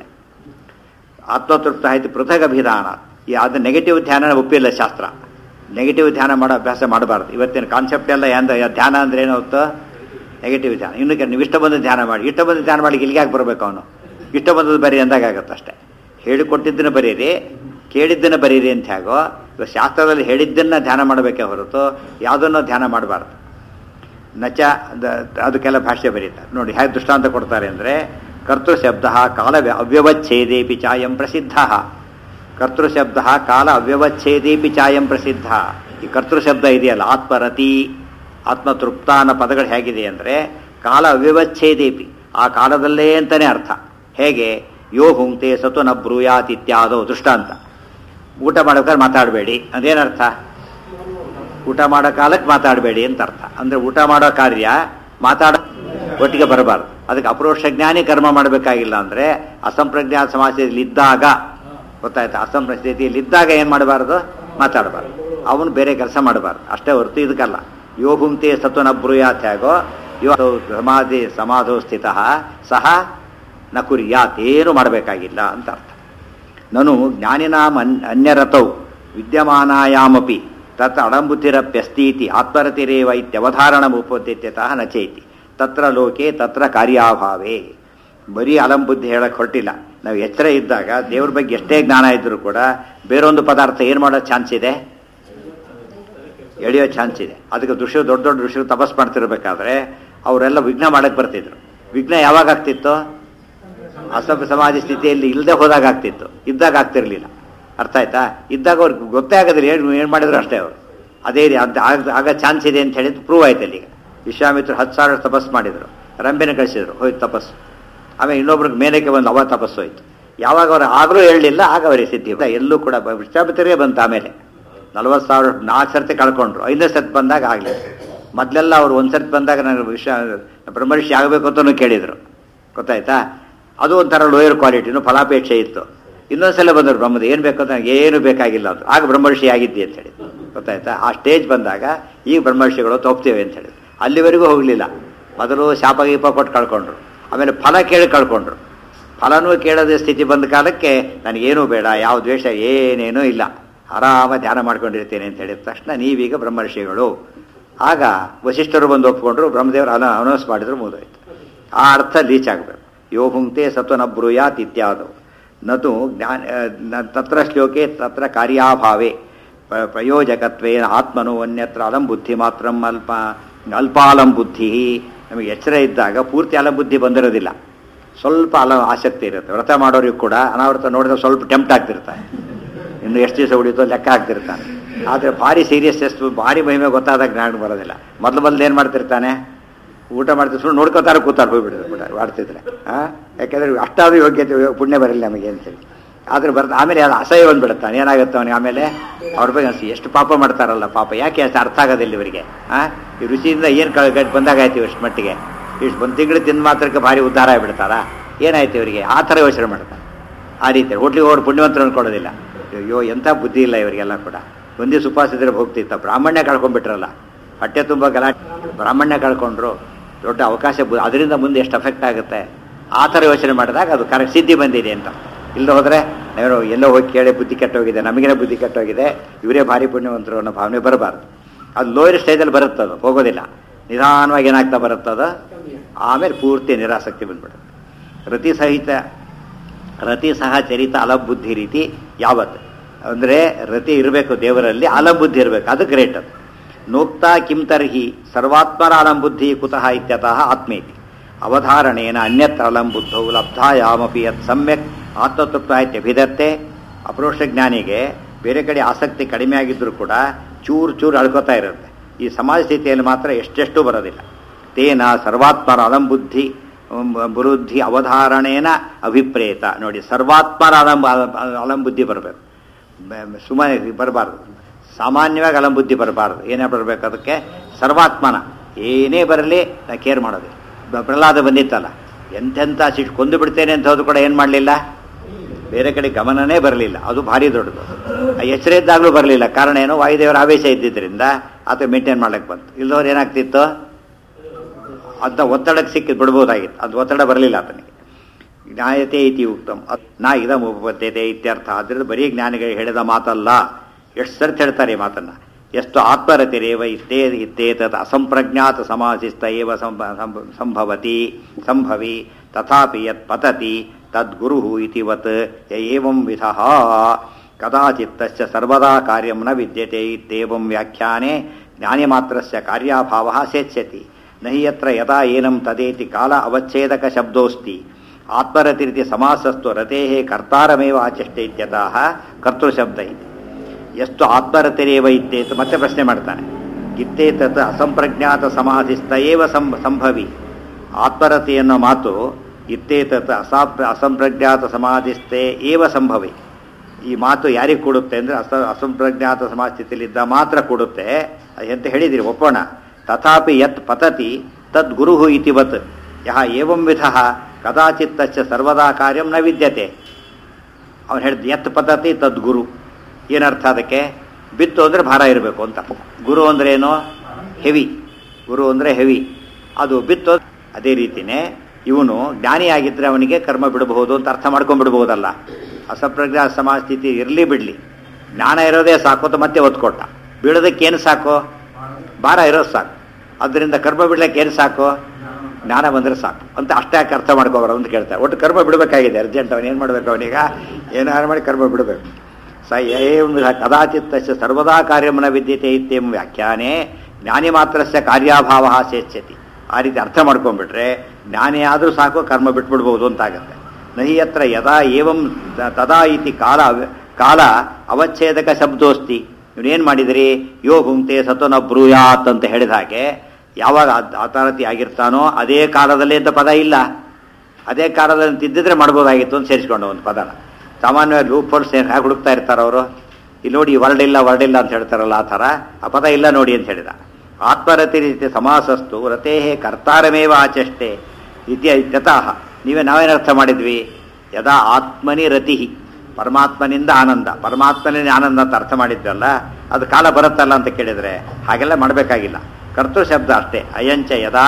ಆತ್ಮತೃಪ್ತ ಆಯ್ತು ಪೃಥಕ್ ಅಭಿಧಾನ ಈ ಅದು ನೆಗೆಟಿವ್ ಧ್ಯಾನ ಒಪ್ಪಿಲ್ಲ ಶಾಸ್ತ್ರ ನೆಗೆಟಿವ್ ಧ್ಯಾನ ಮಾಡೋ ಅಭ್ಯಾಸ ಮಾಡಬಾರ್ದು ಇವತ್ತಿನ ಕಾನ್ಸೆಪ್ಟ್ ಎಲ್ಲ ಎಂದ ಧ್ಯಾನ ಅಂದ್ರೆ ಏನು ಹೊತ್ತು ನೆಗೆಟಿವ್ ಧ್ಯಾನ ಇನ್ನು ಕೆ- ನೀವು ಇಷ್ಟ ಬಂದ ಧ್ಯಾನ ಮಾಡಿ ಇಷ್ಟ ಬಂದ ಧ್ಯಾನ ಮಾಡಿ ಇಲ್ಲಿಗೆ ಯಾಕೆ ಬರಬೇಕು ಅವನು ಇಷ್ಟ ಬಂದದ್ದು ಬರೀ ಅಂದಾಗತ್ತೆ ಅಷ್ಟೇ ಹೇಳಿಕೊಟ್ಟಿದ್ದನ್ನು ಬರೀರಿ ಕೇಳಿದ್ದನ್ನು ಬರೀರಿ ಅಂತ ಹೇಗೋ ಇವಾಗ ಶಾಸ್ತ್ರದಲ್ಲಿ ಹೇಳಿದ್ದನ್ನು ಧ್ಯಾನ ಮಾಡಬೇಕೇ ಹೊರತು ಯಾವುದನ್ನು ಧ್ಯಾನ ಮಾಡಬಾರ್ದು ನಚ ದ- ಅದಕ್ಕೆಲ್ಲ ಭಾಷೆ ಬರೀತಾರೆ ನೋಡಿ ಹೇಗೆ ದೃಷ್ಟಾಂತ ಕೊಡ್ತಾರೆ ಅಂದರೆ ಕರ್ತೃಶಬ್ದ ಕಾಲ ವ್ಯ- ಅವ್ಯವಚ್ಛೇದೇಪಿ ಚಾಯಂ ಪ್ರಸಿದ್ಧ ಕರ್ತೃಶಬ್ದ ಕಾಲ ಅವ್ಯವಚ್ಛೇದೇಪಿ ಚಾಯಂ ಪ್ರಸಿದ್ಧ ಈ ಕರ್ತೃಶಬ್ದ ಇದೆಯಲ್ಲ ಆತ್ಮರತಿ ಆತ್ಮತೃಪ್ತ ಅನ್ನೋ ಪದಗಳು ಹೇಗಿದೆ ಅಂದರೆ ಕಾಲ ಅವ್ಯವಚ್ಛೇದೇಪಿ ಆ ಕಾಲದಲ್ಲೇ ಅಂತಾನೆ ಅರ್ಥ ಹೇಗೆ ಯೋ ಹುಂಕ್ತೆ ಸತು ನ ಬ್ರೂಯಾತ್ ಇತ್ಯಾದೋ ದೃಷ್ಟಾಂತ ಊಟ ಮಾಡೋಕ್ಕಾದ್ರೆ ಮಾತಾಡಬೇಡಿ ಅದೇನರ್ಥ ಊಟ ಮಾಡೋ ಕಾಲಕ್ಕೆ ಮಾತಾಡಬೇಡಿ ಅಂತ ಅರ್ಥ ಅಂದ್ರೆ ಊಟ ಮಾಡೋ ಕಾರ್ಯ ಮಾತಾಡ ಒಟ್ಟಿಗೆ ಬರಬಾರ್ದು ಅದಕ್ಕೆ ಅಪರೋಕ್ಷ ಜ್ಞಾನಿ ಕರ್ಮ ಮಾಡಬೇಕಾಗಿಲ್ಲ ಅಂದ್ರೆ ಅಸಂಪ್ರಜ್ಞಾತ ಸಮಾಜದಲ್ಲಿ ಇದ್ದಾಗ ಗೊತ್ತಾಯ್ತಾ ಅಸಂಪ್ರ ಸ್ಥಿತಿಯಲ್ಲಿ ಇದ್ದಾಗ ಏನು ಮಾಡಬಾರ್ದು ಮಾತಾಡಬಾರ್ದು ಅವನು ಬೇರೆ ಕೆಲಸ ಮಾಡಬಾರ್ದು ಅಷ್ಟೇ ಹೊರತು ಇದಕ್ಕಲ್ಲ ಯೋ ಹುಂಕ್ತೆ ಸತ್ವನ ಬ್ರೂಯಾತ್ಯಾಗೋ ಯೋ ಸಮಾಧಿ ಸಮಾಧೋ ಸ್ಥಿತ ಸಹ ನ ಕುರ್ಯಾತ್ ಏನು ಮಾಡಬೇಕಾಗಿಲ್ಲ ಅಂತ ಅರ್ಥ ನನು ಜ್ಞಾನಿನಾಂ ಅನ್ ಅನ್ಯರತೌ ವಿದ್ಯಮಾನಾಯಾಮಪಿ ತತ್ರ ಅಡಂಬುತಿರಪ್ಯಸ್ತೀತಿ ಆತ್ಮರತಿರೇವ ಇತ್ಯವಧಾರಣಮುಪದ್ಯತ್ಯತಃ ನ ಚೇತಿ ತತ್ರ ಲೋಕೆ ತತ್ರ ಕಾರ್ಯಾಭಾವೇ ಬರೀ ಅಲಂಬುದ್ಧಿ ಹೇಳಕ್ ಹೊರಟಿಲ್ಲ ನಾವು ಎಚ್ಚರ ಇದ್ದಾಗ ದೇವ್ರ ಬಗ್ಗೆ ಎಷ್ಟೇ ಜ್ಞಾನ ಇದ್ರೂ ಕೂಡ ಬೇರೊಂದು ಪದಾರ್ಥ ಏನು ಮಾಡೋ ಚಾನ್ಸ್ ಇದೆ ಎಳೆಯೋ ಚಾನ್ಸ್ ಇದೆ ಅದಕ್ಕೆ ಋಷಿ ದೊಡ್ಡ ದೊಡ್ಡ ಋಷಿಗಳು ತಪಸ್ ಮಾಡ್ತಿರ್ಬೇಕಾದ್ರೆ ಅವರೆಲ್ಲ ವಿಘ್ನ ಮಾಡಕ್ ಬರ್ತಿದ್ರು ವಿಘ್ನ ಯಾವಾಗ ಆಗ್ತಿತ್ತು ಅಸಭ್ಯ ಸಮಾಜ ಸ್ಥಿತಿಯಲ್ಲಿ ಇಲ್ಲದೆ ಹೋದಾಗ ಆಗ್ತಿತ್ತು ಇದ್ದಾಗ ಆಗ್ತಿರ್ಲಿಲ್ಲ ಅರ್ಥ ಆಯ್ತಾ ಇದ್ದಾಗ ಅವ್ರಿಗೆ ಗೊತ್ತೇ ಆಗೋದಿಲ್ಲ ಏನು ಏನು ಮಾಡಿದ್ರು ಅಷ್ಟೇ ಅವರು ಅದೇ ರೀ ಅಂತ ಆಗ ಆಗ ಚಾನ್ಸ್ ಇದೆ ಅಂತ ಹೇಳಿದ್ದು ಪ್ರೂವ್ ಆಯ್ತು ಅಲ್ಲಿಗೆ ವಿಶ್ವಾಮಿತ್ರರು ಹತ್ತು ಸಾವಿರ ತಪಸ್ ಮಾಡಿದ್ರು ರಂಬೆನ ಕಳಿಸಿದ್ರು ಹೋಯ್ತು ತಪಸ್ಸು ಆಮೇಲೆ ಇನ್ನೊಬ್ರಿಗೆ ಮೇಲಕ್ಕೆ ಬಂದು ಅವ ತಪಸ್ಸು ಹೋಯ್ತು ಯಾವಾಗ ಅವರು ಆಗಲೂ ಹೇಳಲಿಲ್ಲ ಆಗ ಅವರಿಗೆ ಸಿದ್ಧಿ ಇಲ್ಲ, ಎಲ್ಲೂ ಕೂಡ ಬ- ವಿಶ್ವಾಮಿತ್ರರಿಗೆ ಬಂತು ಆಮೇಲೆ ನಲವತ್ತು ಸಾವಿರ ನಾಲ್ಕು ಸರ್ತಿ ಕಳ್ಕೊಂಡ್ರು ಐದನೇ ಸರ್ತಿ ಬಂದಾಗ ಆಗಲಿಲ್ಲ ಮೊದಲೆಲ್ಲ ಅವ್ರು ಒಂದು ಸರ್ತಿ ಬಂದಾಗ ನನಗೆ ವಿಶ್ವ ಬ್ರಹ್ಮರ್ಷಿ ಆಗಬೇಕು ಅಂತಲೂ ಕೇಳಿದರು ಗೊತ್ತಾಯ್ತಾ ಅದು ಒಂಥರ ಲೋಯರ್ ಕ್ವಾಲಿಟಿನು ಫಲಾಪೇಕ್ಷೆ ಇತ್ತು ಇನ್ನೊಂದ್ಸಲ ಬಂದರು ಬ್ರಹ್ಮದ ಏನು ಬೇಕು ಅಂತ ನನಗೆ ಏನು ಬೇಕಾಗಿಲ್ಲ ಅದು ಆಗ ಬ್ರಹ್ಮರ್ಷಿ ಆಗಿದ್ದಿ ಅಂತ ಹೇಳಿ ಗೊತ್ತಾಯ್ತಾ ಆ ಸ್ಟೇಜ್ ಬಂದಾಗ ಈಗ ಬ್ರಹ್ಮರ್ಷಿಗಳು ತೋಪ್ತೇವೆ ಅಂತ ಹೇಳಿ ಅಲ್ಲಿವರೆಗೂ ಹೋಗಲಿಲ್ಲ ಮೊದಲು ಶಾಪ ಗೀಪ ಕೊಟ್ಟು ಕಳ್ಕೊಂಡ್ರು ಆಮೇಲೆ ಫಲ ಕೇಳಿ ಕಳ್ಕೊಂಡ್ರು ಫಲನೂ ಕೇಳದ ಸ್ಥಿತಿ ಬಂದ ಕಾಲಕ್ಕೆ ನನಗೇನೂ ಬೇಡ ಯಾವ ದ್ವೇಷ ಏನೇನೂ ಇಲ್ಲ ಆರಾಮ ಧ್ಯಾನ ಮಾಡ್ಕೊಂಡಿರ್ತೇನೆ ಅಂತ ಹೇಳಿದ ತಕ್ಷಣ ನೀವೀಗ ಬ್ರಹ್ಮರ್ಷಿಗಳು ಆಗ ವಶಿಷ್ಠರು ಬಂದು ಒಪ್ಕೊಂಡ್ರು ಬ್ರಹ್ಮದೇವರು ಅನ ಅನೌನ್ಸ್ ಮಾಡಿದ್ರು ಮುಗಿದೋಯ್ತು ಆ ಅರ್ಥ ಲೀಚ್ ಆಗಬೇಕು ಯೋ ಹುಂಕ್ತೆ ಸತ್ವನ ಬ್ರೂಯಾತ್ ಇತ್ಯಾದವು ನತು ಜ್ಞಾನ ನ- ತತ್ರ ಶ್ಲೋಕೆ ತತ್ರ ಕಾರ್ಯಾಭಾವೇ ಪ- ಪ್ರಯೋಜಕತ್ವೇನ ಆತ್ಮನು ಅನ್ಯತ್ರ ಅಲಂ ಬುದ್ಧಿ ಮಾತ್ರ ಅಲ್ಪ ಅಲ್ಪಾಲಂ ಬುದ್ಧಿ ನಮಗೆ ಎಚ್ಚರ ಇದ್ದಾಗ ಪೂರ್ತಿ ಅಲಂ ಬುದ್ಧಿ ಬಂದಿರೋದಿಲ್ಲ ಸ್ವಲ್ಪ ಅಲ ಆಸಕ್ತಿ ಇರುತ್ತೆ ವ್ರತ ಮಾಡೋರಿಗೆ ಕೂಡ ಅನಾವೃತ ನೋಡಿದ್ರೆ ಸ್ವಲ್ಪ ಟೆಂಪ್ಟ್ ಆಗ್ತಿರ್ತಾರೆ ಇನ್ನು ಎಷ್ಟು ದಿವಸ ಉಳಿಯುತ್ತೋ ಲೆಕ್ಕ ಹಾಕ್ತಿರ್ತಾನೆ ಆದರೆ ಭಾರಿ ಸೀರಿಯಸ್ನೆಸ್ ಭಾರಿ ಮಹಿಮೆ ಗೊತ್ತಾದಾಗ ಜ್ಞಾನ ಬರೋದಿಲ್ಲ ಮೊದಲು ಮೊದಲು ಏನು ಮಾಡ್ತಿರ್ತಾನೆ ಊಟ ಮಾಡ್ತಿದ್ರು ಸುಮ್ಮನೆ ನೋಡ್ಕೋತಾರೆ ಕೂತಾರೆ ಹೋಗ್ಬಿಡಿದ್ರು ಕೂಡ ಮಾಡ್ತಿದ್ರೆ ಹಾಂ ಯಾಕೆಂದ್ರೆ ಅಷ್ಟಾದ್ರೂ ಯೋಗ್ಯತೆ ಪುಣ್ಯ ಬರಲಿಲ್ಲ ನಮಗೆ ಅಂತೇಳಿ ಆದ್ರೆ ಬರ್ತ ಆಮೇಲೆ ಅದು ಅಸಹ್ಯ ಬಂದ್ಬಿಡುತ್ತಾನೆ ಏನಾಗುತ್ತೆ ಅವನಿಗೆ ಆಮೇಲೆ ಅವ್ರ ಬಗ್ಗೆ ಅನ್ಸಿ ಎಷ್ಟು ಪಾಪ ಮಾಡ್ತಾರಲ್ಲ ಪಾಪ ಯಾಕೆ ಅಷ್ಟು ಅರ್ಥ ಆಗೋದಿಲ್ಲ ಇವರಿಗೆ ಆ ಈ ರುಚಿಯಿಂದ ಏನು ಕಳ್ಗಟ್ಟು ಬಂದಾಗಾಯ್ತು ಇಷ್ಟು ಮಟ್ಟಿಗೆ ಇಷ್ಟು ಒಂದು ತಿಂಗಳು ತಿಂದ ಮಾತ್ರಕ್ಕೆ ಭಾರಿ ಉದ್ಧಾರ ಆಗಿಬಿಡ್ತಾರಾ ಏನಾಯ್ತು ಇವರಿಗೆ ಆ ಥರ ಯೋಚನೆ ಮಾಡ್ತಾರೆ ಆ ರೀತಿ ಹೋಟ್ಲಿಗೆ ಹೋಗಿ ಪುಣ್ಯವಂತರು ಅನ್ಕೊಳ್ಳೋದಿಲ್ಲ ಅಯ್ಯೋ ಎಂಥ ಬುದ್ಧಿ ಇಲ್ಲ ಇವರಿಗೆಲ್ಲ ಕೂಡ ಒಂದೇ ಸುಪಾಸಿದ್ರೆ ಹೋಗ್ತಿತ್ತ ಬ್ರಾಹ್ಮಣ್ಯ ಕಳ್ಕೊಂಡ್ಬಿಟ್ರಲ್ಲ ಹೊಟ್ಟೆ ತುಂಬ ಗಲಾಟೆ ಬ್ರಾಹ್ಮಣ್ಯ ಕಳ್ಕೊಂಡ್ರು ದೊಡ್ಡ ಅವಕಾಶ ಬು- ಅದರಿಂದ ಮುಂದೆ ಎಷ್ಟು ಎಫೆಕ್ಟ್ ಆಗುತ್ತೆ ಆ ಥರ ಯೋಚನೆ ಮಾಡಿದಾಗ ಅದು ಕರೆಕ್ಟ್ ಸಿದ್ಧಿ ಬಂದಿದೆ ಅಂತ ಇಲ್ಲದೆ ಹೋದರೆ ನಾವು ಎಲ್ಲೋ ಹೋಗಿ ಕೇಳಿ ಬುದ್ಧಿ ಕೆಟ್ಟೋಗಿದೆ ನಮಗೇನೆ ಬುದ್ಧಿ ಕೆಟ್ಟೋಗಿದೆ ಇವರೇ ಭಾರಿ ಪುಣ್ಯವಂತರು ಅನ್ನೋ ಭಾವನೆ ಬರಬಾರ್ದು ಅದು ಲೋಯರ್ ಸ್ಟೇಜಲ್ಲಿ ಬರುತ್ತದು ಹೋಗೋದಿಲ್ಲ ನಿಧಾನವಾಗಿ ಏನಾಗ್ತಾ ಬರುತ್ತದ ಆಮೇಲೆ ಪೂರ್ತಿ ನಿರಾಸಕ್ತಿ ಬಂದ್ಬಿಡುತ್ತೆ ರತಿ ಸಹಿತ ರತಿ ಸಹ ಚರಿತ ಅಲಬುದ್ಧಿ ರೀತಿ ಯಾವತ್ತು ಅಂದರೆ ರತಿ ಇರಬೇಕು ದೇವರಲ್ಲಿ ಅಲಬುದ್ಧಿ ಇರಬೇಕು ಅದು ಗ್ರೇಟ್ ಅದು ನೋಕ್ತಾ ಕಿಂ ತರ್ಹಿ ಸರ್ವಾತ್ಮರ ಅಲಂಬುದ್ಧಿ ಕುತಃ ಇತ್ಯತಃ ಆತ್ಮೇತಿ ಅವಧಾರಣೇನ ಅನ್ಯತ್ರ ಅಲಂಬುದ್ಧೌ ಲಬ್ಧಾಯಾಮಪಿ ಯತ್ ಸಮ್ಯಕ್ ಆತ್ಮತತ್ವ ಇತ್ಯಭಿಧತ್ತೆ ಅಪರೋಕ್ಷ ಜ್ಞಾನಿಗೆ ಬೇರೆ ಕಡೆ ಆಸಕ್ತಿ ಕಡಿಮೆ ಆಗಿದ್ದರೂ ಕೂಡ ಚೂರು ಚೂರು ಅಳ್ಕೋತಾ ಇರುತ್ತೆ ಈ ಸಮಾಜ ಸ್ಥಿತಿಯಲ್ಲಿ ಮಾತ್ರ ಎಷ್ಟೆಷ್ಟು ಬರೋದಿಲ್ಲ ತೇನ ಸರ್ವಾತ್ಮರ ಅಲಂಬುದ್ಧಿ ಬುರುದ್ಧಿ ಅವಧಾರಣೇನ ಅಭಿಪ್ರೇತ ನೋಡಿ ಸರ್ವಾತ್ಮರ ಅಲಂಬ ಅಲಂಬುದ್ಧಿ ಬರಬೇಕು ಸುಮ್ಮನೆ ಬರಬಾರ್ದು ಸಾಮಾನ್ಯವಾಗಿ ಅಲಂಬುದ್ಧಿ ಬರಬಾರ್ದು ಏನೇ ಬರಬೇಕು ಅದಕ್ಕೆ ಸರ್ವಾತ್ಮನ ಏನೇ ಬರಲಿ ನಾ ಕೇರ್ ಮಾಡೋದು ಬ- ಪ್ರಹ್ಲಾದ ಬಂದಿತ್ತಲ್ಲ ಎಂತೆಂಥ ಸಿಟ್ಟು ಕೊಂದು ಬಿಡ್ತೇನೆ ಅಂತ ಹೋದ್ರು ಕೂಡ ಏನು ಮಾಡಲಿಲ್ಲ ಬೇರೆ ಕಡೆ ಗಮನನೇ ಬರಲಿಲ್ಲ ಅದು ಭಾರಿ ದೊಡ್ಡದು ಆ ಎಚ್ಚರ ಇದ್ದಾಗಲೂ ಬರಲಿಲ್ಲ ಕಾರಣ ಏನು ವಾಯುದೇವರ ಆವೇಶ ಇದ್ದಿದ್ದರಿಂದ ಆತ ಮೇಂಟೈನ್ ಮಾಡ್ಲಿಕ್ಕೆ ಬಂತು ಇಲ್ಲದವ್ರು ಏನಾಗ್ತಿತ್ತು ಅಂತ ಒತ್ತಡಕ್ಕೆ ಸಿಕ್ಕಿ ಬಿಡ್ಬೋದಾಗಿತ್ತು ಅದು ಒತ್ತಡ ಬರಲಿಲ್ಲ ಆತನಿಗೆ ಜ್ಞಾಯತೆ ಇತಿ ಉಕ್ತಂ ಅತ್- ನಾ ಇದಂ ಉಪಪದ್ಯತೆ ಇತ್ಯರ್ಥ ಅದರಿಂದ ಬರೀ ಜ್ಞಾನಿಗಳಿಗೆ ಹೇಳಿದ ಮಾತಲ್ಲ ಎಷ್ಟು ಸರ್ತಿ ಹೇಳ್ತಾರೆ ಈ ಮಾತನ್ನ ಎಷ್ಟು ಆತ್ಮರತಿರೇವ ಇತ್ತೇ ಇತ್ತೇತತ್ ಅಸಂಪ್ರಜ್ಞಾತ ಸಮಾಧಿಸ್ಥ ಏವ ಸಂಭ- ಸಂಭ- ಸಂಭವತಿ ಸಂಭವಿ ತಥಾಪಿ ಯತ್ ಪತತಿ ತದ್ಗುರು ಇತಿವತ್ ಯ ಏವಂ ವಿಧಃ ಕದಾಚಿತ್ ತಸ್ಯ ಸರ್ವದಾ ಕಾರ್ಯಂ ನ ವಿದ್ಯತೆ ಇತ್ಯೇವಂ ವ್ಯಾಖ್ಯಾನೆ ಜ್ಞಾನಿಮಾತ್ರಸ್ಯ ಕಾರ್ಯಾಭಾವಃ ಸೇತ್ಸ್ಯತಿ ನಹಿ ಯತ್ರ ಯದಾ ಏನಂ ತದೇತಿ ಕಾಲ ಅವಚ್ಛೇದಕ ಶಬ್ದೋಸ್ತಿ ಆತ್ಮರತಿರಿತಿ ಸಮಾಸಸ್ತು ರತೇಃ ಕರ್ತಾರಮೇವ ಆಚಷ್ಟೆ ಇತ್ಯತಃ ಕರ್ತೃಶಬ್ದ ಇದೆ ಎಷ್ಟು ಆತ್ಮರತಿರೇವ ಇತ್ತೇತ ಮತ್ತೆ ಪ್ರಶ್ನೆ ಮಾಡ್ತಾನೆ ಇತ್ತೇತತ್ ಅಸಂಪ್ರಜ್ಞಾತ ಸಮಾಧಿಸ್ಥ ಏವ ಸಂ ಸಂಭವಿ ಆತ್ಮರತಿ ಅನ್ನೋ ಮಾತು ಇತ್ತೇತತ್ ಅಸಾಪ್ ಅಸಂಪ್ರಜ್ಞಾತ ಸಮಾಧಿಸ್ಥೆ ಏವ ಸಂಭವಿ ಈ ಮಾತು ಯಾರಿಗೆ ಕೊಡುತ್ತೆ ಅಂದರೆ ಅಸ ಅಸಂಪ್ರಜ್ಞಾತ ಸಮಾಸ್ಥಿತಿಯಲ್ಲಿದ್ದ ಮಾತ್ರ ಕೊಡುತ್ತೆ ಅದು ಎಂತ ಹೇಳಿದಿರಿ ಒಪ್ಪೋಣ ತಥಾಪಿ ಯತ್ ಪತತಿ ತದ್ ಗುರು ಇತಿವತ್ ಯಹ ಏವಂ ವಿಧ ಕದಾಚಿತ್ ತಚ್ಚ ಸರ್ವದಾ ಕಾರ್ಯಂ ನ ವಿದ್ಯತೆ ಅವನು ಹೇಳಿದ ಯತ್ ಪತತಿ ತದ್ ಗುರು ಏನರ್ಥ ಅದಕ್ಕೆ ಬಿತ್ತು ಅಂದರೆ ಭಾರ ಇರಬೇಕು ಅಂತ ಗುರು ಅಂದ್ರೆ ಏನು ಹೆವಿ ಗುರು ಅಂದರೆ ಹೆವಿ ಅದು ಬಿತ್ತು ಅದೇ ರೀತಿನೇ ಇವನು ಜ್ಞಾನಿಯಾಗಿದ್ದರೆ ಅವನಿಗೆ ಕರ್ಮ ಬಿಡಬಹುದು ಅಂತ ಅರ್ಥ ಮಾಡ್ಕೊಂಡ್ಬಿಡ್ಬೋದಲ್ಲ ಅಸಂಪ್ರಜ್ಞಾ ಸಮಾಜ ಸ್ಥಿತಿ ಇರಲಿ ಬಿಡಲಿ ಜ್ಞಾನ ಇರೋದೇ ಸಾಕು ಅಂತ ಮತ್ತೆ ಒತ್ತು ಕೊಟ್ಟ ಬೀಳೋದಕ್ಕೇನು ಸಾಕು ಭಾರ ಇರೋದು ಸಾಕು ಅದರಿಂದ ಕರ್ಮ ಬಿಡ್ಲಿಕ್ಕೆ ಏನು ಸಾಕು ಜ್ಞಾನ ಬಂದರೆ ಸಾಕು ಅಂತ ಅಷ್ಟೇ ಯಾಕೆ ಅರ್ಥ ಮಾಡ್ಕೋಬಾರ ಅಂತ ಕೇಳ್ತಾರೆ ಒಟ್ಟು ಕರ್ಮ ಬಿಡಬೇಕಾಗಿದೆ ಅರ್ಜೆಂಟ್ ಅವನು ಏನು ಮಾಡಬೇಕು ಅವನೀಗ ಏನಾರು ಮಾಡಿ ಕರ್ಮ ಬಿಡಬೇಕು ಸ ಏಂ ಕದಾಚಿತ್ ತಸ್ಯ ಸರ್ವದಾ ಕಾರ್ಯಮನ ವಿದ್ಯತೆ ಇತ್ಯಂ ವ್ಯಾಖ್ಯಾನೆ ಜ್ಞಾನಿ ಮಾತ್ರಸ್ಯ ಕಾರ್ಯಾಭಾವ ಸೇಚ್ಯತಿ ಆ ರೀತಿ ಅರ್ಥ ಮಾಡ್ಕೊಂಡ್ಬಿಟ್ರೆ ಜ್ಞಾನಿ ಆದರೂ ಸಾಕು ಕರ್ಮ ಬಿಟ್ಬಿಡ್ಬೋದು ಅಂತಾಗತ್ತೆ ನಹಿ ಹತ್ರ ಯದಾ ಏವಂ ತ- ತದಾ ಇತಿ ಕಾಲ ಅವ- ಕಾಲ ಅವಚ್ಛೇದಕ ಶಬ್ದೋಸ್ತಿ ಇವನೇನು ಮಾಡಿದಿರಿ ಯೋ ಭುಂಕ್ತೆ ಸತೋನ ಬ್ರೂಯಾತ್ ಅಂತ ಹೇಳಿದ ಹಾಗೆ ಯಾವಾಗ ಆ- ಆ ರೀತಿ ಆಗಿರ್ತಾನೋ ಅದೇ ಕಾಲದಲ್ಲಿ ಅಂತ ಪದ ಇಲ್ಲ ಅದೇ ಕಾಲದಲ್ಲಿ ತಿದ್ದಿದ್ರೆ ಮಾಡ್ಬೋದಾಗಿತ್ತು ಅಂತ ಸೇರಿಸ್ಕೊಂಡು ಒಂದು ಪದನ ಸಾಮಾನ್ಯವಾಗಿ ಲೂಪ್ ಫೋಲ್ಸ್ ಹೇಗೆ ಹುಡುಕ್ತಾ ಇರ್ತಾರೆ ಅವರು ಇಲ್ಲಿ ನೋಡಿ ವರ್ಡ್ ಇಲ್ಲ ವರ್ಡ್ ಇಲ್ಲ ಅಂತ ಹೇಳ್ತಾರಲ್ಲ ಆ ಥರ ಆ ಪದ ಇಲ್ಲ ನೋಡಿ ಅಂತ ಹೇಳಿದ ಆತ್ಮರತಿ ರೀತಿ ಸಮಾಸಸ್ತು ರತೇಹೇ ಕರ್ತಾರಮೇವ ಆಚಷ್ಟೆ ಇತ್ಯ ಇತ್ಯತಃ ನೀವೇ ನಾವೇನು ಅರ್ಥ ಮಾಡಿದ್ವಿ ಯದಾ ಆತ್ಮನಿ ರತಿ ಪರಮಾತ್ಮನಿಂದ ಆನಂದ ಪರಮಾತ್ಮನಿಂದ ಆನಂದ ಅಂತ ಅರ್ಥ ಮಾಡಿದ್ವಲ್ಲ ಅದು ಕಾಲ ಬರುತ್ತಲ್ಲ ಅಂತ ಕೇಳಿದರೆ ಹಾಗೆಲ್ಲ ಮಾಡಬೇಕಾಗಿಲ್ಲ ಕರ್ತೃ ಶಬ್ದ ಅಷ್ಟೇ ಅಯಂಚ ಯದಾ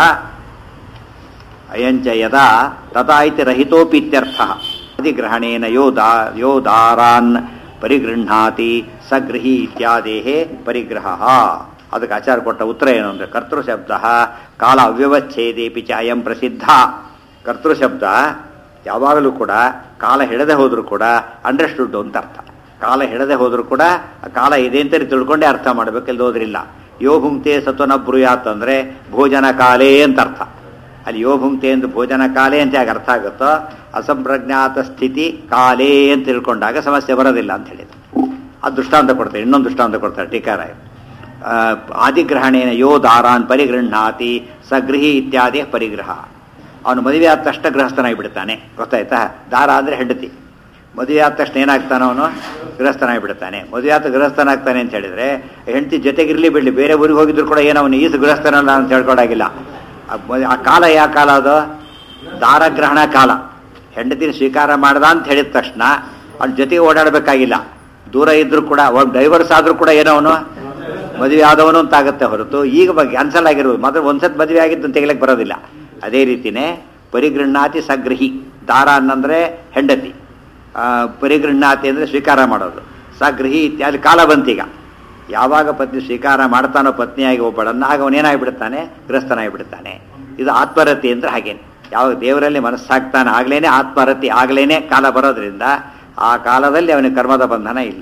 ಅಯಂಚ ಯದಾ ತದಾ ಇತಿ ರಹಿತೋಪಿ ಇತ್ಯರ್ಥ ಅಧಿಗ್ರಹಣೇನ ಯೋ ದಾ ಯೋ ದಾರಾನ್ ಪರಿಗೃಹಾತಿ ಸಗೃಹಿ ಇತ್ಯಾದೇಹೇ ಪರಿಗ್ರಹ ಅದಕ್ಕೆ ಆಚಾರ ಕೊಟ್ಟ ಉತ್ತರ ಏನು ಅಂದರೆ ಕರ್ತೃ ಶಬ್ದ ಕಾಲ ಅವ್ಯವಚ್ಛೇದೇಪಿ ಚ ಅಯಂ ಪ್ರಸಿದ್ಧ ಕರ್ತೃ ಶಬ್ದ ಯಾವಾಗಲೂ ಕೂಡ ಕಾಲ ಹಿಡದೆ ಹೋದರೂ ಕೂಡ ಅಂಡರ್ಸ್ಟುಡ್ ಅಂತ ಅರ್ಥ ಕಾಲ ಹಿಡದೆ ಹೋದರೂ ಕೂಡ ಆ ಕಾಲ ಇದೆ ಅಂತ ತಿಳ್ಕೊಂಡೇ ಅರ್ಥ ಮಾಡಬೇಕು ಇಲ್ಲಿ ಹೋದ್ರಿಲ್ಲ ಯೋ ಭುಂಕ್ತೆ ಸತ್ವನ ಬ್ರೂಯಾತ್ ಅಂದರೆ ಭೋಜನ ಕಾಲೇ ಅಂತ ಅರ್ಥ ಅಲ್ಲಿ ಯೋ ಭುಂಕ್ತೆ ಎಂದು ಭೋಜನ ಕಾಲೇ ಅಂತ ಯಾಕೆ ಅರ್ಥ ಆಗುತ್ತೋ ಅಸಂಪ್ರಜ್ಞಾತ ಸ್ಥಿತಿ ಕಾಲೇ ಅಂತ ತಿಳ್ಕೊಂಡಾಗ ಸಮಸ್ಯೆ ಬರೋದಿಲ್ಲ ಅಂತ ಹೇಳಿದ್ರು ಅದು ದೃಷ್ಟಾಂತ ಕೊಡ್ತಾರೆ ಇನ್ನೊಂದು ದೃಷ್ಟಾಂತ ಕೊಡ್ತಾರೆ ಟೀಕಾರಾಯ ಆ, ಆದಿಗ್ರಹಣೇನ ಯೋ ದಾರಾನ್ ಪರಿಗೃಹಾತಿ ಸಗೃಹಿ ಇತ್ಯಾದಿ ಪರಿಗ್ರಹ ಅವನು ಮದುವೆ ಆದ ತಕ್ಷಣ ಗೃಹಸ್ಥನಾಗಿ ಬಿಡ್ತಾನೆ ಗೊತ್ತಾಯ್ತಾ ದಾರ ಅಂದರೆ ಹೆಂಡತಿ ಮದುವೆ ಆದ ತಕ್ಷಣ ಏನಾಗ್ತಾನೆ ಅವನು ಗೃಹಸ್ಥನಾಗಿಬಿಡ್ತಾನೆ ಮದುವೆ ಆದ ಗೃಹಸ್ಥನಾಗ್ತಾನೆ ಅಂತ ಹೇಳಿದ್ರೆ ಹೆಂಡತಿ ಜೊತೆಗಿರ್ಲಿ ಬಿಡಲಿ ಬೇರೆ ಊರಿಗೆ ಹೋಗಿದ್ರು ಕೂಡ ಏನೋ ಅವನು ಈಸು ಗೃಹಸ್ಥನಲ್ಲ ಅಂತ ಹೇಳ್ಕೊಡಾಗಿಲ್ಲ ಆ ಮ- ಆ ಕಾಲ ಯಾವ ಕಾಲ ಅದು ದಾರಗ್ರಹಣ ಕಾಲ ಹೆಂಡತಿನ ಸ್ವೀಕಾರ ಮಾಡ್ದ ಅಂತ ಹೇಳಿದ ತಕ್ಷಣ ಅವ್ನ ಜೊತೆಗೆ ಓಡಾಡಬೇಕಾಗಿಲ್ಲ ದೂರ ಇದ್ರೂ ಕೂಡ ಒಬ್ಬ ಡೈವರ್ಸ್ ಆದ್ರೂ ಕೂಡ ಏನೋ ಅವನು ಮದುವೆ ಆದವನು ಅಂತ ಆಗುತ್ತೆ ಹೊರತು ಈಗ ಬಗ್ಗೆ ಕ್ಯಾನ್ಸಲ್ ಆಗಿರೋದು ಮೊದಲು ಒಂದ್ಸತ್ ಮದುವೆ ಆಗಿದ್ದು ತೆಗಿಲಕ್ಕೆ ಬರೋದಿಲ್ಲ ಅದೇ ರೀತಿನೇ ಪರಿಗೃಹಣಾತಿ ಸಗೃಹಿ ದಾರ ಅನ್ನಂದ್ರೆ ಹೆಂಡತಿ ಆ, ಪರಿಗೃಹಣಾತಿ ಅಂದರೆ ಸ್ವೀಕಾರ ಮಾಡೋದು ಸಗೃಹಿ ಇತ್ಯಾದಿ ಕಾಲ ಬಂತೀಗ ಯಾವಾಗ ಪತ್ನಿ ಸ್ವೀಕಾರ ಮಾಡ್ತಾನೋ ಪತ್ನಿಯಾಗಿ ಒಬ್ಬಳನ್ನ ಆಗ ಅವನೇನಾಗಿಬಿಡ್ತಾನೆ ಗೃಹಸ್ಥನಾಗಿಬಿಡ್ತಾನೆ ಇದು ಆತ್ಮರತಿ ಅಂದ್ರೆ ಹಾಗೇನೆ ಯಾವಾಗ ದೇವರಲ್ಲಿ ಮನಸ್ಸಾಗ್ತಾನೆ ಆಗ್ಲೇನೆ ಆತ್ಮರತಿ ಆಗ್ಲೇನೆ ಕಾಲ ಬರೋದ್ರಿಂದ ಆ ಕಾಲದಲ್ಲಿ ಅವನಿಗೆ ಕರ್ಮದ ಬಂಧನ ಇಲ್ಲ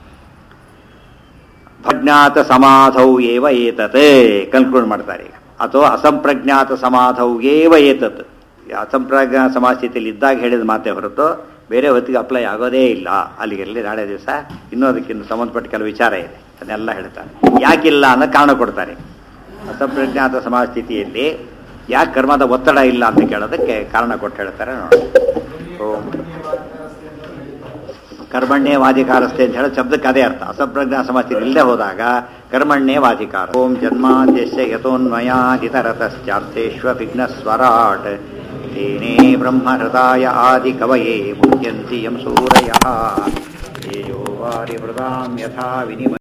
ಪ್ರಜ್ಞಾತ ಸಮಾಧೌ ಏವ ಏತತ್ ಕನ್ಕ್ಲೂಡ್ ಮಾಡ್ತಾರೆ ಈಗ ಅಥವಾ ಅಸಂಪ್ರಜ್ಞಾತ ಸಮಾಧೌ ಏವ ಏತತ್ ಅಸಂಪ್ರಜ್ಞಾ ಸಮಾಸ್ಥಿತಿಯಲ್ಲಿ ಇದ್ದಾಗ ಹೇಳಿದ ಮಾತೇ ಹೊರತು ಬೇರೆ ಹೊತ್ತಿಗೆ ಅಪ್ಲೈ ಆಗೋದೇ ಇಲ್ಲ ಅಲ್ಲಿಗೆಲ್ಲಿ ನಾಳೆ ದಿವಸ ಇನ್ನೂ ಅದಕ್ಕಿಂತ ಸಂಬಂಧಪಟ್ಟ ಕೆಲವು ವಿಚಾರ ಇದೆ ಅದನ್ನೆಲ್ಲ ಹೇಳ್ತಾರೆ ಯಾಕಿಲ್ಲ ಅನ್ನೋ ಕಾರಣ ಕೊಡ್ತಾರೆ ಅಸಂಪ್ರಜ್ಞಾತ ಸಮಾಸ್ಥಿತಿಯಲ್ಲಿ ಯಾಕೆ ಕರ್ಮದ ಒತ್ತಡ ಇಲ್ಲ ಅಂತ ಕೇಳೋದಕ್ಕೆ ಕಾರಣ ಕೊಟ್ಟು ಹೇಳ್ತಾರೆ ನೋಡಿ ಓಂ ಕರ್ಮಣ್ಯೇ ವಾಧಿಕಾರಸ್ತೆ ಅಂತ ಹೇಳೋ ಶಬ್ದಕ್ಕೆ ಅದೇ ಅರ್ಥ ಅಸಂಪ್ರಜ್ಞಾ ಸಮಾಸ್ಥಿತಿ ಇಲ್ಲದೆ ಹೋದಾಗ ಕರ್ಮಣ್ಯೇ ವಾಧಿಕಾರ ಓಂ ಜನ್ಮಾದ್ಯಸ್ಯ ಯಥೋನ್ಮಯಾದಿತರತಶ್ಚಾರ್ಥೇಶ್ವ ವಿಘ್ನಸ್ವರಾಟ್ ತೇನೇ ಬ್ರಹ್ಮ ಹೃದಯ ಆದಿ ಕವಯೇ ಮುಹ್ಯಂತಿ ಯಂ ಸೂರಯಃ ತೇಜೋ ವಾರಿ ಹೃದಾಂ ಯಥಾ ವಿನಿಮಯ